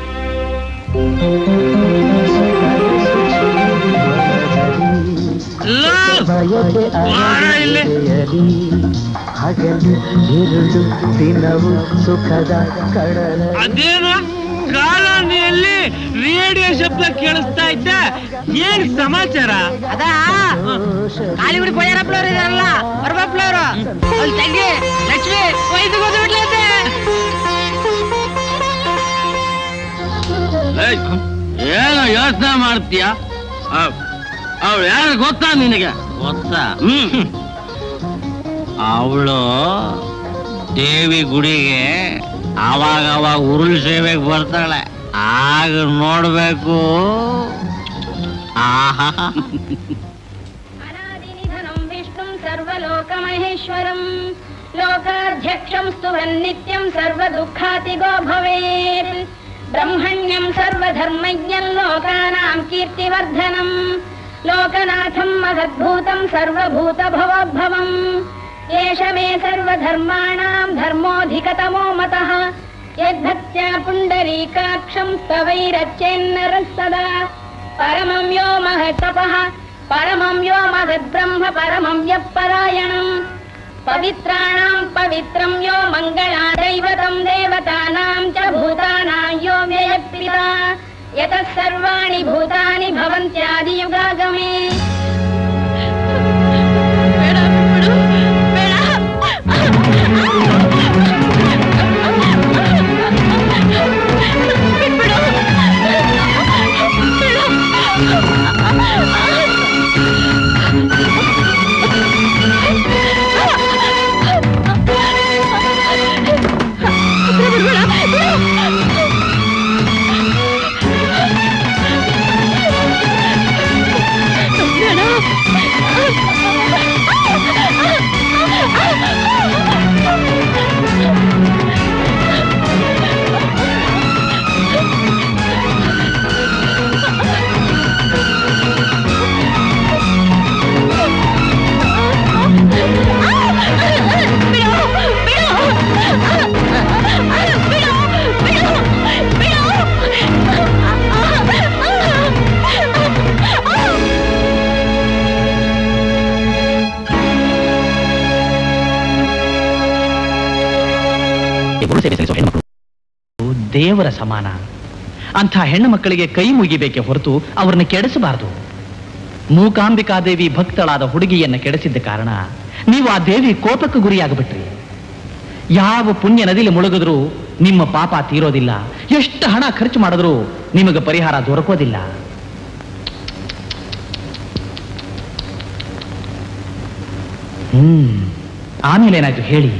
ಅದೇನು ಕಾಲೋನಿಯಲ್ಲಿ ರೇಡಿಯೋ ಶಬ್ದ ಕೇಳಿಸ್ತಾ ಇದ್ದ ಏನ್ ಸಮಾಚಾರ ಅದಾ ಕಾಲಿಗುಡಿ ಪೊಯ್ಯಾರಪ್ಪಳವ್ರು ಇದಾರಲ್ಲ ಹೊರಬಪ್ಪಳವ್ರು ಅಲ್ಲಿ ತಂಗಿ ಲಕ್ಷ್ಮಿ ವೈದ್ಯ ಗೊತ್ತುಬಿಟ್ಲೈತೆ ಏನೋ ಯೋಚನೆ ಮಾಡ್ತೀಯ ಅವಳು ಯಾರು ಗೊತ್ತಾ ನಿನಗೆ ಗೊತ್ತಾ ಹ್ಮ್ ಅವಳು ದೇವಿ ಗುಡಿಗೆ ಅವಾಗ ಅವಾಗ ಉರುಳು ಸೇವೆಗೆ ಬರ್ತಾಳೆ ಆಗ ನೋಡ್ಬೇಕು ಆಹಾ अनादिनिधनं विष्णुं सर्वलोकमहेश्वरम् लोकाध्यक्षं स्तुवन्नित्यं सर्वदुःखातिगो भवेत् ब्रह्मण्यं सर्वधर्मज्ञं लोकानां कीर्तिवर्धनम् लोकनाथं महद्भूतं सर्वभूतभवोद्भवम् एष मे सर्वधर्माणां धर्मोऽधिकतमो मतः यद्भक्त्या पुण्डरीकाक्षं स्तवैरच्चेन्नरः सदा परमं यो महत्तपः परमं यो महद्ब्रह्म परमं यः परायणम् पवित्राणां पवित्रं यो मङ्गलादैवतं देवतानां च भूतानां यो व्ययक्पिता यतः सर्वाणि भूतानि भवन्त्यादियुगागमे ಗುರು ಸೇವೆ ಸಲ್ಲಿಸುವ ಹೆಣ್ಮಕ್ಳು ದೇವರ ಸಮಾನ ಅಂಥ ಹೆಣ್ಣು ಮಕ್ಕಳಿಗೆ ಕೈ ಮುಗಿಬೇಕೆ ಹೊರತು ಅವರನ್ನು ಕೆಡಿಸಬಾರದು ಮೂಕಾಂಬಿಕಾದೇವಿ ಭಕ್ತಳಾದ ಹುಡುಗಿಯನ್ನ ಕೆಡಿಸಿದ್ದ ಕಾರಣ ನೀವು ಆ ದೇವಿ ಕೋಪಕ್ಕೆ ಗುರಿಯಾಗ್ಬಿಟ್ರಿ ಯಾವ ಪುಣ್ಯ ನದಿಲಿ ಮುಳುಗಿದ್ರೂ ನಿಮ್ಮ ಪಾಪ ತೀರೋದಿಲ್ಲ ಎಷ್ಟು ಹಣ ಖರ್ಚು ಮಾಡಿದ್ರೂ ನಿಮಗೆ ಪರಿಹಾರ ದೊರಕೋದಿಲ್ಲ ಹ್ಮ್ ಆಮೇಲೆ ಏನಾಯ್ತು ಹೇಳಿ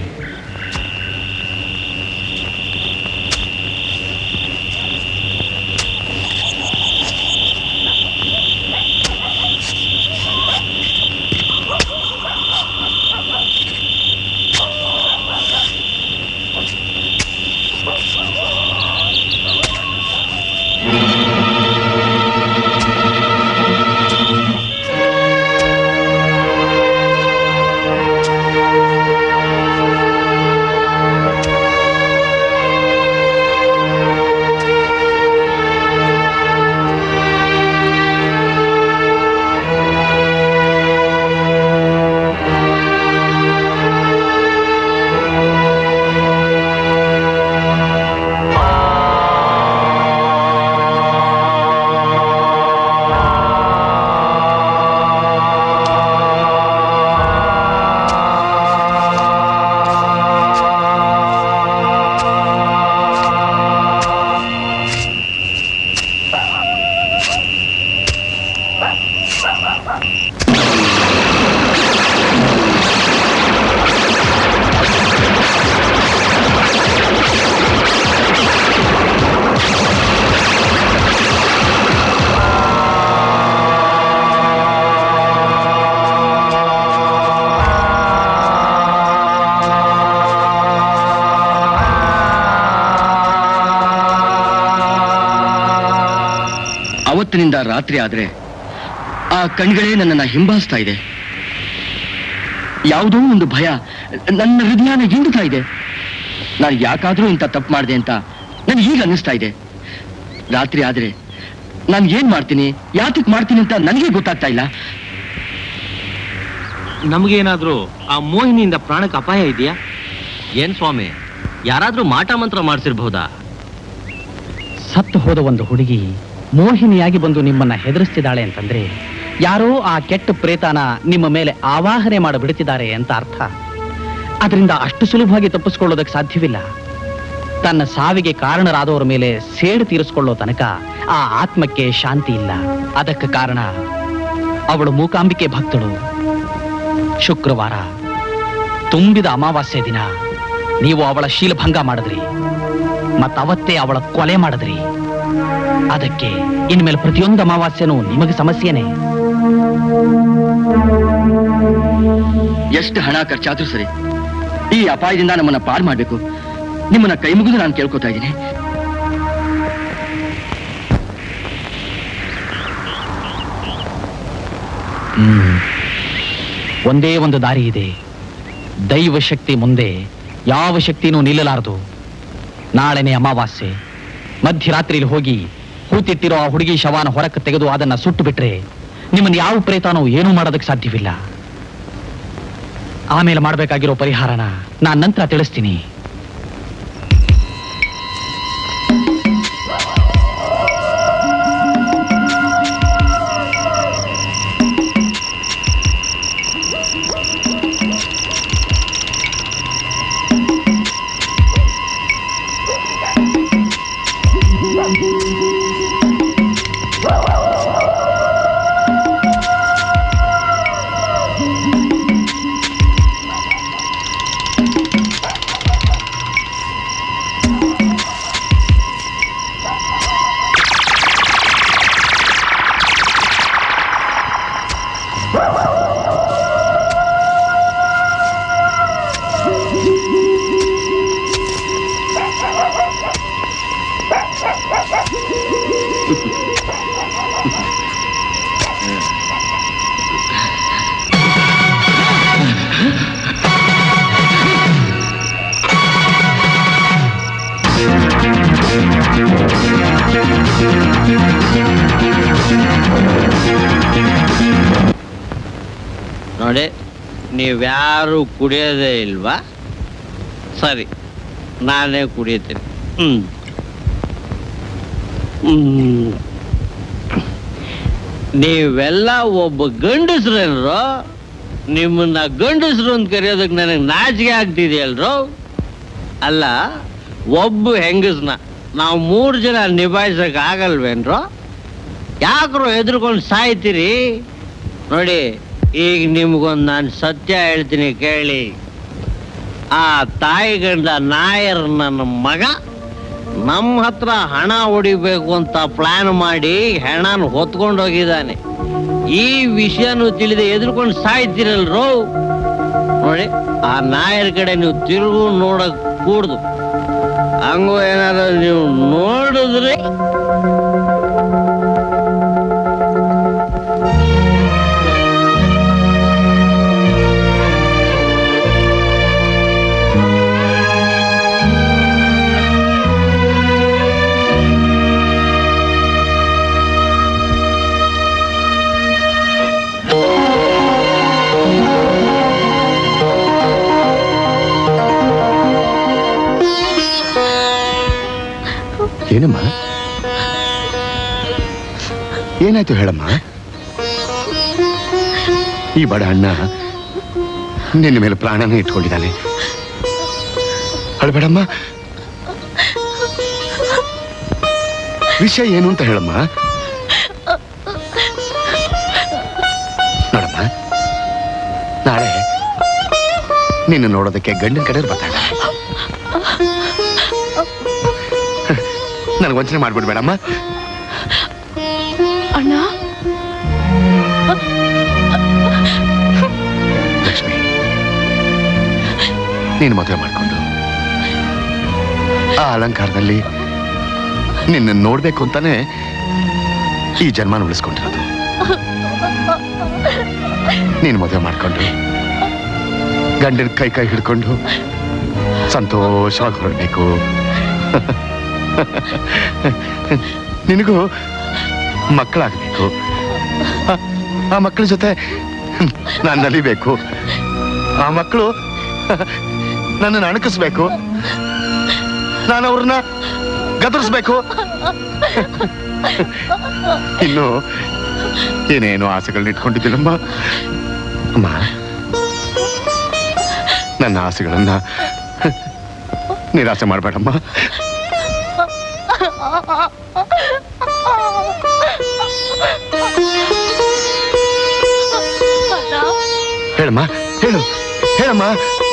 ಅವತ್ತಿನಿಂದ ರಾತ್ರಿ ಆದ್ರೆ ಆ ಕಣ್ಗಳೇ ನನ್ನನ್ನ ಹಿಂಬಾಲಿಸ್ತಾ ಇದೆ ಯಾವುದೋ ಒಂದು ಭಯ ನನ್ನ ಹೃದಯನ ಹಿಂಡುತ್ತಾ ಇದೆ ನಾನು ಯಾಕಾದ್ರೂ ಇಂಥ ತಪ್ಪು ಮಾಡಿದೆ ಅಂತ ನನಗೆ ಈಗ ಅನ್ನಿಸ್ತಾ ಇದೆ ರಾತ್ರಿ ಆದ್ರೆ ನಾನು ಏನ್ ಮಾಡ್ತೀನಿ ಯಾತಕ್ ಮಾಡ್ತೀನಿ ಅಂತ ನನಗೆ ಗೊತ್ತಾಗ್ತಾ ಇಲ್ಲ ನಮಗೇನಾದ್ರೂ ಆ ಮೋಹಿನಿಯಿಂದ ಪ್ರಾಣಕ್ಕೆ ಅಪಾಯ ಇದೆಯಾ ಏನ್ ಸ್ವಾಮಿ ಯಾರಾದ್ರೂ ಮಾಟ ಮಂತ್ರ ಮಾಡಿಸಿರ್ಬಹುದಾ ಸತ್ತು ಹೋದ ಒಂದು ಹುಡುಗಿ ಮೋಹಿನಿಯಾಗಿ ಬಂದು ನಿಮ್ಮನ್ನ ಹೆದರಿಸ್ತಿದ್ದಾಳೆ ಅಂತಂದ್ರೆ ಯಾರೋ ಆ ಕೆಟ್ಟ ಪ್ರೇತನ ನಿಮ್ಮ ಮೇಲೆ ಆವಾಹನೆ ಮಾಡಿಬಿಡುತ್ತಿದ್ದಾರೆ ಅಂತ ಅರ್ಥ ಅದರಿಂದ ಅಷ್ಟು ಸುಲಭವಾಗಿ ತಪ್ಪಿಸ್ಕೊಳ್ಳೋದಕ್ಕೆ ಸಾಧ್ಯವಿಲ್ಲ ತನ್ನ ಸಾವಿಗೆ ಕಾರಣರಾದವರ ಮೇಲೆ ಸೇಡು ತೀರಿಸ್ಕೊಳ್ಳೋ ತನಕ ಆ ಆತ್ಮಕ್ಕೆ ಶಾಂತಿ ಇಲ್ಲ ಅದಕ್ಕೆ ಕಾರಣ ಅವಳು ಮೂಕಾಂಬಿಕೆ ಭಕ್ತಳು ಶುಕ್ರವಾರ ತುಂಬಿದ ಅಮಾವಾಸ್ಯೆ ದಿನ ನೀವು ಅವಳ ಶೀಲಭಂಗ ಮಾಡಿದ್ರಿ ಮತ್ತವತ್ತೇ ಅವಳ ಕೊಲೆ ಮಾಡಿದ್ರಿ ಅದಕ್ಕೆ ಇನ್ಮೇಲೆ ಪ್ರತಿಯೊಂದು ಅಮಾವಾಸ್ಯನೂ ನಿಮಗೆ ಸಮಸ್ಯೆನೇ ಎಷ್ಟು ಹಣ ಖರ್ಚಾದ್ರೂ ಸರಿ ಈ ಅಪಾಯದಿಂದ ನಮ್ಮನ್ನ ಪಾರ್ ಮಾಡ್ಬೇಕು ನಿಮ್ಮನ್ನ ಕೈ ಮುಗಿದು ನಾನು ಕೇಳ್ಕೊತಾ ಇದ್ದೀನಿ ಹ್ಮ್. ಒಂದೇ ಒಂದು ದಾರಿ ಇದೆ ದೈವ ಶಕ್ತಿ ಮುಂದೆ ಯಾವ ಶಕ್ತಿನೂ ನಿಲ್ಲಲಾರದು ನಾಳೆನೆ ಅಮಾವಾಸ್ಯೆ ಮಧ್ಯರಾತ್ರಿಲಿ ಹೋಗಿ ಕೂತಿಟ್ಟಿರೋ ಆ ಹುಡುಗಿ ಶವಾನ ಹೊರಕ್ಕೆ ತೆಗೆದು ಅದನ್ನ ಸುಟ್ಟು ಬಿಟ್ರೆ ನಿಮ್ಮನ್ನ ಯಾವ ಪ್ರೇತಾನೂ ಏನೂ ಮಾಡೋದಕ್ಕೆ ಸಾಧ್ಯವಿಲ್ಲ ಆಮೇಲೆ ಮಾಡಬೇಕಾಗಿರೋ ಪರಿಹಾರನ ನಾನ್ ನಂತರ ತಿಳಿಸ್ತೀನಿ ನೋಡಿ ನೀವ್ಯಾರು ಕುಡಿಯೋದೇ ಇಲ್ವಾ ಸರಿ ನಾನೇ ಕುಡಿಯುತ್ತೀನಿ ಹ್ಮ್ ಹ್ಮ್. ನೀವೆಲ್ಲ ಒಬ್ಬ ಗಂಡಸ್ರೇನ್ರು ನಿಮ್ಮನ್ನ ಗಂಡಸ್ರು ಅಂತ ಕರೆಯೋದಕ್ಕೆ ನನಗೆ ನಾಚಿಕೆ ಆಗ್ತಿದೆಯಲ್ರು ಅಲ್ಲ ಒಬ್ಬ ಹೆಂಗಸ್ನ ನಾವು ಮೂರು ಜನ ನಿಭಾಯಿಸಕ್ ಆಗಲ್ವೇನ್ರು ಯಾಕ್ರು ಹೆದರ್ಕೊಂಡು ಸಾಯ್ತೀರಿ ನೋಡಿ ಈಗ ನಿಮ್ಗೊಂದು ನಾನು ಸತ್ಯ ಹೇಳ್ತೀನಿ ಕೇಳಿ ಆ ತಾಯಿ ಗಂಡ ನಾಯರ್ ನನ್ನ ಮಗ ನಮ್ಮ ಹತ್ರ ಹಣ ಹೊಡಿಬೇಕು ಅಂತ ಪ್ಲಾನ್ ಮಾಡಿ ಹೆಣನ ಹೊತ್ಕೊಂಡು ಹೋಗಿದ್ದಾನೆ ಈ ವಿಷಯನೂ ತಿಳಿದೆ ಎದುರ್ಕೊಂಡು ಸಾಯ್ತಿರಲ್ರೋ ನೋಡಿ ಆ ನಾಯರ್ ಕಡೆ ನೀವು ತಿರುಗು ನೋಡಕ್ ಕೂಡ್ದು ಹಂಗು ಏನಾದ್ರು ನೀವು ನೋಡಿದ್ರೆ ಏನಮ್ಮ ಏನಾಯ್ತು ಹೇಳಮ್ಮ ಈ ಬಡ ಅಣ್ಣ ನಿನ್ನ ಮೇಲೆ ಪ್ರಾಣನ ಇಟ್ಕೊಂಡಿದ್ದಾನೆ ಅಳ್ಬೇಡಮ್ಮ ವಿಷಯ ಏನು ಅಂತ ಹೇಳಮ್ಮ ನೋಡಮ್ಮ ನಾಳೆ ನಿನ್ನ ನೋಡೋದಕ್ಕೆ ಗಂಡನ ಕಡೆ ಬರ್ತಾಳ ನನಗೆ ವಂಚನೆ ಮಾಡ್ಬಿಡ್ಬೇಡಮ್ಮ ಅಣ್ಣ ಲಕ್ಷ್ಮಿ ನೀನು ಮದುವೆ ಮಾಡ್ಕೊಂಡು ಆ ಅಲಂಕಾರದಲ್ಲಿ ನಿನ್ನ ನೋಡ್ಬೇಕು ಅಂತಾನೆ ಈ ಜನ್ಮನ ಉಳಿಸ್ಕೊಂಡಿರೋದು ನೀನು ಮದುವೆ ಮಾಡ್ಕೊಂಡು ಗಂಡನ ಕೈ ಕೈ ಹಿಡ್ಕೊಂಡು ಸಂತೋಷವಾಗಿ ಹೊರಡ್ಬೇಕು ನಿನಗೂ ಮಕ್ಕಳಾಗಬೇಕು ಆ ಮಕ್ಕಳ ಜೊತೆ ನಾನು ನಲಿಬೇಕು ಆ ಮಕ್ಕಳು ನನ್ನನ್ನು ಅಣಕಿಸ್ಬೇಕು ನಾನು ಅವ್ರನ್ನ ಗದರಿಸ್ಬೇಕು ಇನ್ನು ಏನೇನೋ ಆಸೆಗಳನ್ನ ಇಟ್ಕೊಂಡಿದ್ದೀನಮ್ಮ ಅಮ್ಮ ನನ್ನ ಆಸೆಗಳನ್ನ ನಿರಾಸೆ ಮಾಡಬೇಡಮ್ಮ ಹೇಳಮ್ಮ ಹೇಳು ಹೇಳಮ್ಮ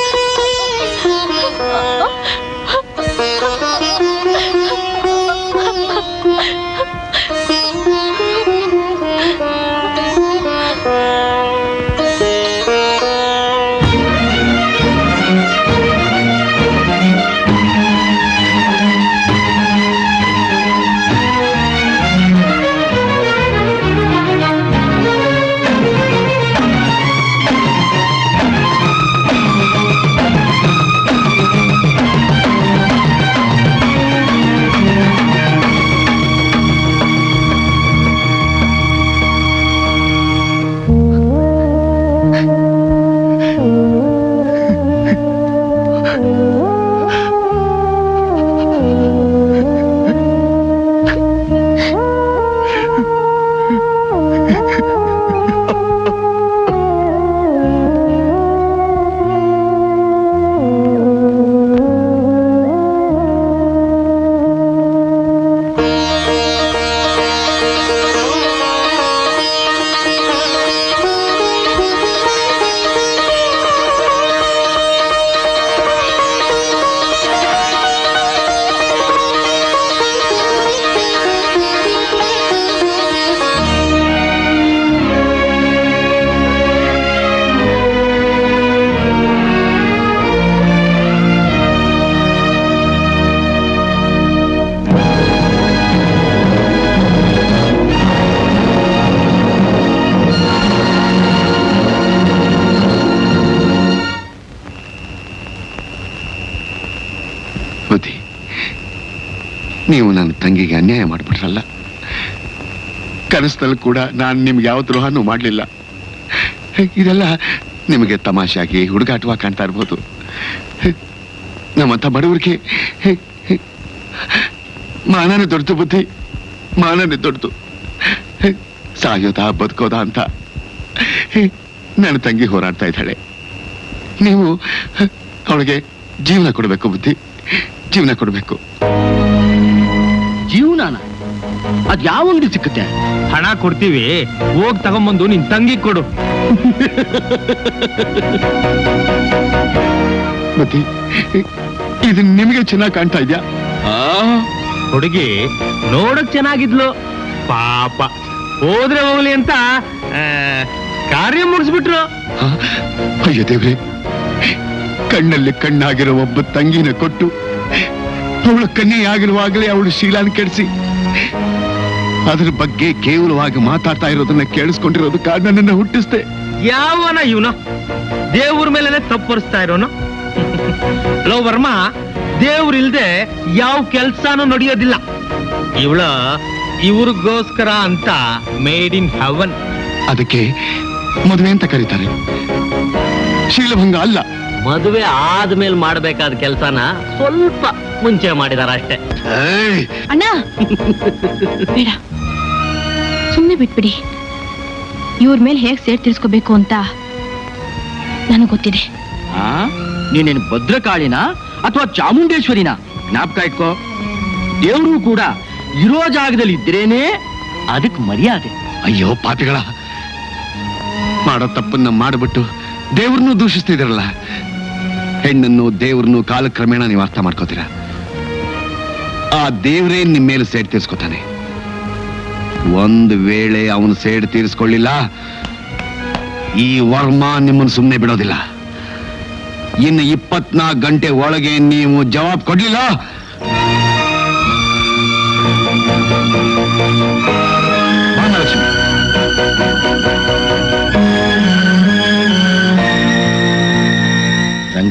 ಬುದ್ಧಿ ನೀವು ನನ್ನ ತಂಗಿಗೆ ಅನ್ಯಾಯ ಮಾಡಿಬಿಟ್ರಲ್ಲ ಕನಸದಲ್ಲಿ ಕೂಡ ನಾನು ನಿಮ್ಗೆ ಯಾವ ದ್ರೋಹನೂ ಮಾಡಲಿಲ್ಲ ಇದೆಲ್ಲ ನಿಮಗೆ ತಮಾಷೆಯಾಗಿ ಹುಡುಗಾಟವಾಗಿ ಕಾಣ್ತಾ ಇರ್ಬೋದು ನಮ್ಮಂಥ ಬಡವರಿಗೆ ಮಾನನೇ ದೊಡ್ಡದು ಬುದ್ಧಿ ಮಾನನೇ ದೊಡ್ಡದು ಸಾಯೋದಾ ಬದುಕೋದಾ ಅಂತ ನನ್ನ ತಂಗಿ ಹೋರಾಡ್ತಾ ಇದ್ದಾಳೆ ನೀವು ಅವಳಿಗೆ ಜೀವನ ಕೊಡಬೇಕು ಬುದ್ಧಿ ಜೀವನ ಕೊಡಬೇಕು ಜೀವನಾನ ಅದ್ ಯಾವ ಅಂಗಡಿ ಸಿಕ್ಕುತ್ತೆ ಹಣ ಕೊಡ್ತೀವಿ ಹೋಗ್ ತಗೊಂಬಂದು ನಿನ್ ತಂಗಿ ಕೊಡು ಬುದ್ಧಿ ಇದು ನಿಮಗೆ ಚೆನ್ನಾಗಿ ಕಾಣ್ತಾ ಇದೆಯಾ ಹುಡುಗಿ ನೋಡಕ್ ಚೆನ್ನಾಗಿದ್ಲು ಪಾಪ ಹೋದ್ರೆ ಹೋಗ್ಲಿ ಅಂತ ಆ, ಕಾರ್ಯ ಮುಗಿಸ್ಬಿಟ್ರು ಅಯ್ಯೋ ದೇವ್ರೆ ಕಣ್ಣಲ್ಲಿ ಕಣ್ಣಾಗಿರೋ ಒಬ್ಬ ತಂಗಿನ ಕೊಟ್ಟು ಅವಳ ಕನ್ಯೆಯಾಗಿರುವಾಗಲೇ ಅವಳು ಶೀಲಾನ ಕೆಡಿಸಿ ಅದ್ರ ಬಗ್ಗೆ ಕೇವಲವಾಗಿ ಮಾತಾಡ್ತಾ ಇರೋದನ್ನ ಕೇಳಿಸ್ಕೊಂಡಿರೋದು ನನ್ನನ್ನು ಹುಟ್ಟಿಸ್ದೆ ಯಾವನ ಇವನು ದೇವ್ರ ಮೇಲೆನೆ ತಪ್ಪರಿಸ್ತಾ ಇರೋನು ಲೋ ವರ್ಮ ದೇವ್ರ ಇಲ್ದೆ ಯಾವ ಕೆಲ್ಸಾನು ನಡೆಯೋದಿಲ್ಲ ಇವಳ ಇವ್ರಿಗೋಸ್ಕರ ಅಂತ ಮೇಡ್ ಇನ್ ಹೆವನ್ ಅದಕ್ಕೆ ಮದುವೆ ಅಂತ ಕರೀತಾರೆ ಶೀಲಭಂಗ ಅಲ್ಲ ಮದುವೆ ಆದ್ಮೇಲೆ ಮಾಡ್ಬೇಕಾದ ಕೆಲ್ಸನ ಸ್ವಲ್ಪ ಮುಂಚೆ ಮಾಡಿದಾರ ಅಷ್ಟೇ ಅಣ್ಣ ಬೇಡ ಸುಮ್ಮನೆ ಬಿಟ್ಬಿಡಿ ಇವ್ರ ಮೇಲೆ ಹೇಗ್ ಸೇರ್ ತೀರ್ಸ್ಕೋಬೇಕು ಅಂತ ನನಗೆ ಗೊತ್ತಿದೆ ಆ ನೀನೇನು ಭದ್ರಕಾಳಿನ ಅಥವಾ ಚಾಮುಂಡೇಶ್ವರಿನ ಜ್ಞಾಪಕ ಇಟ್ಕೋ ದೇವರು ಕೂಡ ಇರೋ ಜಾಗದಲ್ಲಿ ಇದ್ರೇನೆ ಅದಕ್ಕೆ ಮರ್ಯಾದೆ ಅಯ್ಯೋ ಪಾಪಿಗಳ ಮಾಡೋ ತಪ್ಪನ್ನ ಮಾಡಿಬಿಟ್ಟು ದೇವ್ರನ್ನೂ ದೂಷಿಸ್ತಿದಿರಲ್ಲ ಹೆಣ್ಣನ್ನು ದೇವ್ರನ್ನು ಕಾಲಕ್ರಮೇಣ ನೀವು ಅರ್ಥ ಮಾಡ್ಕೋತೀರ ಆ ದೇವ್ರೇ ನಿಮ್ಮ ಮೇಲೆ ಸೇಡ್ ತೀರ್ಸ್ಕೊತಾನೆ ಒಂದು ವೇಳೆ ಅವನು ಸೇಡ್ ತೀರಿಸ್ಕೊಳ್ಳಿಲ್ಲ ಈ ವರ್ಮ ನಿಮ್ಮನ್ನು ಸುಮ್ಮನೆ ಬಿಡೋದಿಲ್ಲ ಇನ್ನು ಇಪ್ಪತ್ನಾಲ್ಕು ಗಂಟೆ ಒಳಗೆ ನೀವು ಜವಾಬ್ ಕೊಡ್ಲಿಲ್ಲ ಮಹಾಲಕ್ಷ್ಮಿ ರಂಗ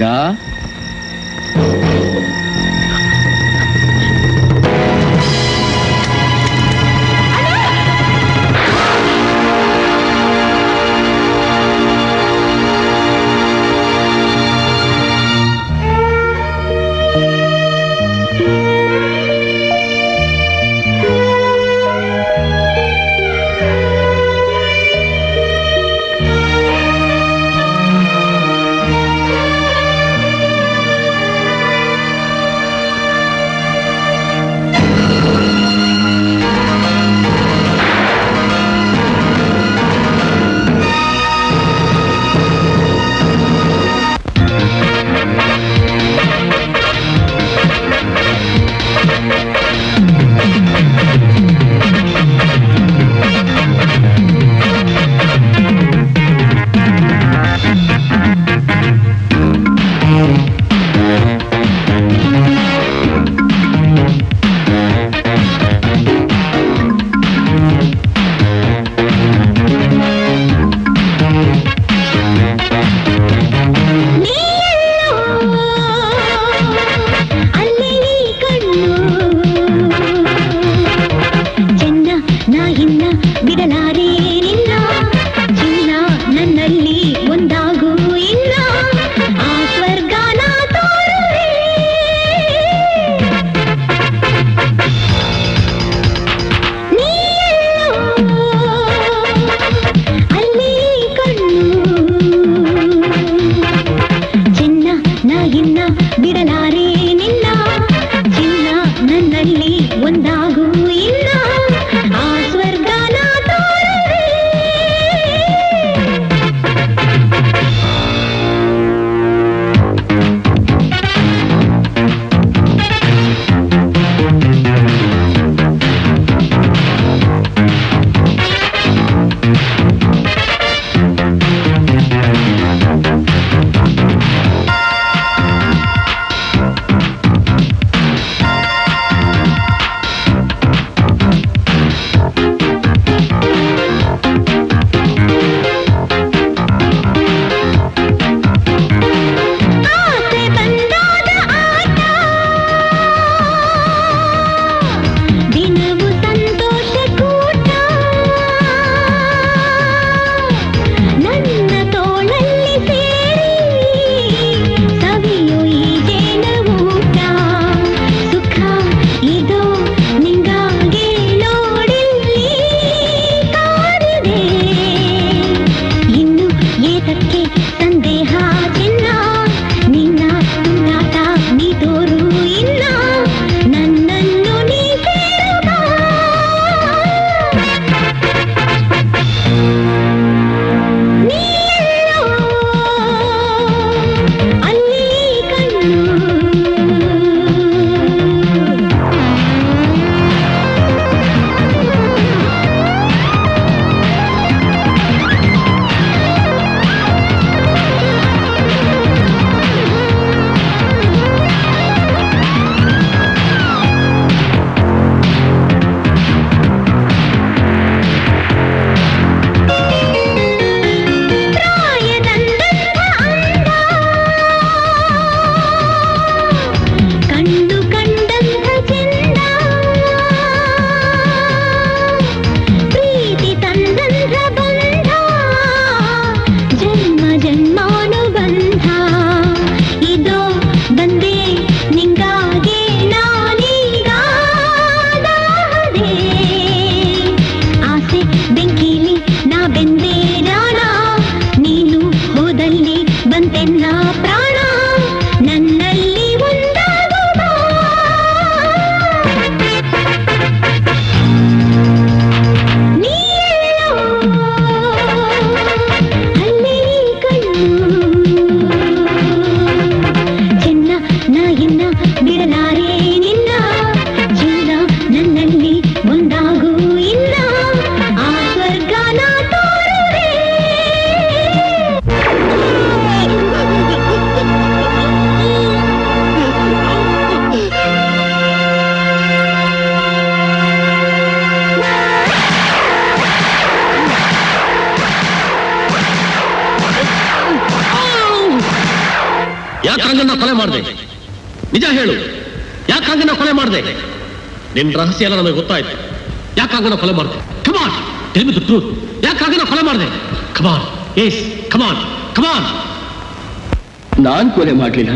ರಂಗನ್ನ ಕೊಲೆ ಮಾಡಿದೆ ನಿಜ ಹೇಳು ಯಾಕೆ ರಂಗನ್ನ ಕೊಲೆ ಮಾಡಿದೆ ನಿನ್ ರಹಸ್ಯ ಎಲ್ಲ ನಮಗೆ ಗೊತ್ತಾಯ್ತು ಯಾಕೆ ರಂಗನ್ನ ಕೊಲೆ ಮಾಡಿದೆ come on tell me the truth ಯಾಕೆ ರಂಗನ್ನ ಕೊಲೆ ಮಾಡಿದೆ ಕಮಾನ್ ಎಸ್ ಕಮಾನ್ ಕಮಾನ್ ನಾನ್ ಕೊಲೆ ಮಾಡ್ಲಿಲ್ಲ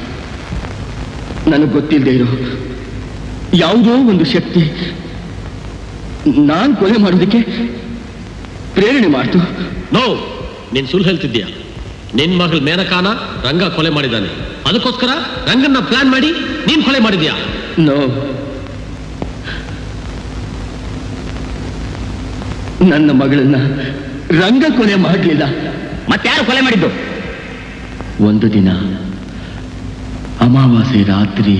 ನನಗೆ ಗೊತ್ತಿಲ್ಲದೆ ಇರೋ ಯಾವುದೋ ಒಂದು ಶಕ್ತಿ ನಾನ್ ಕೊಲೆ ಮಾಡೋದಕ್ಕೆ ಪ್ರೇರಣೆ ಮಾಡ್ತು ನೋ ನೀನ್ ಸುಳ್ಳು ಹೇಳ್ತಿದ್ಯಾ ನಿನ್ ಮಗಳು ಮೇನಕಾನ ರಂಗ ಕೊಲೆ ಮಾಡಿದ್ದಾನೆ ಅದಕ್ಕೋಸ್ಕರ ರಂಗನ್ನ ಪ್ಲಾನ್ ಮಾಡಿ ನೀನ್ ಕೊಲೆ ಮಾಡಿದ್ಯಾ ನೋ ನನ್ನ ಮಗಳನ್ನ ರಂಗ ಕೊಲೆ ಮಾಡಲಿಲ್ಲ ಮತ್ತಾರು ಕೊಲೆ ಮಾಡಿದ್ದು ಒಂದು ದಿನ ಅಮಾವಾಸ್ಯೆ ರಾತ್ರಿ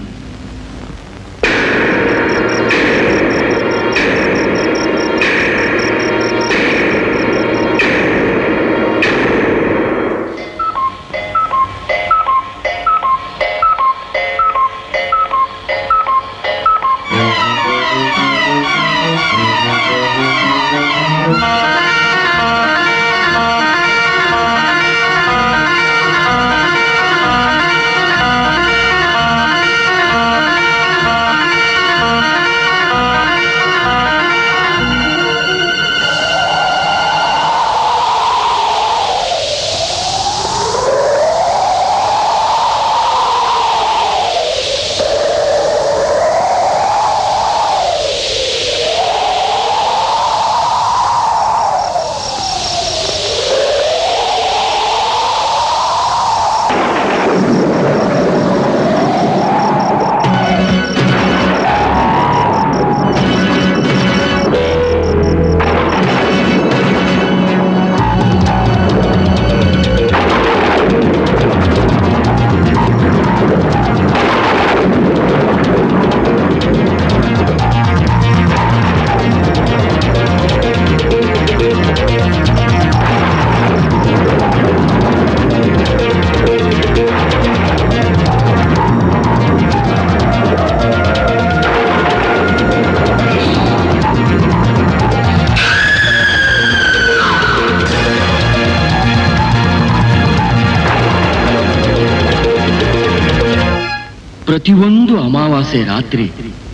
ಪ್ರತಿಯೊಂದು ಅಮಾವಾಸ್ಯೆ ರಾತ್ರಿ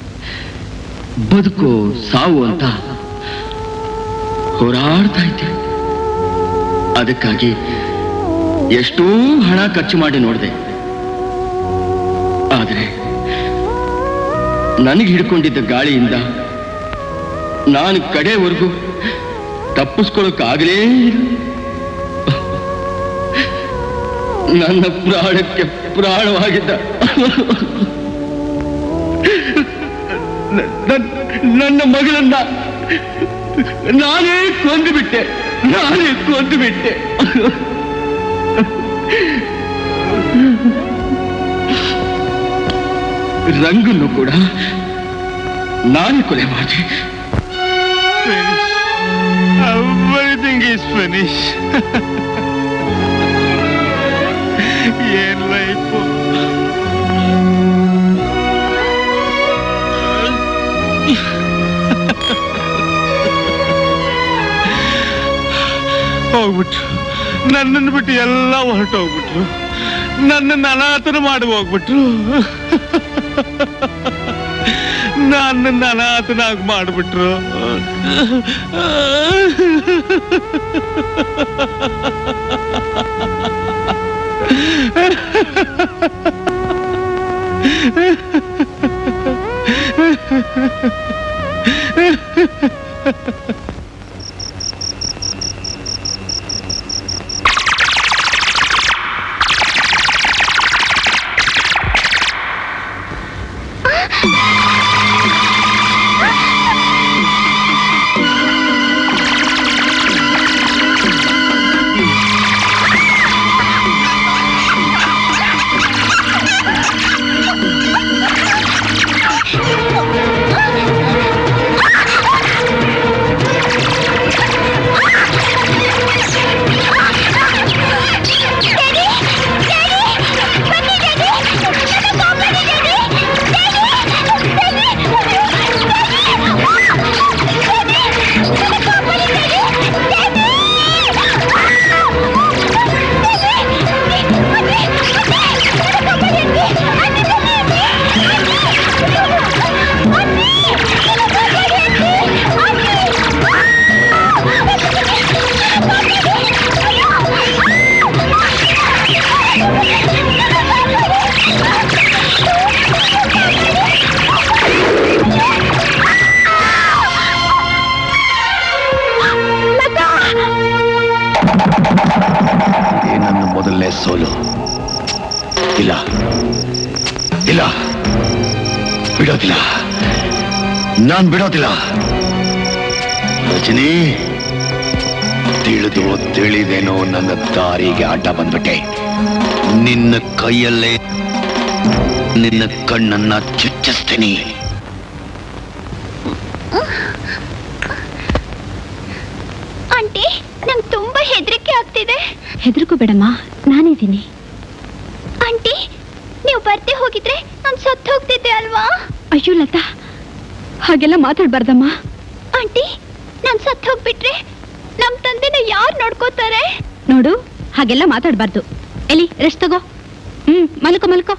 ಬದುಕೋ ಸಾವು ಅಂತ ಹೋರಾಡ್ತಾ ಇದ್ದೆ ಅದಕ್ಕಾಗಿ ಎಷ್ಟೋ ಹಣ ಖರ್ಚು ಮಾಡಿ ನೋಡಿದೆ ಆದರೆ ನನಗೆ ಹಿಡ್ಕೊಂಡಿದ್ದ ಗಾಳಿಯಿಂದ ನಾನು ಕಡೆವರೆಗೂ ತಪ್ಪಿಸ್ಕೊಳ್ಳೋಕ್ಕಾಗಲೇ ಇಲ್ಲ ನನ್ನ ಪ್ರಾಣಕ್ಕೆ ಪ್ರಾಣವಾಗಿದ್ದ ನನ್- ನನ್ನ ಮಗಳನ್ನ ನಾನೇ ಕೊಂದು ಬಿಟ್ಟೆ ನಾನೇ ಕೊಂದು ಬಿಟ್ಟೆ ರಂಗನ್ನು ಕೂಡ ನಾನೇ ಕೊಲೆ ಮಾಡಿದೆ Everything is finished. ಏನ್ ಲೈಫ್ ಹೋಗ್ಬಿಟ್ರು ನನ್ನನ್ನು ಬಿಟ್ಟು ಎಲ್ಲ ಹೊರಟೋಗ್ಬಿಟ್ರು ನನ್ನನ್ನು ಅನಾಥನ ಮಾಡಿ ಹೋಗ್ಬಿಟ್ರು ನನ್ನನ್ನು ಅನಾಥನಾಗಿ ಮಾಡಿಬಿಟ್ರು Daddy! ಇಲ್ಲ ಬಿಡೋದಿಲ್ಲ ನಾನ್ ಬಿಡೋದಿಲ್ಲ ರಜನಿ ತಿಳಿದು ತಿಳಿದೇನೋ ನನ್ನ ದಾರಿಗೆ ಅಡ್ಡ ಬಂದ್ಬಿಟ್ಟೆ ನಿನ್ನ ಕೈಯಲ್ಲೇ ನಿನ್ನ ಕಣ್ಣನ್ನ ಚುಚ್ಚಿಸ್ತೀನಿ ಆಂಟಿ ನಂಗೆ ತುಂಬಾ ಹೆದರಿಕೆ ಆಗ್ತಿದೆ ಹೆದರ್ಕೋಬೇಡಮ್ಮ ನಾನಿದ್ದೀನಿ ಆಂಟಿ ನೀವು ಬರ್ದೇ ಹೋಗಿದ್ರೆ ನಾನು ಸತ್ತು ಹೋಗ್ತಿದ್ದೆ ಅಲ್ವಾ ಅಯ್ಯೋ ಲತಾ ಹಾಗೆಲ್ಲ ಮಾತಾಡ್ಬಾರ್ದಮ್ಮ ಆಂಟಿ ನಾನು ಸತ್ತು ಹೋಗ್ಬಿಟ್ರೆ ನಮ್ ತಂದೆನ ಯಾರು ನೋಡ್ಕೋತಾರೆ ನೋಡು ಹಾಗೆಲ್ಲ ಮಾತಾಡ್ಬಾರ್ದು ಎಲ್ಲಿ ರೆಸ್ಟ್ ತಗೋ ಹ್ಮ್ ಮಲ್ಕೋ ಮಲ್ಕೋ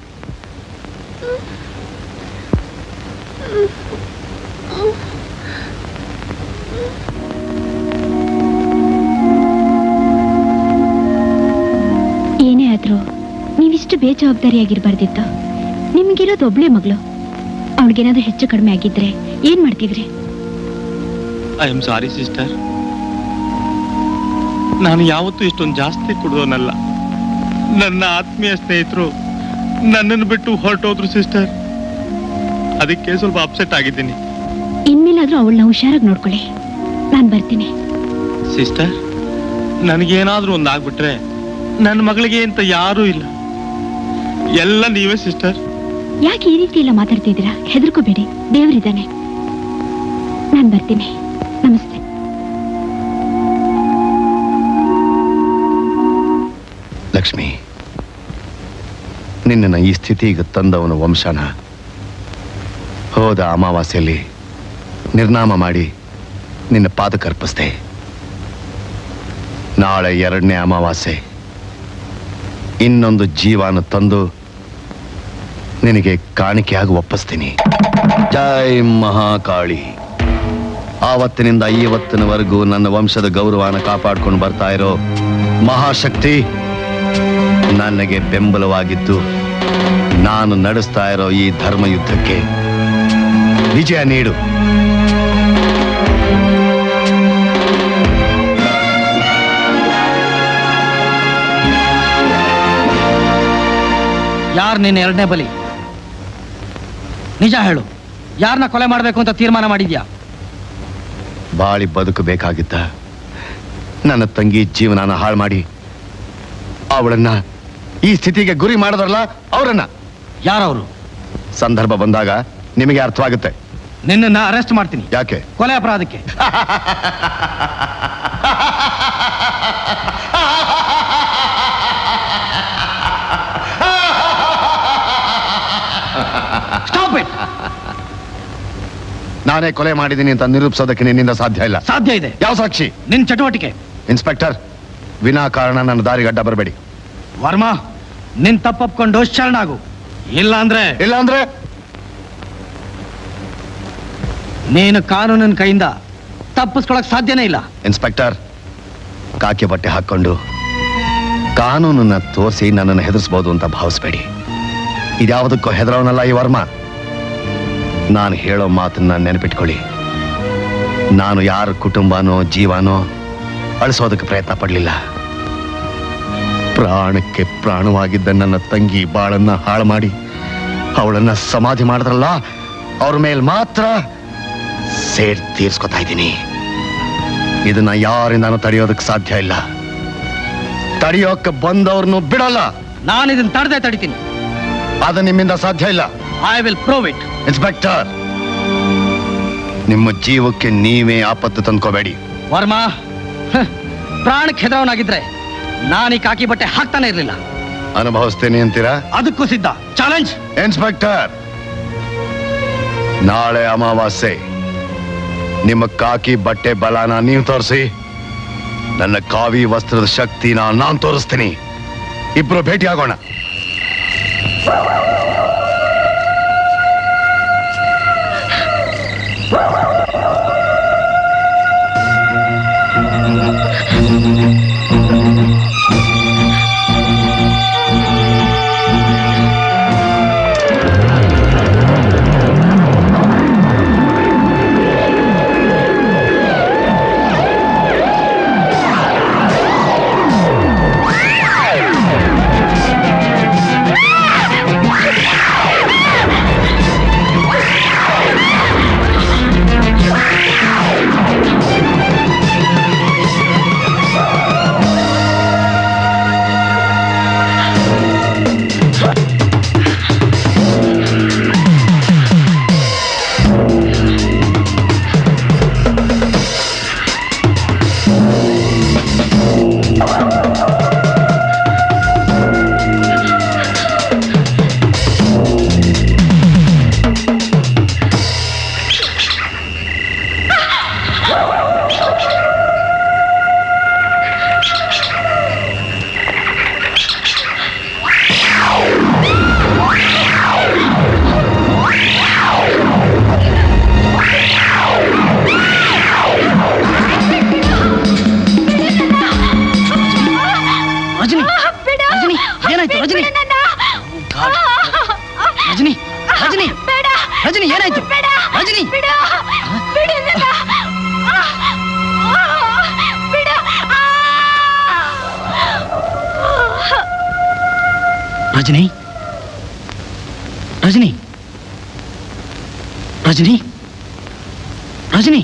ಏನೇ ಆದ್ರೂ ನೀವಿಷ್ಟು ಬೇಜವಾಬ್ದಾರಿಯಾಗಿರ್ಬಾರ್ದಿತ್ತು ನಿಮ್ಗಿರೋದು ಒಬ್ಳೆ ಮಗಳು ಅವಳಿಗೇನಾದ್ರೂ ಹೆಚ್ಚು ಕಡಿಮೆ ಆಗಿದ್ರೆ ಏನ್ ಮಾಡ್ತಿದ್ರಿ ಐ ಆಮ್ ಸಾರಿ ಸಿಸ್ಟರ್ ನಾನು ಯಾವತ್ತೂ ಇಷ್ಟೊಂದು ಜಾಸ್ತಿ ಕುಡಿದೋನಲ್ಲ ನನ್ನ ಆತ್ಮೀಯ ಸ್ನೇಹಿತರು ನನ್ನನ್ನು ಬಿಟ್ಟು ಹೊರಟೋದ್ರು ಸಿಸ್ಟರ್ ಅದಕ್ಕೆ ಸ್ವಲ್ಪ ಅಪ್ಸೆಟ್ ಆಗಿದ್ದೀನಿ ಇನ್ಮೇಲಾದ್ರೂ ಅವಳನ್ನ ಹುಷಾರಾಗಿ ನೋಡ್ಕೊಳ್ಳಿ ನಾನ್ ಬರ್ತೀನಿ ಸಿಸ್ಟರ್ ನನಗೇನಾದ್ರೂ ಒಂದು ಆಗ್ಬಿಟ್ರೆ ನನ್ನ ಮಗಳಿಗೆ ಅಂತ ಯಾರೂ ಇಲ್ಲ ಎಲ್ಲ ನೀವೇ ಸಿಸ್ಟರ್ ಯಾಕೆ ಈ ರೀತಿ ಎಲ್ಲ ಮಾತಾಡ್ತಿದ್ದೀರಾ ಹೆದರ್ಕೋಬೇಡಿ ದೇವರಿದ್ದಾನೆ ನಾನ್ ಬರ್ತೀನಿ ನಮಸ್ತೆ ಲಕ್ಷ್ಮಿ ನಿನ್ನನ್ನ ಈ ಸ್ಥಿತಿಗೆ ತಂದವನ ವಂಶನ ಹೋದ ಅಮಾವಾಸ್ಯೆಯಲ್ಲಿ ನಿರ್ನಾಮ ಮಾಡಿ ನಿನ್ನ ಪಾದಕರ್ಪಿಸ್ದೆ ನಾಳೆ ಎರಡನೇ ಅಮಾವಾಸ್ಯೆ ಇನ್ನೊಂದು ಜೀವನ ತಂದು ನಿನಗೆ ಕಾಣಿಕೆಯಾಗಿ ಒಪ್ಪಿಸ್ತೀನಿ ಜೈ ಮಹಾಕಾಳಿ ಆವತ್ತಿನಿಂದ ಇವತ್ತಿನವರೆಗೂ ನನ್ನ ವಂಶದ ಗೌರವನ ಕಾಪಾಡ್ಕೊಂಡು ಬರ್ತಾ ಇರೋ ಮಹಾಶಕ್ತಿ ನನಗೆ ಬೆಂಬಲವಾಗಿದ್ದು ನಾನು ನಡೆಸ್ತಾ ಇರೋ ಈ ಧರ್ಮ ಯುದ್ಧಕ್ಕೆ ವಿಜಯ ನೀಡು ಯಾರು ನಿನ್ನ ಎರಡನೇ ಬಲಿ ನಿಜ ಹೇಳು ಯಾರನ್ನ ಕೊಲೆ ಮಾಡಬೇಕು ಅಂತ ತೀರ್ಮಾನ ಮಾಡಿದ್ಯಾ ಬಾಳಿ ಬದುಕಬೇಕಾಗಿದ್ದ ನನ್ನ ತಂಗಿ ಜೀವನನ ಹಾಳು ಮಾಡಿ ಅವಳನ್ನ ಈ ಸ್ಥಿತಿಗೆ ಗುರಿ ಮಾಡಿದ್ರಲ್ಲ ಅವರನ್ನ ಯಾರವರು ಸಂದರ್ಭ ಬಂದಾಗ ನಿಮಗೆ ಅರ್ಥವಾಗುತ್ತೆ ನಿನ್ನನ್ನ ಅರೆಸ್ಟ್ ಮಾಡ್ತೀನಿ ಯಾಕೆ ಕೊಲೆ ಅಪರಾಧಕ್ಕೆ ಸ್ಟಾಪ್ ಇಟ್ ನಾನೇ ಕೊಲೆ ಮಾಡಿದ್ದೀನಿ ಅಂತ ನಿರೂಪಿಸೋದಕ್ಕೆ ನಿನ್ನಿಂದ ಸಾಧ್ಯ ಇಲ್ಲ ಸಾಧ್ಯ ಇದೆ ಯಾವ ಸಾಕ್ಷಿ ನಿನ್ ಚಟುವಟಿಕೆ ಇನ್ಸ್ಪೆಕ್ಟರ್ ವಿನಾಕಾರಣ ನನ್ನ ದಾರಿಗೆ ಅಡ್ಡ ಬರಬೇಡಿ ವರ್ಮಾ ನಿನ್ ತಪ್ಪಪ್ಕೊಂಡು ಶರಣಾಗು ಇಲ್ಲ ಅಂದ್ರೆ ಇಲ್ಲ ಅಂದ್ರೆ ನೀನು ಕಾನೂನಿನ ಕೈಯಿಂದ ತಪ್ಪಿಸ್ಕೊಳಕ್ ಸಾಧ್ಯನೇ ಇಲ್ಲ ಇನ್ಸ್ಪೆಕ್ಟರ್ ಕಾಕಿ ಬಟ್ಟೆ ಹಾಕೊಂಡು ಕಾನೂನನ್ನ ತೋರಿಸಿ ನನ್ನನ್ನು ಹೆದರ್ಸ್ಬೋದು ಅಂತ ಭಾವಿಸ್ಬೇಡಿ ಇದ್ಯಾವುದಕ್ಕೂ ಹೆದರವನಲ್ಲ ಈ ವರ್ಮ ನಾನು ಹೇಳೋ ಮಾತನ್ನ ನೆನಪಿಟ್ಕೊಳ್ಳಿ ನಾನು ಯಾರ ಕುಟುಂಬನೋ ಜೀವನೋ ಅಳಿಸೋದಕ್ಕೆ ಪ್ರಯತ್ನ ಪಡಲಿಲ್ಲ ಪ್ರಾಣಕ್ಕೆ ಪ್ರಾಣವಾಗಿದ್ದ ನನ್ನ ತಂಗಿ ಬಾಳನ್ನ ಹಾಳು ಮಾಡಿ ಅವಳನ್ನ ಸಮಾಧಿ ಮಾಡಿದ್ರಲ್ಲ ಅವ್ರ ಮೇಲೆ ಮಾತ್ರ ಸೇಡ್ ತೀರ್ಸ್ಕೊತಾ ಇದ್ದೀನಿ ಇದನ್ನ ಯಾರಿಂದಾನು ತಡೆಯೋದಕ್ಕೆ ಸಾಧ್ಯ ಇಲ್ಲ ತಡೆಯೋಕೆ ಬಂದವ್ರನ್ನು ಬಿಡಲ್ಲ ನಾನು ಇದನ್ನ ತಡೆದೇ ತಡಿತೀನಿ ಅದು ನಿಮ್ಮಿಂದ ಸಾಧ್ಯ ಇಲ್ಲ I will prove it inspector ನಿಮ್ಮ ಜೀವಕ್ಕೆ ನೀವೇ ಆಪತ್ತು ತಂದ್ಕೋಬೇಡಿ ವರ್ಮಾ ಹ, ಪ್ರಾಣಕ್ಕೆ ಹೆದರವನಾಗಿದ್ರೆ ನಾನು ಈ ಕಾಕಿ ಬಟ್ಟೆ ಹಾಕ್ತಾನೆ ಇರ್ಲಿಲ್ಲ ಅನುಭವಿಸ್ತೇನೆ ಅಂತೀರಾ ಅದಕ್ಕೂ ಸಿದ್ಧ ಚಾಲೆಂಜ್ ಇನ್ಸ್ಪೆಕ್ಟರ್ ನಾಳೆ ಅಮಾವಾಸ್ಯೆ ನಿಮ್ಮ ಕಾಕಿ ಬಟ್ಟೆ ಬಲನ ನೀವು ತೋರಿಸಿ ನನ್ನ ಕಾವಿ ವಸ್ತ್ರದ ಶಕ್ತಿನ ನಾನ್ ತೋರಿಸ್ತೀನಿ ಇಬ್ರು ಭೇಟಿ ಆಗೋಣ Ah! ರಜನಿ ಬೇಡ ರಜನಿ ಏನಾಯ್ತು ಬೇಡ ರಜನಿ ಬಿಡ ಬಿಡು ನನ್ನ. ಆ, ಆ, ಬಿಡು ಆ. ರಜನಿ ರಜನಿ ರಜನಿ ರಜನಿ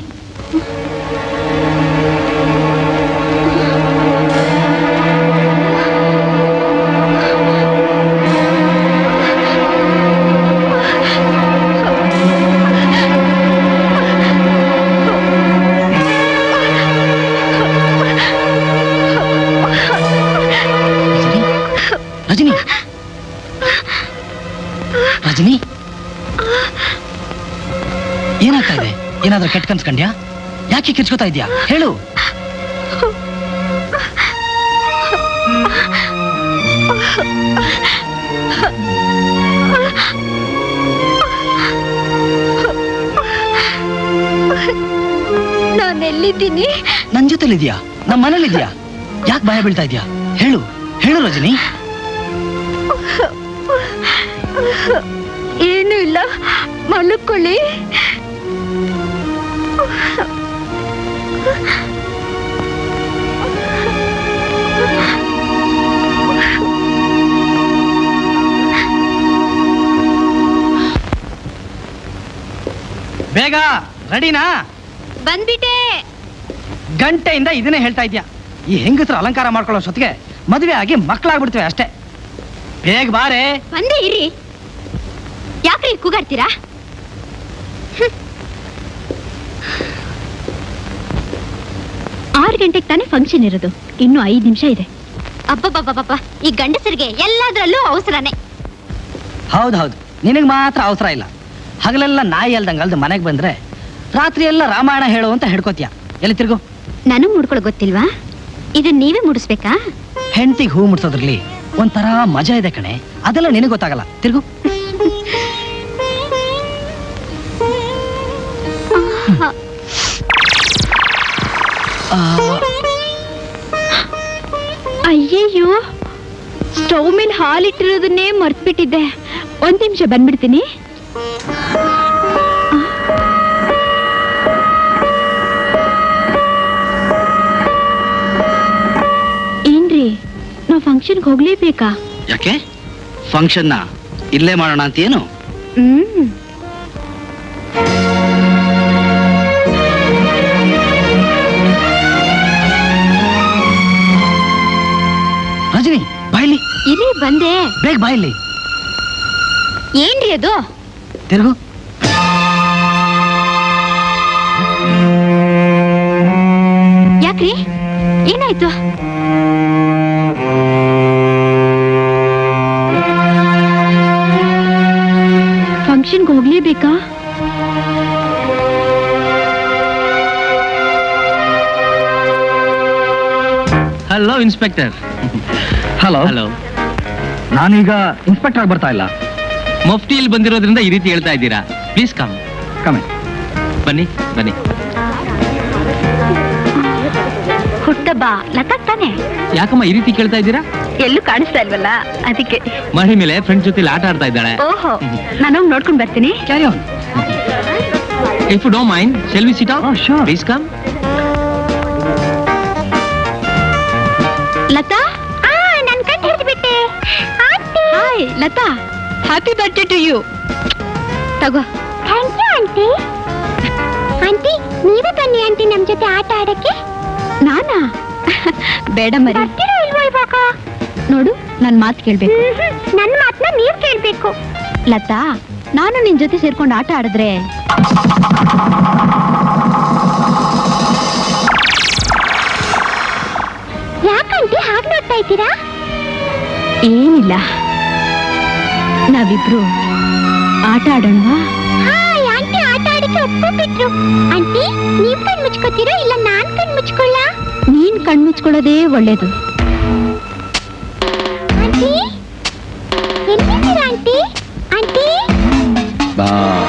ರಜನಿ ರಜನಿ ಏನಾಗ್ತಾ ಇದೆ ಏನಾದ್ರೂ ಕೆಟ್ಟ ಕನ್ಸ್ಕೊಂಡ್ಯಾ ಯಾಕೆ ಕಿರ್ಚ್ಕೋತಾ ಇದ್ಯಾ ಹೇಳು ನಾನೆಲ್ಲಿದ್ದೀನಿ ನನ್ ಜೊತೆಲಿದ್ಯಾ ನಮ್ಮ ಮನೇಲಿದ್ಯಾ ಯಾಕೆ ಭಯ ಬೀಳ್ತಾ ಇದ್ಯಾ ಹೇಳು ಹೇಳು ರಜನಿ ಏನು ಇಲ್ಲ ಮಲ್ಕೊಳ್ಳಿ ಬೇಗ ರೆಡಿನಾ ಬಂದ್ಬಿಟ್ಟೆ ಗಂಟೆಯಿಂದ ಇದನ್ನೇ ಹೇಳ್ತಾ ಇದ್ಯಾ ಈ ಹೆಂಗಸರು ಅಲಂಕಾರ ಮಾಡ್ಕೊಳ್ಳೋ ಸೊತ್ತಿಗೆ ಮದುವೆ ಆಗಿ ಮಕ್ಕಳಾಗ್ಬಿಡ್ತೇವೆ ಅಷ್ಟೇ ಬೇಗ ಬಾರೆ ಬಂದೆ ಇರಿ ಯಾಕ್ರಿ ಕೂಗಾಡ್ತೀರಾ ಹ್ಮ್. ಆರು ಗಂಟೆಗೆ ತಾನೇ ಫಂಕ್ಷನ್ ಇರೋದು ಇನ್ನು ಐದು ನಿಮಿಷ ಇದೆ ಅಬ್ಬಬ್ಬಬ್ಬಬ್ಬ ಈ ಗಂಡಸರಿಗೆ ಎಲ್ಲದರಲ್ಲೂ ಅವಸರನೇ ಹೌದು ಹೌದು ನಿನಗೆ ಮಾತ್ರ ಅವಸರ ಇಲ್ಲ ಹಗಲೆಲ್ಲ ನಾಯಿ ಅಲ್ದಂಗೆ ಅಲ್ದು ಮನೆಗೆ ಬಂದ್ರೆ ರಾತ್ರಿ ಎಲ್ಲ ರಾಮಾಯಣ ಹೇಳು ಅಂತ ಹಿಡ್ಕೋತೀಯ ಎಲ್ಲಿ ತಿರ್ಗು ನನಗ್ ಮುಡ್ಕೊಳ್ ಗೊತ್ತಿಲ್ವಾ ಇದನ್ನ ನೀವೇ ಮುಡಿಸ್ಬೇಕಾ ಹೆಂಡತಿಗೆ ಹೂ ಮುಡ್ಸೋದ್ರಲ್ಲಿ ಒಂಥರ ಮಜಾ ಇದೆ ಕಣೆ ಅದೆಲ್ಲ ನಿನಗೆ ಗೊತ್ತಾಗಲ್ಲ ತಿರ್ಗು ಅಯ್ಯಯ್ಯೋ ಸ್ಟವ್ ಮೇಲೆ ಹಾಲಿಟ್ಟಿರೋದನ್ನೇ ಮರ್ತ್ಬಿಟ್ಟಿದ್ದೆ ಒಂದ್ ನಿಮಿಷ ಬಂದ್ಬಿಡ್ತೀನಿ ಏನ್ರಿ ನಾವ್ ಫಂಕ್ಷನ್ಗೆ ಹೋಗ್ಲೇಬೇಕಾ ಯಾಕೆ ಫಂಕ್ಷನ್ನ ಇಲ್ಲೇ ಮಾಡೋಣ ಅಂತ ಏನು ಹ್ಮ್ ರಜನಿ ಬಾಯ್ಲಿ ಇರಿ ಬಂದೆ ಬೇಗ ಬಾಯ್ಲಿ ಏನ್ರಿ ಅದು ತಿರ್ಗು ಯಾಕ್ರಿ ಏನಾಯ್ತು ಫಂಕ್ಷನ್ಗೆ ಹೋಗ್ಲೇಬೇಕಾ ಹಲೋ ಇನ್ಸ್ಪೆಕ್ಟರ್ ಹಲೋ ಹಲೋ ನಾನೀಗ ಇನ್ಸ್ಪೆಕ್ಟರ್ ಆಗಿ ಬರ್ತಾ ಇಲ್ಲ ಮಫ್ಟಿಯಲ್ಲಿ ಬಂದಿರೋದ್ರಿಂದ ಈ ರೀತಿ ಹೇಳ್ತಾ ಇದ್ದೀರಾ ಪ್ಲೀಸ್ ಕಮ್ ಕಮೆ ಬನ್ನಿ ಬನ್ನಿ ಹುಟ್ಟಬ್ಬ ಲತಾ ತಾನೆ ಯಾಕಮ್ಮ ಈ ರೀತಿ ಕೇಳ್ತಾ ಇದ್ದೀರಾ ಎಲ್ಲೂ ಕಾಣಿಸ್ತಾ ಇಲ್ವಲ್ಲ ಅದಕ್ಕೆ ಮಹಡಿ ಮೇಲೆ ಫ್ರೆಂಡ್ ಜೊತೆ ಆಟ ಆಡ್ತಾ ಇದ್ದಾಳೆ ಓಹೋ ನಾನು ನೋಡ್ಕೊಂಡ್ ಬರ್ತೀನಿ carry on if you don't mind shall we sit please come Latha ನನ್ ಕಣ್ ಹಿಡಿದು ಬಿಟ್ಟೆ hi Latha happy birthday to you ತಗೋ ಥ್ಯಾಂಕ್ ಯು ಆಂಟಿ ಆಂಟಿ ನೀವೇ ಬನ್ನಿ ಆಂಟಿ ನಮ್ ಜೊತೆ ಆಟ ಆಡಕ್ಕೆ ನಾನಾ ಬೇಡ ಮರಿ ಇಲ್ವೋ ಇವಾಗ ನೋಡು ನನ್ ಮಾತು ಕೇಳ್ಬೇಕು ನನ್ನ ಮಾತನ್ನ ನೀವ್ ಕೇಳ್ಬೇಕು ಲತಾ ನಾನು ನಿನ್ ಜೊತೆ ಸೇರ್ಕೊಂಡು ಆಟ ಆಡಿದ್ರೆ ಯಾಕಂಟಿ ಹಾಗೆ ನೋಡ್ತಾ ಇದ್ದೀರಾ ಏನಿಲ್ಲ ನಾವಿಬ್ರು ಆಟ ಆಡೋಣವಾ ಆಂಟಿ ಆಟ ಆಡಕ್ಕೆ ಒಪ್ಕೊಂಡ್ಬಿಟ್ರು ಆಂಟಿ ನೀವ್ ಕಣ್ ಮುಚ್ಕೋತೀರಾ ಇಲ್ಲ ನಾನ್ ಕಣ್ ಮುಚ್ಕೊಳ್ಳ ನೀನ್ ಕಣ್ ಮುಚ್ಕೊಳ್ಳೋದೇ ಒಳ್ಳೇದು ಆಂಟಿ ಎಲ್ಲಿದ್ದೀರಾ ಆಂಟಿ ಆಂಟಿ ಬಾ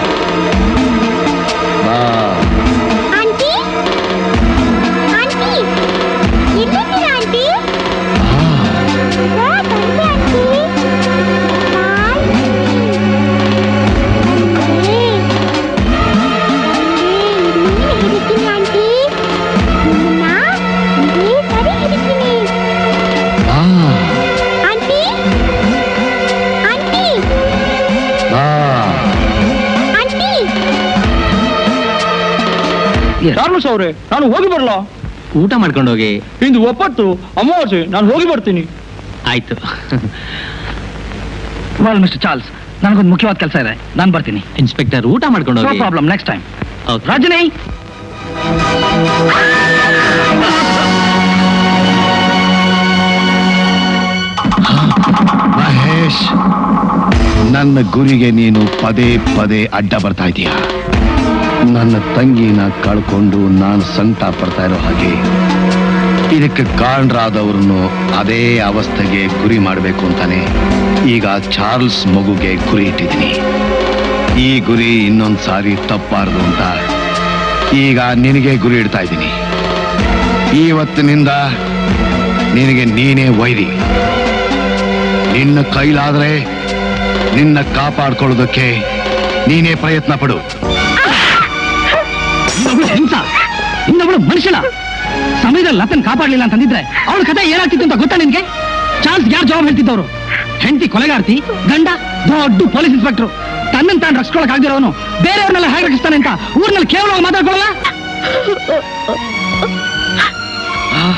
ಬಾ ಆಂಟಿ ಆಂಟಿ ಎಲ್ಲಿದ್ದೀರಾ ಆಂಟಿ ಬಾ, ಬಂದೆ ಆಂಟಿ. ಬಾಯ್. ಚಾರ್ಮಸ್ ಅವ್ರೆ ನಾನು ಹೋಗಿ ಬರಲ್ಲ ಊಟ ಮಾಡ್ಕೊಂಡು ಹೋಗಿ ಇಂದು ಒಪ್ಪತ್ತು ಅಮಾವಾಸ್ಯೆ ನಾನು ಹೋಗಿ ಬರ್ತೀನಿ ಆಯ್ತು ವೆಲ್ ಮಿಸ್ಟರ್ ಚಾರ್ಲ್ಸ್ ನನಗೊಂದು ಮುಖ್ಯವಾದ ಕೆಲಸ ಇದೆ ನಾನು ಬರ್ತೀನಿ ಇನ್ಸ್ಪೆಕ್ಟರ್ ಊಟ ಮಾಡ್ಕೊಂಡು ನೋ ಹೋಗಿ problem next time Okay. Rajani Mahesh ನನ್ನ ಗುರಿಗೆ ನೀನು ಪದೇ ಪದೇ ಅಡ್ಡ ಬರ್ತಾ ಇದೀಯ ನನ್ನ ತಂಗಿನ ಕಳ್ಕೊಂಡು ನಾನು ಸಂಕಟ ಪಡ್ತಾ ಇರೋ ಹಾಗೆ ಇದಕ್ಕೆ ಕಾರಣರಾದವ್ರನ್ನು ಅದೇ ಅವಸ್ಥೆಗೆ ಗುರಿ ಮಾಡಬೇಕು ಅಂತಾನೆ ಈಗ ಚಾರ್ಲ್ಸ್ ಮಗುಗೆ ಗುರಿ ಇಟ್ಟಿದ್ದೀನಿ ಈ ಗುರಿ ಇನ್ನೊಂದು ಸಾರಿ ತಪ್ಪಾರ್ದು ಅಂತ ಈಗ ನಿನಗೆ ಗುರಿ ಇಡ್ತಾ ಇದ್ದೀನಿ ಇವತ್ತಿನಿಂದ ನಿನಗೆ ನೀನೇ ವೈರಿ ನಿನ್ನ ಕೈಲಾದ್ರೆ ನಿನ್ನ ಕಾಪಾಡ್ಕೊಳ್ಳೋದಕ್ಕೆ ನೀನೇ ಪ್ರಯತ್ನ ಪಡು ಇನ್ನೊಬ್ಳು ಹಿಂಸ ಇನ್ನೊಬ್ಳು ಮನುಷ್ಯನ ಸಮಯದಲ್ಲಿ ಲತನ್ ಕಾಪಾಡ್ಲಿಲ್ಲ ಅಂತಂದಿದ್ರೆ ಅವಳ ಕಥೆ ಏನಾಗ್ತಿತ್ತು ಅಂತ ಗೊತ್ತಾ ನಿನ್ಗೆ ಚಾನ್ಸ್ ಯಾರು ಜವಾಬ್ ಹೇಳ್ತಿದ್ದವ್ರು ಹೆಂಡತಿ ಕೊಲೆಗಾರ್ತಿ ಗಂಡ ದೊಡ್ಡ ಪೊಲೀಸ್ ಇನ್ಸ್ಪೆಕ್ಟರ್ ತನ್ನನ್ನು ತಾನು ರಕ್ಷಿಸ್ಕೊಳಕ್ ಆಗದಿರೋನು ಬೇರೆಯವ್ರನ್ನೆಲ್ಲ ಹೇಗೆ ರಕ್ಷಿಸ್ತಾನೆ ಅಂತ ಊರ್ನಲ್ಲಿ ಕೇವಲ ಮಾತಾಡ್ಕೊಳ್ಳಲ್ಲ ಆ,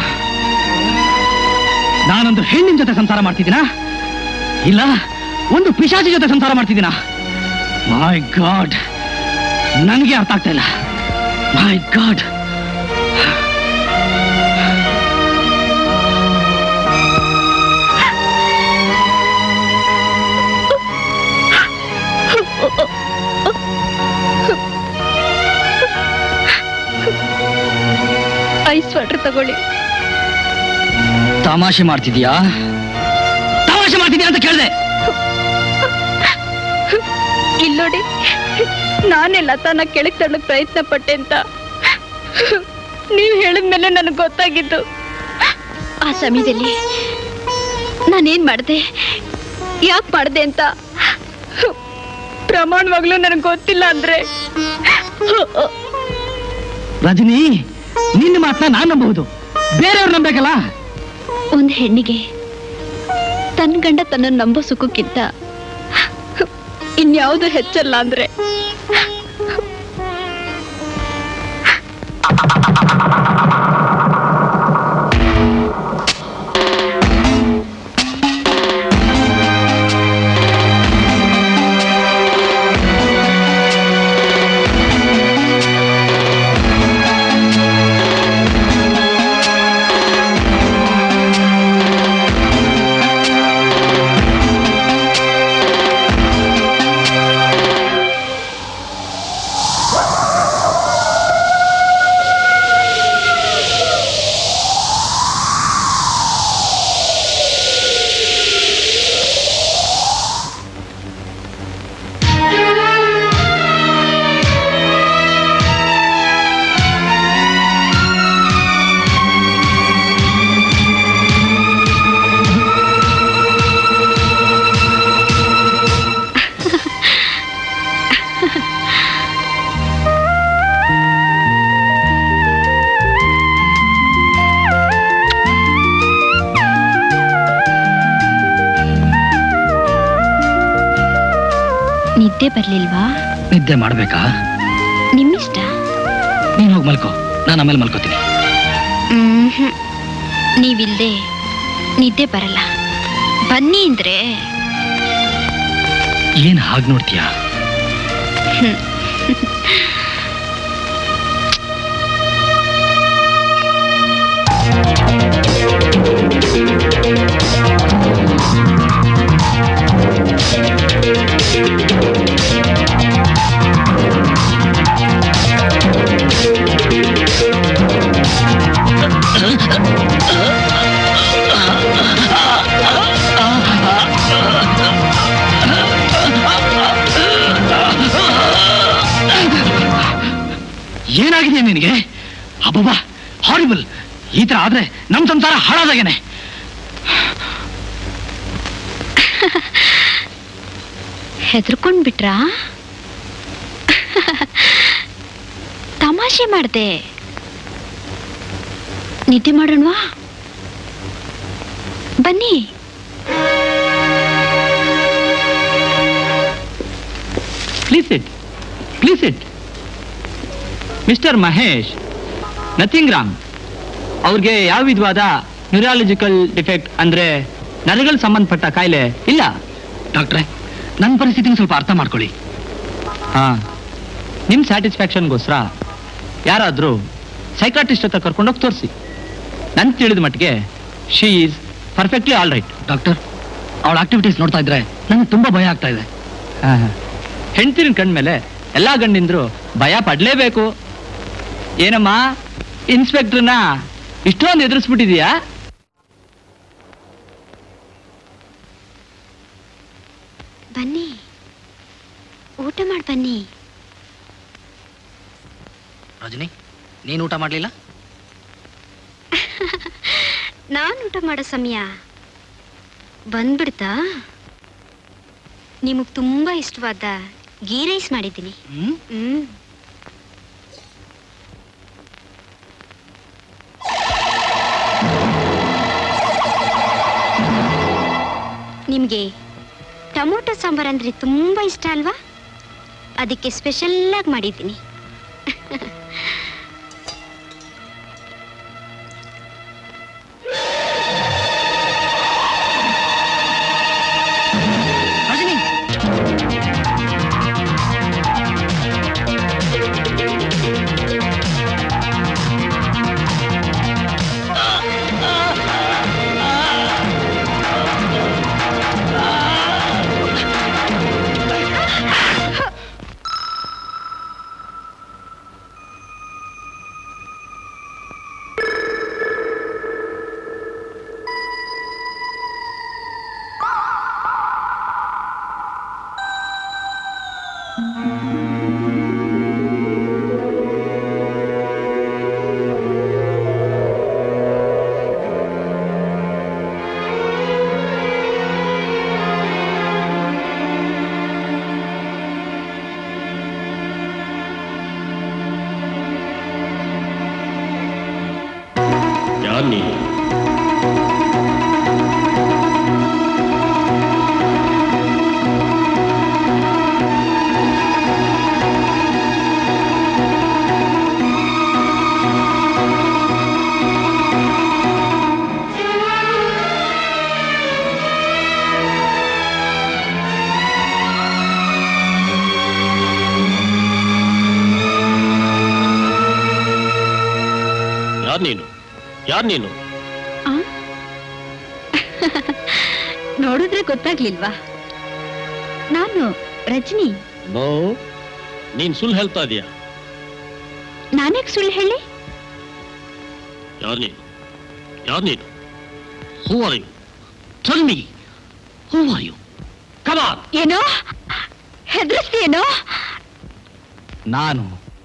ನಾನೊಂದು ಹೆಣ್ಣಿನ ಜೊತೆ ಸಂಸಾರ ಮಾಡ್ತಿದ್ದೀನಾ ಇಲ್ಲ ಒಂದು ಪಿಶಾಚಿ ಜೊತೆ ಸಂಸಾರ ಮಾಡ್ತಿದ್ದೀನಾ ಮೈ ಗಾಡ್ ನನಗೆ ಅರ್ಥ ಆಗ್ತಾ ಇಲ್ಲ ಮೈ ಗಾಡ್ ಐಸ್ ವಾಟರ್ ತಗೊಳ್ಳಿ ತಮಾಷೆ ಮಾಡ್ತಿದ್ಯಾ ತಮಾಷೆ ಮಾಡ್ತಿದ್ಯಾ ಅಂತ ಕೇಳಿದೆ ಇಲ್ಲೋಡಿ ನಾನೇ ಲತಾನ ಕೆಳಗ್ ತಳ್ಳಕ್ ಪ್ರಯತ್ನ ಪಟ್ಟೆ ಅಂತ ನೀವ್ ಹೇಳಿದ್ಮೇಲೆ ನನಗೆ ಗೊತ್ತಾಗಿದ್ದು ಆ ಸಮಯದಲ್ಲಿ ನಾನೇನ್ ಮಾಡ್ದೆ ಯಾಕೆ ಮಾಡ್ದೆ ಅಂತ ಪ್ರಮಾಣವಾಗ್ಲೂ ನನಗೆ ಗೊತ್ತಿಲ್ಲ ಅಂದ್ರೆ ರಜನಿ ನಿನ್ನ ಮಾತನ್ನ ನಾನ್ ನಂಬಹುದು ಬೇರೆಯವ್ರು ನಂಬೇಕಲ್ಲ ಒಂದ್ ಹೆಣ್ಣಿಗೆ ತನ್ನ ಗಂಡ ತನ್ನ ನಂಬೋ ಸುಖಕ್ಕಿಂತ ಇನ್ಯಾವುದು ಹೆಚ್ಚಲ್ಲ ಅಂದ್ರೆ ನಿದ್ದೆ ಬರ್ಲಿಲ್ವಾ ನಿದ್ದೆ ಮಾಡ್ಬೇಕಾ ನಿಮ್ಮಿಷ್ಟ ನೀನ್ ಹೋಗಿ ಮಲ್ಕೋ ನಾನು ಆಮೇಲೆ ಮಲ್ಕೋತೀನಿ ಮ್ಹ್ಮ್. ನೀವಿಲ್ದೆ ನಿದ್ದೆ ಬರಲ್ಲ ಬನ್ನಿ ಅಂದ್ರೆ ಏನ್ ಹಾಗೆ ನೋಡ್ತೀಯಾ ಹ್ಮ್. ಏನಾಗಿದೆ ನಿನಗೆ ಅಬ್ಬಬ್ಬಾ ಹಾರಿಬಲ್ ಈ ತರ ಆದ್ರೆ ನಮ್ ಸಂಸಾರ ಹಾಳಾದಾಗೇನೆ ಹೆದರ್ಕೊಂಡ್ ಬಿಟ್ರಾ ತಮಾಷೆ ಮಾಡ್ದೆ ನಿದ್ದೆ ಮಾಡೋಣವಾ ಬನ್ನಿ please it please it mister Mahesh nothing wrong ಅವ್ರಿಗೆ ಯಾವ ವಿಧವಾದ ನ್ಯೂರಾಲಜಿಕಲ್ ಡಿಫೆಕ್ಟ್ ಅಂದ್ರೆ ನರಗಳು ಸಂಬಂಧಪಟ್ಟ ಕಾಯಿಲೆ ಇಲ್ಲ ಡಾಕ್ಟ್ರೆ ನನ್ನ ಪರಿಸ್ಥಿತಿನ ಸ್ವಲ್ಪ ಅರ್ಥ ಮಾಡ್ಕೊಳ್ಳಿ ಹಾ ನಿಮ್ ಸ್ಯಾಟಿಸ್ಫ್ಯಾಕ್ಷನ್ಗೋಸ್ಕರ ಯಾರಾದ್ರೂ ಸೈಕಾಟ್ರಿಸ್ಟ್ ಹತ್ರ ಕರ್ಕೊಂಡೋಗಿ ತೋರಿಸಿ ನನ್ ತಿಳಿದ ಮಟ್ಟಿಗೆ she is perfectly all right doctor ಅವಳ ಆಕ್ಟಿವಿಟೀಸ್ ನೋಡ್ತಾ ಇದ್ರೆ ನನಗೆ ತುಂಬಾ ಭಯ ಆಗ್ತಾ ಇದೆ ಹೆಂಡ್ತಿನ ಕಣ್ಮೇಲೆ ಎಲ್ಲಾ ಗಂಡಿಂದ್ರು ಭಯ ಪಡ್ಲೇಬೇಕು ಏನಮ್ಮ ಇನ್ಸ್ಪೆಕ್ಟರ್ನ ಇಷ್ಟೊಂದು ಎದುರಿಸ್ಬಿಟ್ಟಿದ್ಯಾ ಬನ್ನಿ ಊಟ ಮಾಡಿ ಬನ್ನಿ ರಜನಿ ನೀನು ಊಟ ಮಾಡ್ಲಿಲ್ಲ ನಾನು ಊಟ ಮಾಡೋ ಸಮಯ ಬಂದ್ಬಿಡ್ತಾ ನಿಮಗ್ ತುಂಬಾ ಇಷ್ಟವಾದ ಗೀ ರೈಸ್ ಮಾಡಿದ್ದೀನಿ ಹ್ಮ್ ನಿಮ್ಗೆ ಟೊಮೊಟೊ ಸಾಂಬಾರ್ ಅಂದ್ರೆ ತುಂಬಾ ಇಷ್ಟ ಅಲ್ವಾ ಅದಕ್ಕೆ ಸ್ಪೆಷಲ್ ಆಗಿ ಮಾಡಿದ್ದೀನಿ ಯಾರು ನೀನು ಯಾರು ನೀನು ಯಾರು ನೀನು ನೋಡಿದ್ರೆ ಗೊತ್ತಾಗ್ಲಿಲ್ವಾ ನಾನು ರಜನಿ ನೋ ನೀನ್ ಸುಳ್ಳು ಹೇಳ್ತಾ ಇದೀಯ ನಾನ್ಯಾಕೆ ಸುಳ್ಳು ಹೇಳಿ ಯಾರು ನೀನು ಯಾರು ನೀನು who are you tell me who are you come on ಏನೋ ಹೆದರಿಸ್ತೀಯೇನೋ ನಾನು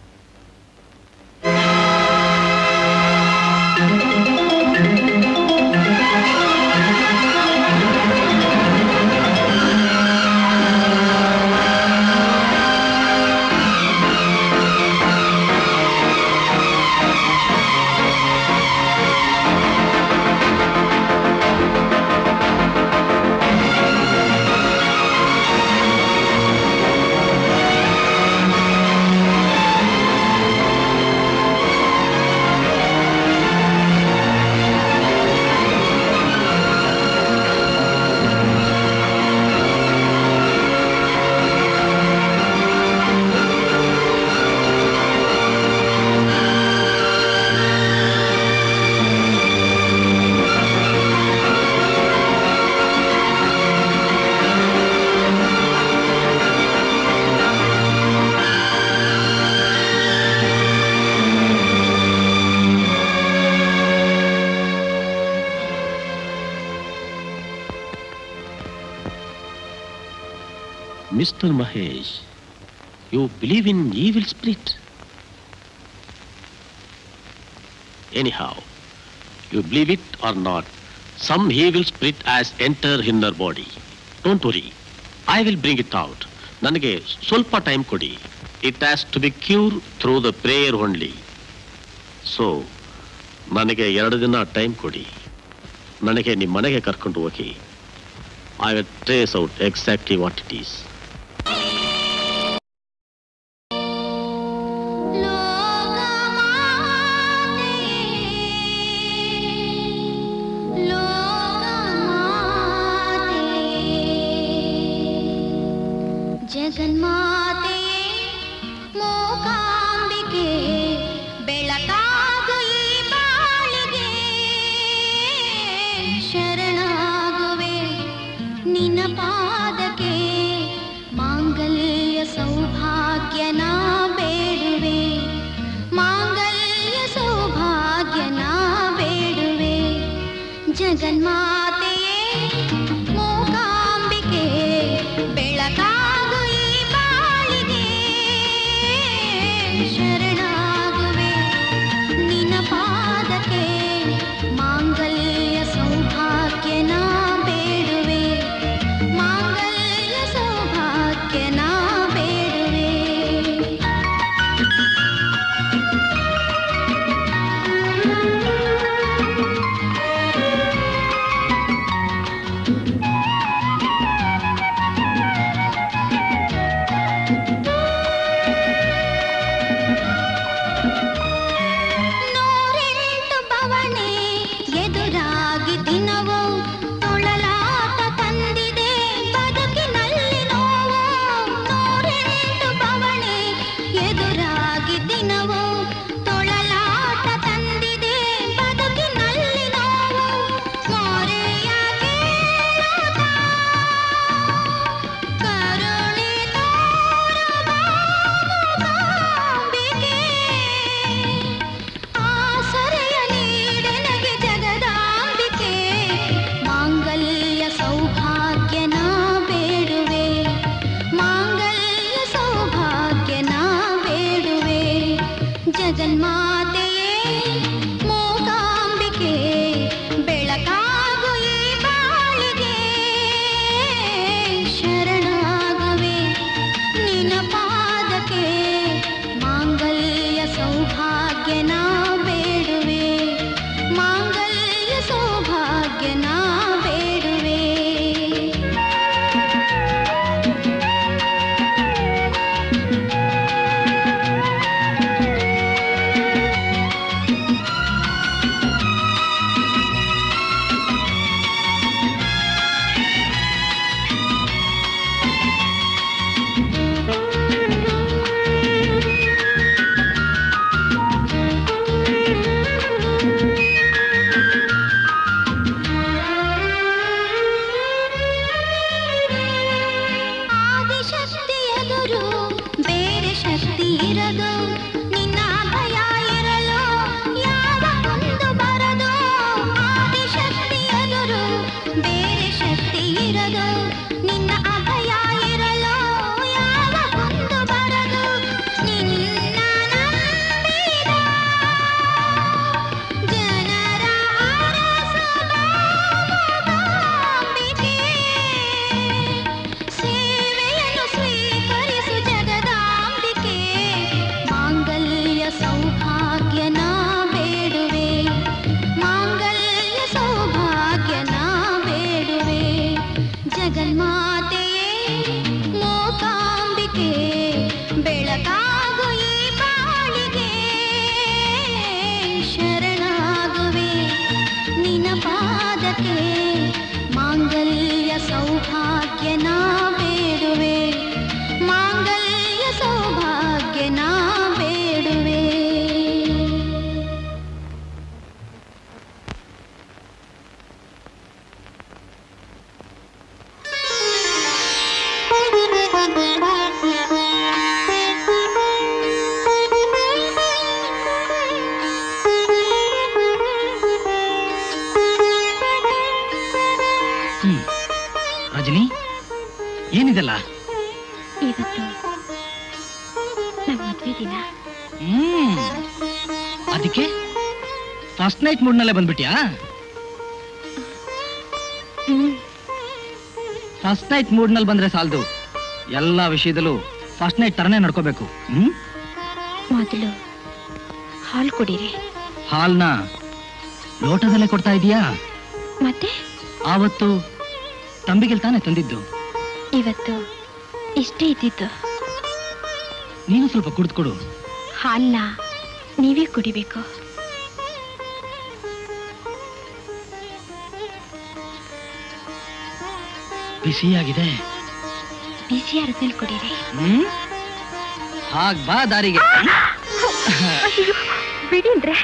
Mr. Mahesh, you believe in evil spirit? Anyhow, you believe it or not, some evil spirit has entered in her body. Don't worry, I will bring it out. ನನಗೆ ಸ್ವಲ್ಪ time ಕೊಡಿ it has to be cure through the prayer only so ನನಗೆ ಎರಡು ದಿನ time ಕೊಡಿ ನನಗೆ ನಿಮ್ಮ ಮನೆಗೆ ಕರ್ಕೊಂಡು ಹೋಗಿ I will trace out exactly what it is ಲೋಕ ಶರಣಾಗುವೆ ನಿನ್ನ ಪಾದಕ್ಕೆ ಮಾಂಗಲ್ಯ ಸೌಭಾಗ್ಯ ನಾ ಬೇಡುವೆ ಮಾಂಗಲ್ಯ ಸೌಭಾಗ್ಯ ನಾ ಬೇಡುವೆ ನೂರೆಂಟು ಬವಣೆ ಎದುರಾಗಿ ದಿನವೋ ತೊಳಲಾಟ ತಂದಿದೆ ಬದುಕಿನಲ್ಲಿ ನೋವು ನೂರೆಂಟು ಬವಣೆ ಎದುರಾಗಿ ದಿನವೋ ತೊಳಲಾಟ ತಂದಿದೆ ಬದುಕಿನಲ್ಲಿ ನೋವು ಮೊರೆಯ ಕೇಳುತ್ತಾ ಕರುಣೆ ತೋರಬಾಂಬಿಕೆ ಆಸರೆಯ ನೀಡೆನಗೆ ಜಗದಾಂಬಿಕೆ ಮಾಂಗಲ್ಯ ಸೌಭಾಗ್ಯ ನಾ ಬೇಡುವೆ ಮಾಂಗಲ್ಯ ಸೌಭಾಗ್ಯ ನಾ ಬೇಡುವೆ ಜಗನ್ಮಾತೆಯೇ ಮೂಕಾಂಬಿಕೆ ಬೆಳಕಾಗು ಈ ಬಾಳಿಗೆ ಶರಣಾಗುವೆ ನಿನ್ನ ಪಾದಕ್ಕೆ ಮಾಂಗಲ್ಯ ಸೌಭಾಗ್ಯ ನಾ ಬೇಡುವೆ ಮಾಂಗಲ್ಯ ಸೌಭಾಗ್ಯ ನಾ ಬೇಡುವೆ ಆದಿಶಕ್ತಿ ಎದುರು ಬೇರೆ ಶಕ್ತಿ ಇರದು ನಿನ್ನ ಭಯ ಇರಲು ಯಾವ ಒಂದು ಬರದು ಆದಿಶಕ್ತಿ ಎದುರು ಬೇರೆ ಶಕ್ತಿ ಇರದು ನಿನ್ನ ಅಭಯ ಇರಲು ಯಾವ ಒಂದು ಬರದು ನಿನ್ನ ನಂಬಿದ ಜನರ ಅರಸನಾಂಬಿಕೆ ಸೇವೆಯನ್ನು ಸ್ವೀಕರಿಸು ಜಗದಾಂಬಿಕೆ ಮಾಂಗಲ್ಯ ಸೌಭಾಗ್ಯ ನಾ ಬೇಡುವೆ ಮಾಂಗಲ್ಯ ಸೌಭಾಗ್ಯ ನಾ ಬೇಡುವೆ ಜಗನ್ಮಾತೆಯೇ ಮೂಕಾಂಬಿಕೆ ಬೆಳಕಾಗು ಈ ಬಾಳಿಗೆ ಶರಣಾಗುವೆ ನಿನ್ನ ಪಾದಕ್ಕೆ ಮಾಂಗಲ್ಯ ಸೌಭಾಗ್ಯ ನಾ ಬೇಡುವೆ ಮಾಂಗಲ್ಯ ಸೌಭಾಗ್ಯ ನಾ ಬೇಡುವೆ ಹ್ಮ್ ರಜನಿ ಏನಿದೆಲ್ಲ ಇವತ್ತು ನಮ್ಮ ಮದ್ವೆ ದಿನ ಹ್ಮ್ ಅದಕ್ಕೆ ಫಸ್ಟ್ ನೈಟ್ ಮೂಡ್ನಲ್ಲೇ ಬಂದ್ಬಿಟ್ಯಾ ಫಸ್ಟ್ ನೈಟ್ ಮೂಡ್ನಲ್ಲಿ ಬಂದ್ರೆ ಸಾಲದು ಎಲ್ಲ ವಿಷಯದಲ್ಲೂ ಫಸ್ಟ್ ನೈಟ್ ತರನೇ ನಡ್ಕೋಬೇಕು ಹ್ಮ್ ಮೊದಲು ಹಾಲು ಕುಡೀರಿ ಹಾಲ್ನ ಲೋಟದಲ್ಲೇ ಕೊಡ್ತಾ ಇದೀಯಾ ಮತ್ತೆ ಆವತ್ತು ತಂಬಿಗೆಲ್ ತಾನೇ ತಂದಿದ್ದು ಇವತ್ತು ಇಷ್ಟೇ ಇದ್ದಿದ್ದು ನೀನು ಸ್ವಲ್ಪ ಕುಡಿದ್ಕೊಡು ಹಾಲ್ನ ನೀವೇ ಕುಡಿಬೇಕು ಬಿಸಿಯಾಗಿದೆ ಬಿಸಿ ಅರ್ಧಲ್ಲಿ ಕುಡೀರಿ ಹ್ಮ್ ಹಾಗ್ ಬಾ ದಾರಿಗೆ ಬಿಡಿಂದ್ರೆ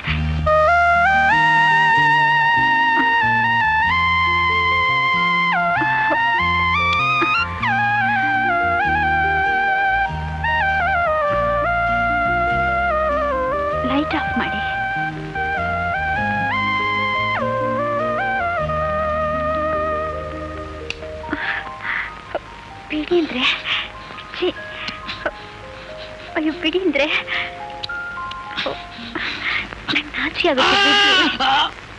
ಲೈಟ್ ಆಫ್ ಮಾಡಿ ಬಿಡಿ ಅಂದ್ರೆ ಛೀ. ಅಯ್ಯೋ ಬಿಡಿ ಅಂದ್ರೆ ನಾಚಿಕೆ ಆಗುತ್ತೆ ಬಿಡ್ರಿ.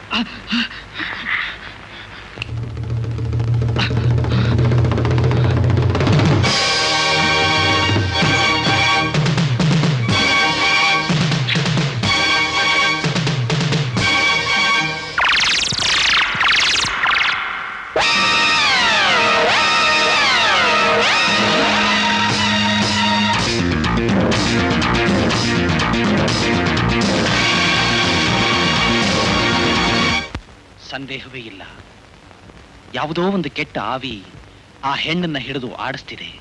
ಸಂದೇಹವೇ ಇಲ್ಲ ಯಾವುದೋ ಒಂದು ಕೆಟ್ಟ ಆವಿ ಆ ಹೆಣ್ಣನ್ನ ಹಿಡಿದು ಆಡಿಸ್ತಿದೆ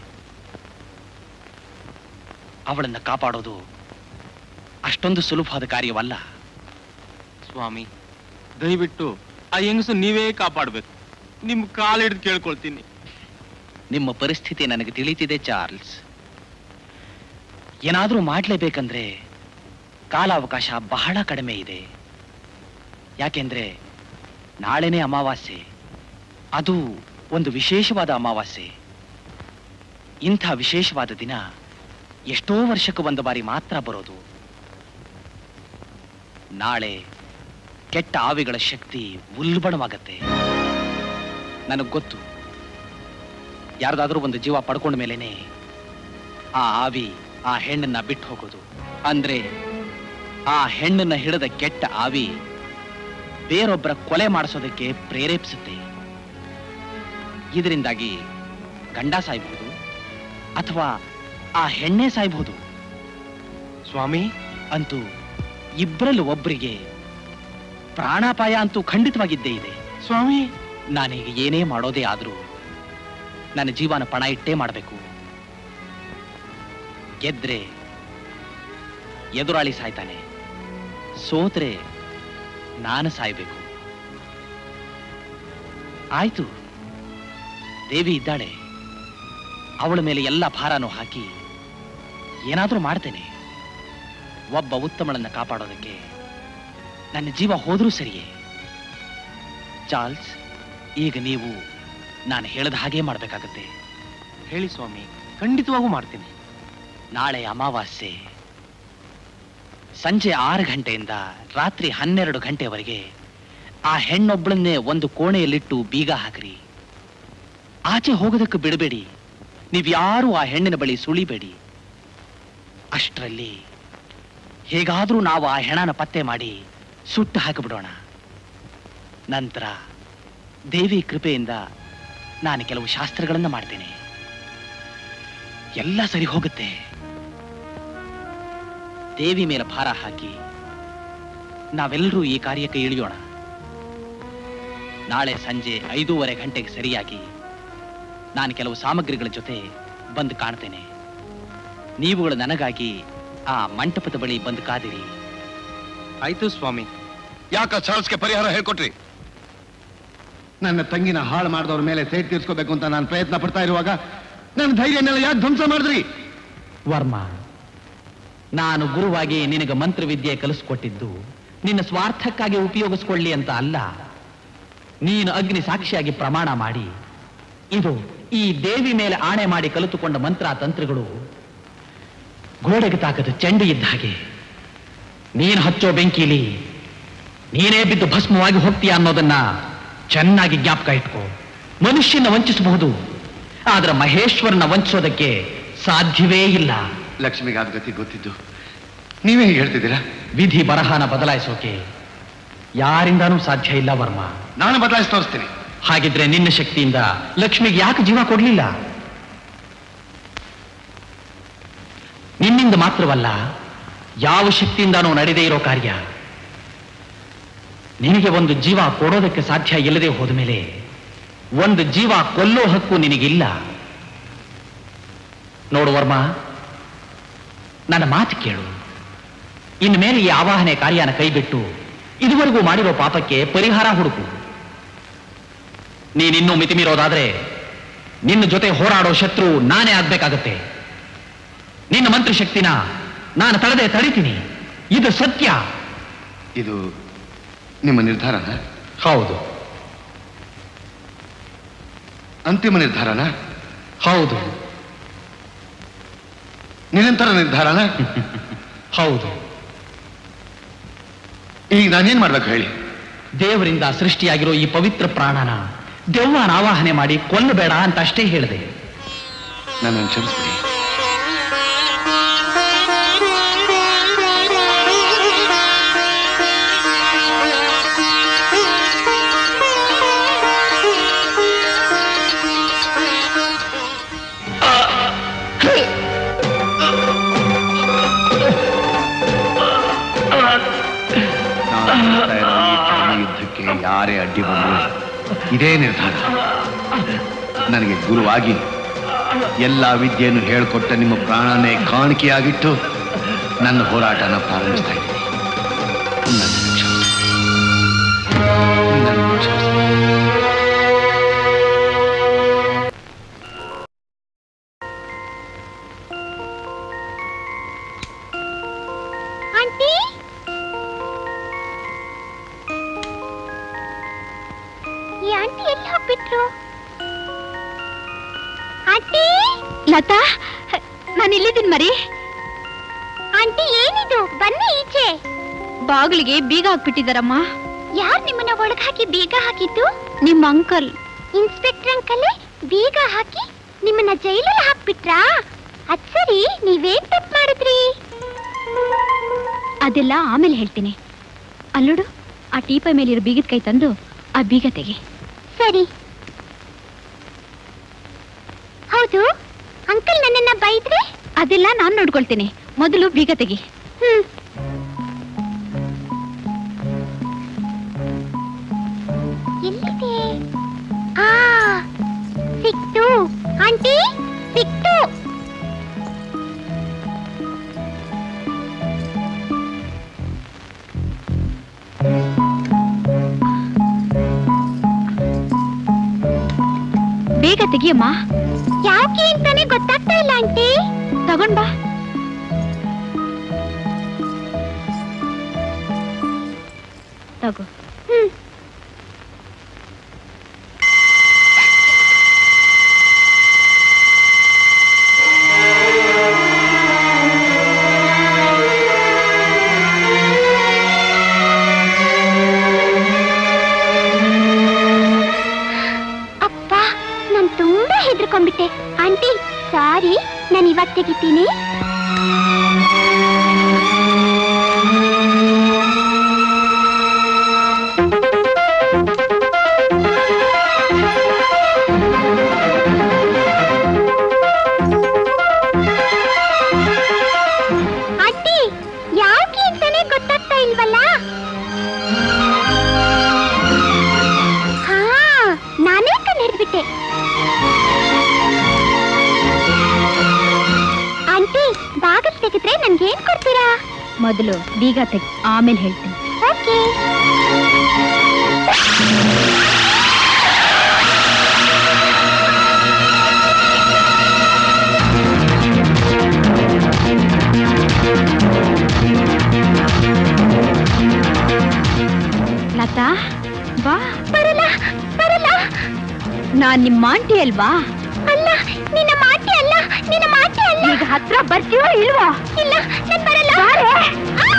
ಅವಳನ್ನ ಕಾಪಾಡೋದು ಅಷ್ಟೊಂದು ಸುಲಭವಾದ ಕಾರ್ಯವಲ್ಲ ಸ್ವಾಮಿ ದಯವಿಟ್ಟು ಆ ಹೆಂಗಸು ನೀವೇ ಕಾಪಾಡ್ಬೇಕು ನಿಮ್ ಕಾಲ್ ಹಿಡಿದು ಕೇಳ್ಕೊಳ್ತೀನಿ ನಿಮ್ಮ ಪರಿಸ್ಥಿತಿ ನನಗೆ ತಿಳಿತಿದೆ ಚಾರ್ಲ್ಸ್ ಏನಾದರೂ ಮಾಡಲೇಬೇಕಂದ್ರೆ ಕಾಲಾವಕಾಶ ಬಹಳ ಕಡಿಮೆ ಇದೆ ಯಾಕೆಂದ್ರೆ ನಾಳೆನೇ ಅಮಾವಾಸ್ಯೆ ಅದು ಒಂದು ವಿಶೇಷವಾದ ಅಮಾವಾಸ್ಯೆ ಇಂಥ ವಿಶೇಷವಾದ ದಿನ ಎಷ್ಟೋ ವರ್ಷಕ್ಕೆ ಒಂದು ಬಾರಿ ಮಾತ್ರ ಬರೋದು ನಾಳೆ ಕೆಟ್ಟ ಆವಿಗಳ ಶಕ್ತಿ ಉಲ್ಬಣವಾಗತ್ತೆ ನನಗೆ ಗೊತ್ತು ಯಾರ್ದಾದ್ರೂ ಒಂದು ಜೀವ ಪಡ್ಕೊಂಡ ಮೇಲೇನೆ ಆ ಆವಿ ಆ ಹೆಣ್ಣನ್ನ ಬಿಟ್ಟು ಹೋಗೋದು ಅಂದ್ರೆ ಆ ಹೆಣ್ಣನ್ನ ಹಿಡಿದ ಕೆಟ್ಟ ಆವಿ ಬೇರೊಬ್ಬರ ಕೊಲೆ ಮಾಡಿಸೋದಕ್ಕೆ ಪ್ರೇರೇಪಿಸುತ್ತೆ ಇದರಿಂದಾಗಿ ಗಂಡ ಸಾಯ್ಬಹುದು ಅಥವಾ ಆ ಹೆಣ್ಣೆ ಸಾಯ್ಬಹುದು ಸ್ವಾಮಿ ಅಂತೂ ಇಬ್ಬರಲ್ಲಿ ಒಬ್ಬರಿಗೆ ಪ್ರಾಣಾಪಾಯ ಅಂತೂ ಖಂಡಿತವಾಗಿದ್ದೇ ಇದೆ ಸ್ವಾಮಿ ನಾನೀಗ ಏನೇ ಮಾಡೋದೇ ಆದ್ರೂ ನನ್ನ ಜೀವನ ಪಣ ಇಟ್ಟೇ ಮಾಡಬೇಕು ಗೆದ್ರೆ ಎದುರಾಳಿ ಸಾಯ್ತಾನೆ ಸೋತ್ರೆ ನಾನು ಸಾಯ್ಬೇಕು ಆಯ್ತು ದೇವಿ ಇದ್ದಾಳೆ ಅವಳ ಮೇಲೆ ಎಲ್ಲ ಭಾರನೂ ಹಾಕಿ ಏನಾದ್ರೂ ಮಾಡ್ತೇನೆ ಒಬ್ಬ ಉತ್ತಮಳನ್ನ ಕಾಪಾಡೋದಕ್ಕೆ ನನ್ನ ಜೀವ ಹೋದ್ರೂ ಸರಿಯೇ ಚಾರ್ಲ್ಸ್ ಈಗ ನೀವು ನಾನು ಹೇಳದ ಹಾಗೆ ಮಾಡಬೇಕಾಗತ್ತೆ ಹೇಳಿ ಸ್ವಾಮಿ ಖಂಡಿತವಾಗೂ ಮಾಡ್ತೀನಿ ನಾಳೆ ಅಮಾವಾಸ್ಯೆ ಸಂಜೆ ಆರು ಗಂಟೆಯಿಂದ ರಾತ್ರಿ ಹನ್ನೆರಡು ಗಂಟೆವರೆಗೆ ಆ ಹೆಣ್ಣೊಬ್ಬಳನ್ನೇ ಒಂದು ಕೋಣೆಯಲ್ಲಿಟ್ಟು ಬೀಗ ಹಾಕ್ರಿ ಆಚೆ ಹೋಗೋದಕ್ಕೆ ಬಿಡಬೇಡಿ ನೀವ್ಯಾರೂ ಆ ಹೆಣ್ಣಿನ ಬಳಿ ಸುಳಿಬೇಡಿ ಅಷ್ಟರಲ್ಲಿ ಹೇಗಾದ್ರೂ ನಾವು ಆ ಹೆಣನ ಪತ್ತೆ ಮಾಡಿ ಸುಟ್ಟು ಹಾಕಿಬಿಡೋಣ ನಂತರ ದೇವಿ ಕೃಪೆಯಿಂದ ನಾನು ಕೆಲವು ಶಾಸ್ತ್ರಗಳನ್ನ ಮಾಡ್ತೇನೆ ಎಲ್ಲ ಸರಿ ಹೋಗುತ್ತೆ ದೇವಿ ಮೇಲೆ ಭಾರ ಹಾಕಿ ನಾವೆಲ್ಲರೂ ಈ ಕಾರ್ಯಕ್ಕೆ ಇಳಿಯೋಣ ನಾಳೆ ಸಂಜೆ ಐದೂವರೆ ಗಂಟೆಗೆ ಸರಿಯಾಗಿ ನಾನು ಕೆಲವು ಸಾಮಗ್ರಿಗಳ ಜೊತೆ ಬಂದು ಕಾಣ್ತೇನೆ ನೀವುಗಳು ನನಗಾಗಿ ಆ ಮಂಟಪದ ಬಳಿ ಬಂದು ಕಾದಿರಿ ಆಯ್ತು ಸ್ವಾಮಿ ಯಾಕ ಚಾರ್ಲ್ಸ್ಗೆ ಪರಿಹಾರ ಹೇಳ್ಕೊಟ್ರಿ ನನ್ನ ತಂಗಿನ ಹಾಳು ಮಾಡಿದವ್ರ ಮೇಲೆ ಸೇಟ್ ತೀರ್ಸ್ಕೋಬೇಕು ಅಂತ ನಾನು ಪ್ರಯತ್ನ ಪಡ್ತಾ ಇರುವಾಗ ನನ್ನ ಧೈರ್ಯನೆಲ್ಲ ಯಾಕೆ ಧ್ವಂಸ ಮಾಡಿದ್ರಿ ವರ್ಮ ನಾನು ಗುರುವಾಗಿ ನಿನಗೆ ಮಂತ್ರವಿದ್ಯೆ ಕಲಿಸ್ಕೊಟ್ಟಿದ್ದು ನಿನ್ನ ಸ್ವಾರ್ಥಕ್ಕಾಗಿ ಉಪಯೋಗಿಸ್ಕೊಳ್ಳಿ ಅಂತ ಅಲ್ಲ ನೀನು ಅಗ್ನಿ ಸಾಕ್ಷಿಯಾಗಿ ಪ್ರಮಾಣ ಮಾಡಿ ಇದು ಈ ದೇವಿ ಮೇಲೆ ಆಣೆ ಮಾಡಿ ಕಲಿತುಕೊಂಡ ಮಂತ್ರ ತಂತ್ರಗಳು ಗೋಡೆಗೆ ತಾಕದ ಚೆಂಡು ಇದ್ದ ಹಾಗೆ ನೀನು ಹಚ್ಚೋ ಬೆಂಕಿಲಿ ನೀನೇ ಬಿದ್ದು ಭಸ್ಮವಾಗಿ ಹೋಗ್ತೀಯ ಅನ್ನೋದನ್ನ ಚೆನ್ನಾಗಿ ಜ್ಞಾಪಕ ಇಟ್ಕೋ ಮನುಷ್ಯನ ವಂಚಿಸಬಹುದು ಆದ್ರೆ ಮಹೇಶ್ವರನ ವಂಚಿಸೋದಕ್ಕೆ ಸಾಧ್ಯವೇ ಇಲ್ಲ ಲಕ್ಷ್ಮಿಗಾದ ಗತಿ ಗೊತ್ತಿದ್ದು ನೀವೇ ಹೀಗೆ ಹೇಳ್ತಿದ್ದೀರಾ ವಿಧಿ ಬರಹನ ಬದಲಾಯಿಸೋಕೆ ಯಾರಿಂದಾನೂ ಸಾಧ್ಯ ಇಲ್ಲ ವರ್ಮ ನಾನು ಬದಲಾಯಿಸಿ ತೋರಿಸ್ತೀನಿ ಹಾಗಿದ್ರೆ ನಿನ್ನ ಶಕ್ತಿಯಿಂದ ಲಕ್ಷ್ಮಿಗೆ ಯಾಕೆ ಜೀವ ಕೊಡ್ಲಿಲ್ಲ ನಿನ್ನಿಂದ ಮಾತ್ರವಲ್ಲ ಯಾವ ಶಕ್ತಿಯಿಂದಾನೂ ನಡೆದೇ ಇರೋ ಕಾರ್ಯ ನಿನಗೆ ಒಂದು ಜೀವ ಕೊಡೋದಕ್ಕೆ ಸಾಧ್ಯ ಇಲ್ಲದೆ ಹೋದ ಮೇಲೆ ಒಂದು ಜೀವ ಕೊಲ್ಲೋ ಹಕ್ಕು ನಿನಗಿಲ್ಲ ನೋಡು ವರ್ಮ ನನ್ನ ಮಾತು ಕೇಳು ಇನ್ನು ಮೇಲೆ ಈ ಆವಾಹನೆ ಕಾರ್ಯನ ಕೈಬಿಟ್ಟು ಇದುವರೆಗೂ ಮಾಡಿರೋ ಪಾಪಕ್ಕೆ ಪರಿಹಾರ ಹುಡುಕು ನೀನಿನ್ನೂ ಮಿತಿಮೀರೋದಾದ್ರೆ ನಿನ್ನ ಜೊತೆ ಹೋರಾಡೋ ಶತ್ರು ನಾನೇ ಆಗ್ಬೇಕಾಗತ್ತೆ ನಿನ್ನ ಮಂತ್ರಶಕ್ತಿನ ನಾನು ತಡೆದೇ ತಡಿತೀನಿ ಇದು ಸತ್ಯ ಇದು ನಿಮ್ಮ ನಿರ್ಧಾರನ ಹೌದು ಅಂತಿಮ ನಿರ್ಧಾರನ ಹೌದು ನಿರಂತರ ನಿರ್ಧಾರನ ಹೌದು ಈಗ ನಾನೇನ್ ಮಾಡ್ಬೇಕು ಹೇಳಿ ದೇವರಿಂದ ಸೃಷ್ಟಿಯಾಗಿರೋ ಈ ಪವಿತ್ರ ಪ್ರಾಣನ ದೆವ್ವನ ಆವಾಹನೆ ಮಾಡಿ ಕೊಲ್ಲಬೇಡ ಅಂತ ಅಷ್ಟೇ ಹೇಳಿದೆ ನನ್ನನ್ನು ಕ್ಷಮಿಸ್ಬಿಡಿ ನಾನು ಮಾಡ್ತಾ ಇರೋ ಈ ಪ್ರಾಣಿ ಯುದ್ಧಕ್ಕೆ ಯಾರೇ ಅಡ್ಡಿ ಬಂದ್ರು ಇದೇ ನಿರ್ಧಾರ ನನಗೆ ಗುರುವಾಗಿ ಎಲ್ಲ ವಿದ್ಯೆಯನ್ನು ಹೇಳಿಕೊಟ್ಟ ನಿಮ್ಮ ಪ್ರಾಣನೇ ಕಾಣಿಕೆಯಾಗಿಟ್ಟು ನನ್ನ ಹೋರಾಟನ ಪ್ರಾರಂಭಿಸ್ತಾ ಇದ್ದೀನಿ ನನ್ನನ್ನು ಕ್ಷಮಿಸಿ. ನನ್ನನ್ನು ಕ್ಷಮಿಸಿ. ಆಂಟಿ ಈ ಆಂಟಿ ಎಲ್ಲಿ ಹೋಗ್ಬಿಟ್ರು ಆಂಟಿ ಲತಾ ನಾನು ಇಲ್ಲಿದ್ದೀನಿ ಮರಿ ಆಂಟಿ ಏನಿದು ಬನ್ನಿ ಈಚೆ ಬಾಗಿಲಿಗೆ ಬೀಗ ಹಾಕ್ಬಿಟ್ಟಿದಾರಮ್ಮ ಯಾರ್ ನಿಮ್ಮನ್ನ ಒಳಗ್ ಹಾಕಿ ಬೀಗ ಹಾಕಿದ್ದು ನಿಮ್ಮ ಅಂಕಲ್ ಇನ್ಸ್ಪೆಕ್ಟರ್ ಅಂಕಲ್ಲೇ ಬೀಗ ಹಾಕಿ ನಿಮ್ಮನ್ನ ಜೈಲಲ್ಲಿ ಹಾಕ್ಬಿಟ್ರಾ ಅದ್ ಸರಿ ನೀವೇನ್ ತಪ್ಪು ಮಾಡಿದ್ರಿ ಅದೆಲ್ಲ ಆಮೇಲೆ ಹೇಳ್ತೀನಿ ಅಲ್ಲೋಡು ಆ ಟೀಪೈ ಮೇಲಿರೋ ಬೀಗದ ಕೈ ತಂದು ಆ ಬೀಗ ತೆಗೆ ಸರಿ ಹೌದು ಅಂಕಲ್ ನನ್ನನ್ನ ಬೈದ್ರೆ ಅದೆಲ್ಲ ನಾನ್ ನೋಡ್ಕೊಳ್ತೀನಿ ಮೊದಲು ಬೀಗ ತೆಗಿ ಹ್ಮ್ ಎಲ್ಲಿದೆ ಆ ಸಿಕ್ತು ಆಂಟಿ ಸಿಕ್ತು ಬೇಗ ತೆಗಿಯಮ್ಮ ಯಾಕೆ ಅಂತಾನೆ ಗೊತ್ತಾಗ್ತಾ ಇಲ್ಲ ಆಂಟಿ ತಗೊಂಡ್ ಬಾ ತಗೋ ಹ್ಮ್ ಅಪ್ಪ ನಾನ್ ತುಂಬಾ ಹೆದರ್ಕೊಂಡ್ಬಿಟ್ಟೆ ಆಂಟಿ ಸಾರಿ ನಾನು ಇವಾಗ ತೆಗಿತೀನಿ ಆಂಟಿ ಯಾಕೆ ಅಂತಾನೆ ಗೊತ್ತಾಗ್ತಾ ಇಲ್ವಲ್ಲ ಹಾ ನಾನೇ ಕಣ್ ಹಿಡ್ಬಿಟ್ಟೆ ಆಂಟಿ ಬಾಗಲ್ ತೆಗೆದ್ರೆ ನನ್ಗೆ ಏನ್ ಕೊಡ್ತೀರಾ ಮೊದಲು ಬೀಗ ತೆಗಿ ಆಮೇಲೆ ಹೇಳ್ತೀನಿ ಓಕೆ ಲತಾ ಬಾ ಬರಲ್ಲ ಬರಲ್ಲ ನಾನ್ ನಿಮ್ಮ ಆಂಟಿ ಅಲ್ವಾ ಅಲ್ಲ ನಿನ್ನ ಮಾಟಿ ಅಲ್ಲ ನಿನ್ನ ಮಾಟಿ ಅಲ್ಲ ಈಗ ಹತ್ರ ಬರ್ತೀವೋ ಇಲ್ವೋ ಇಲ್ಲ ನಾನ್ ಬರಲ್ಲ ಆ!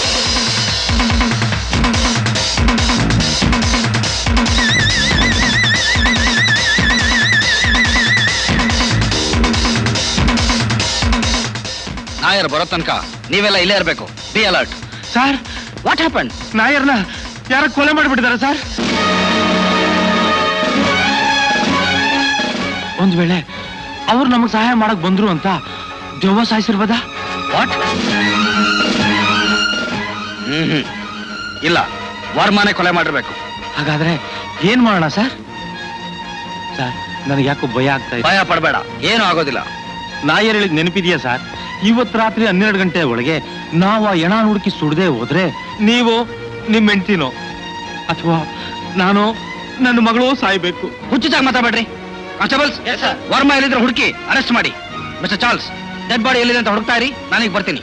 ನಾಯರ್ ಬರೋ ತನಕ ನೀವೆಲ್ಲ ಇಲ್ಲೇ ಇರಬೇಕು be alert sir what happen ನಾಯರ್ನ ಯಾರ ಕೊಲೆ ಮಾಡಿಬಿಟ್ಟಿದ್ದಾರೆ ಸರ್ ಒಂದ್ ವೇಳೆ ಅವ್ರು ನಮಗ್ ಸಹಾಯ ಮಾಡಕ್ ಬಂದ್ರು ಅಂತ ದೆವ್ವ ಸಾಯಿಸಿರ್ಬೋದಾ ವಾಟ್ ಹ್ಮ್ ಇಲ್ಲ ವರ್ಮಾನೆ ಕೊಲೆ ಮಾಡಿರ್ಬೇಕು ಹಾಗಾದ್ರೆ ಏನ್ ಮಾಡೋಣ ಸರ್ ಸರ್ ನನಗೆ ಯಾಕೋ ಭಯ ಆಗ್ತಾ ಇದೆ ಭಯ ಪಡಬೇಡ ಏನೂ ಆಗೋದಿಲ್ಲ ನಾಯರ್ ಹೇಳಿದ್ ನೆನಪಿದೆಯಾ ಸರ್ ಇವತ್ ರಾತ್ರಿ ಹನ್ನೆರಡು ಗಂಟೆ ಒಳಗೆ ನಾವು ಆ ಎಣ ಹುಡುಕಿ ಸುಡದೆ ಹೋದ್ರೆ ನೀವು ನಿಮ್ ಹೆಂಡ್ತಿನೋ ಅಥವಾ ನಾನು ನನ್ನ ಮಗಳು ಸಾಯ್ಬೇಕು ಹುಚ್ಚುಚಾಗಿ ಮಾತಾಡ್ಬೇಡ್ರಿ ಕಾನ್ಸ್ಟೇಬಲ್ಸ್ ವರ್ಮ ಎಲ್ಲಿದ್ರೆ ಹುಡುಕಿ ಅರೆಸ್ಟ್ ಮಾಡಿ ಮಿಸ್ಟರ್ ಚಾರ್ಲ್ಸ್ ಡೆಡ್ ಬಾಡಿ ಎಲ್ಲಿದೆ ಅಂತ ಹುಡುಕ್ತಾ ಇರಿ ನಾನೀಗ ಬರ್ತೀನಿ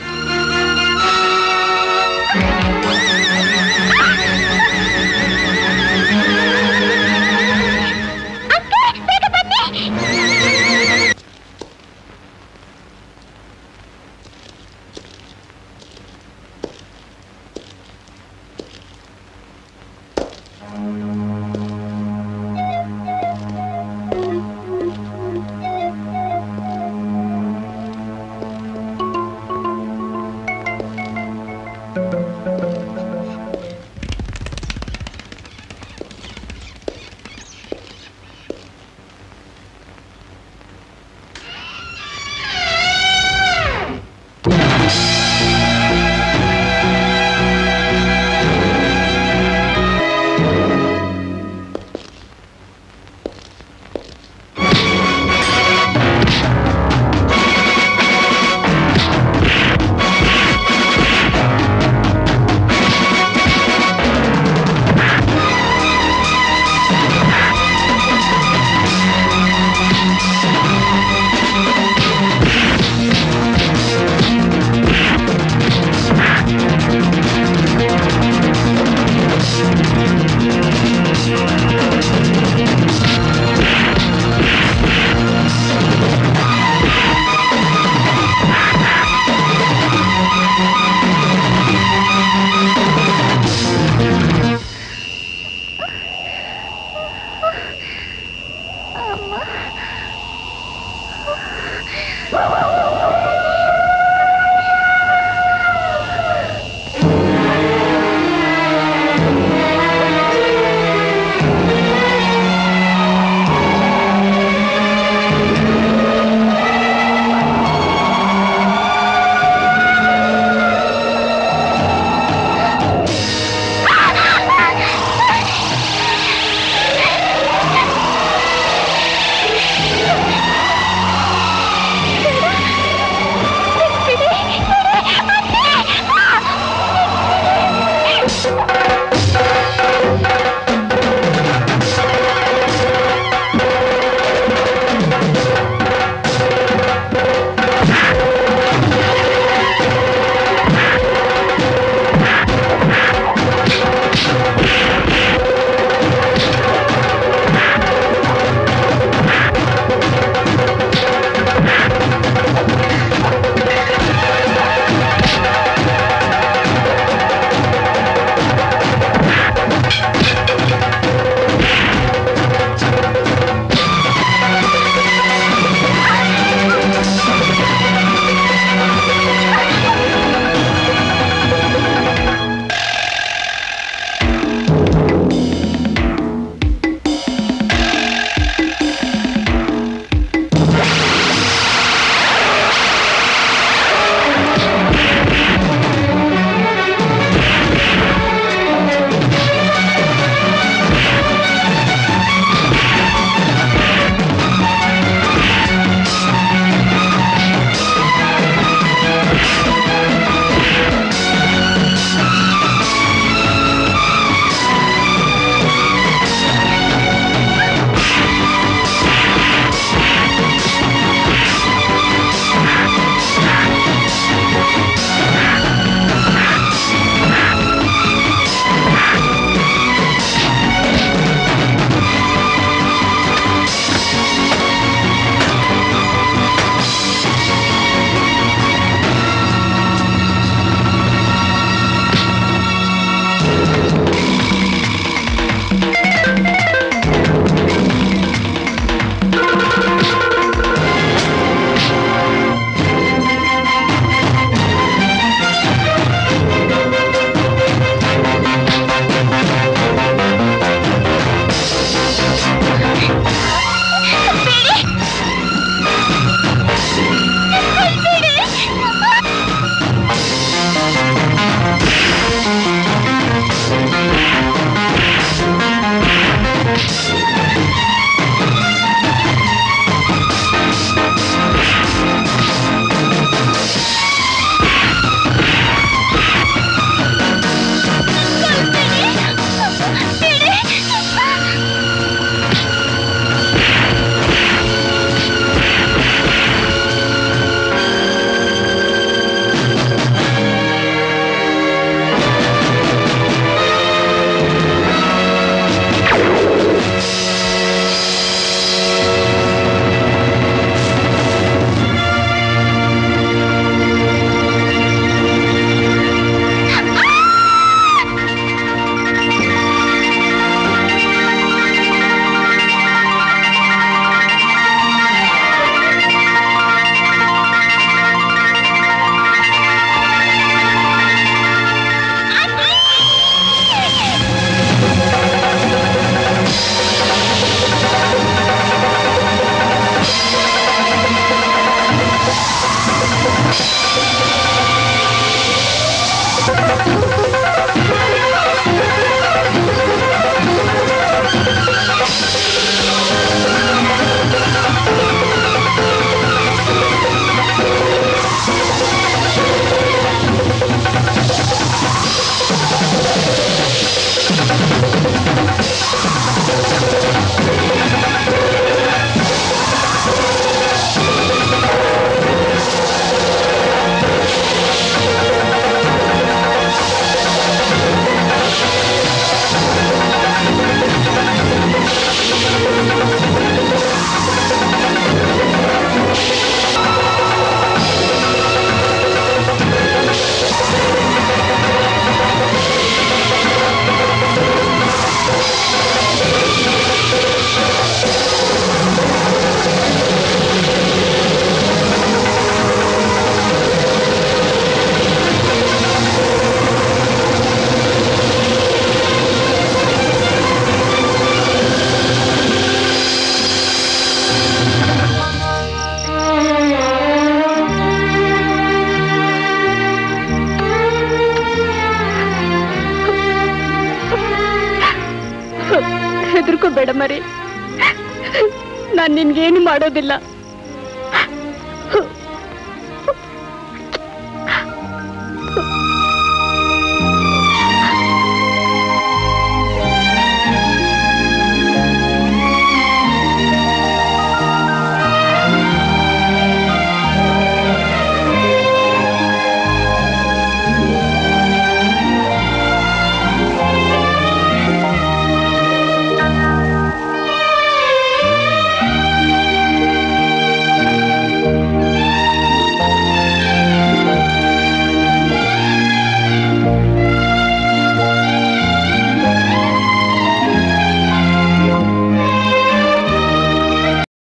ಹೆದರ್ಕೋಬೇಡ ಮರಿ ನಾನ್ ನಿನ್ಗೇನು ಮಾಡೋದಿಲ್ಲ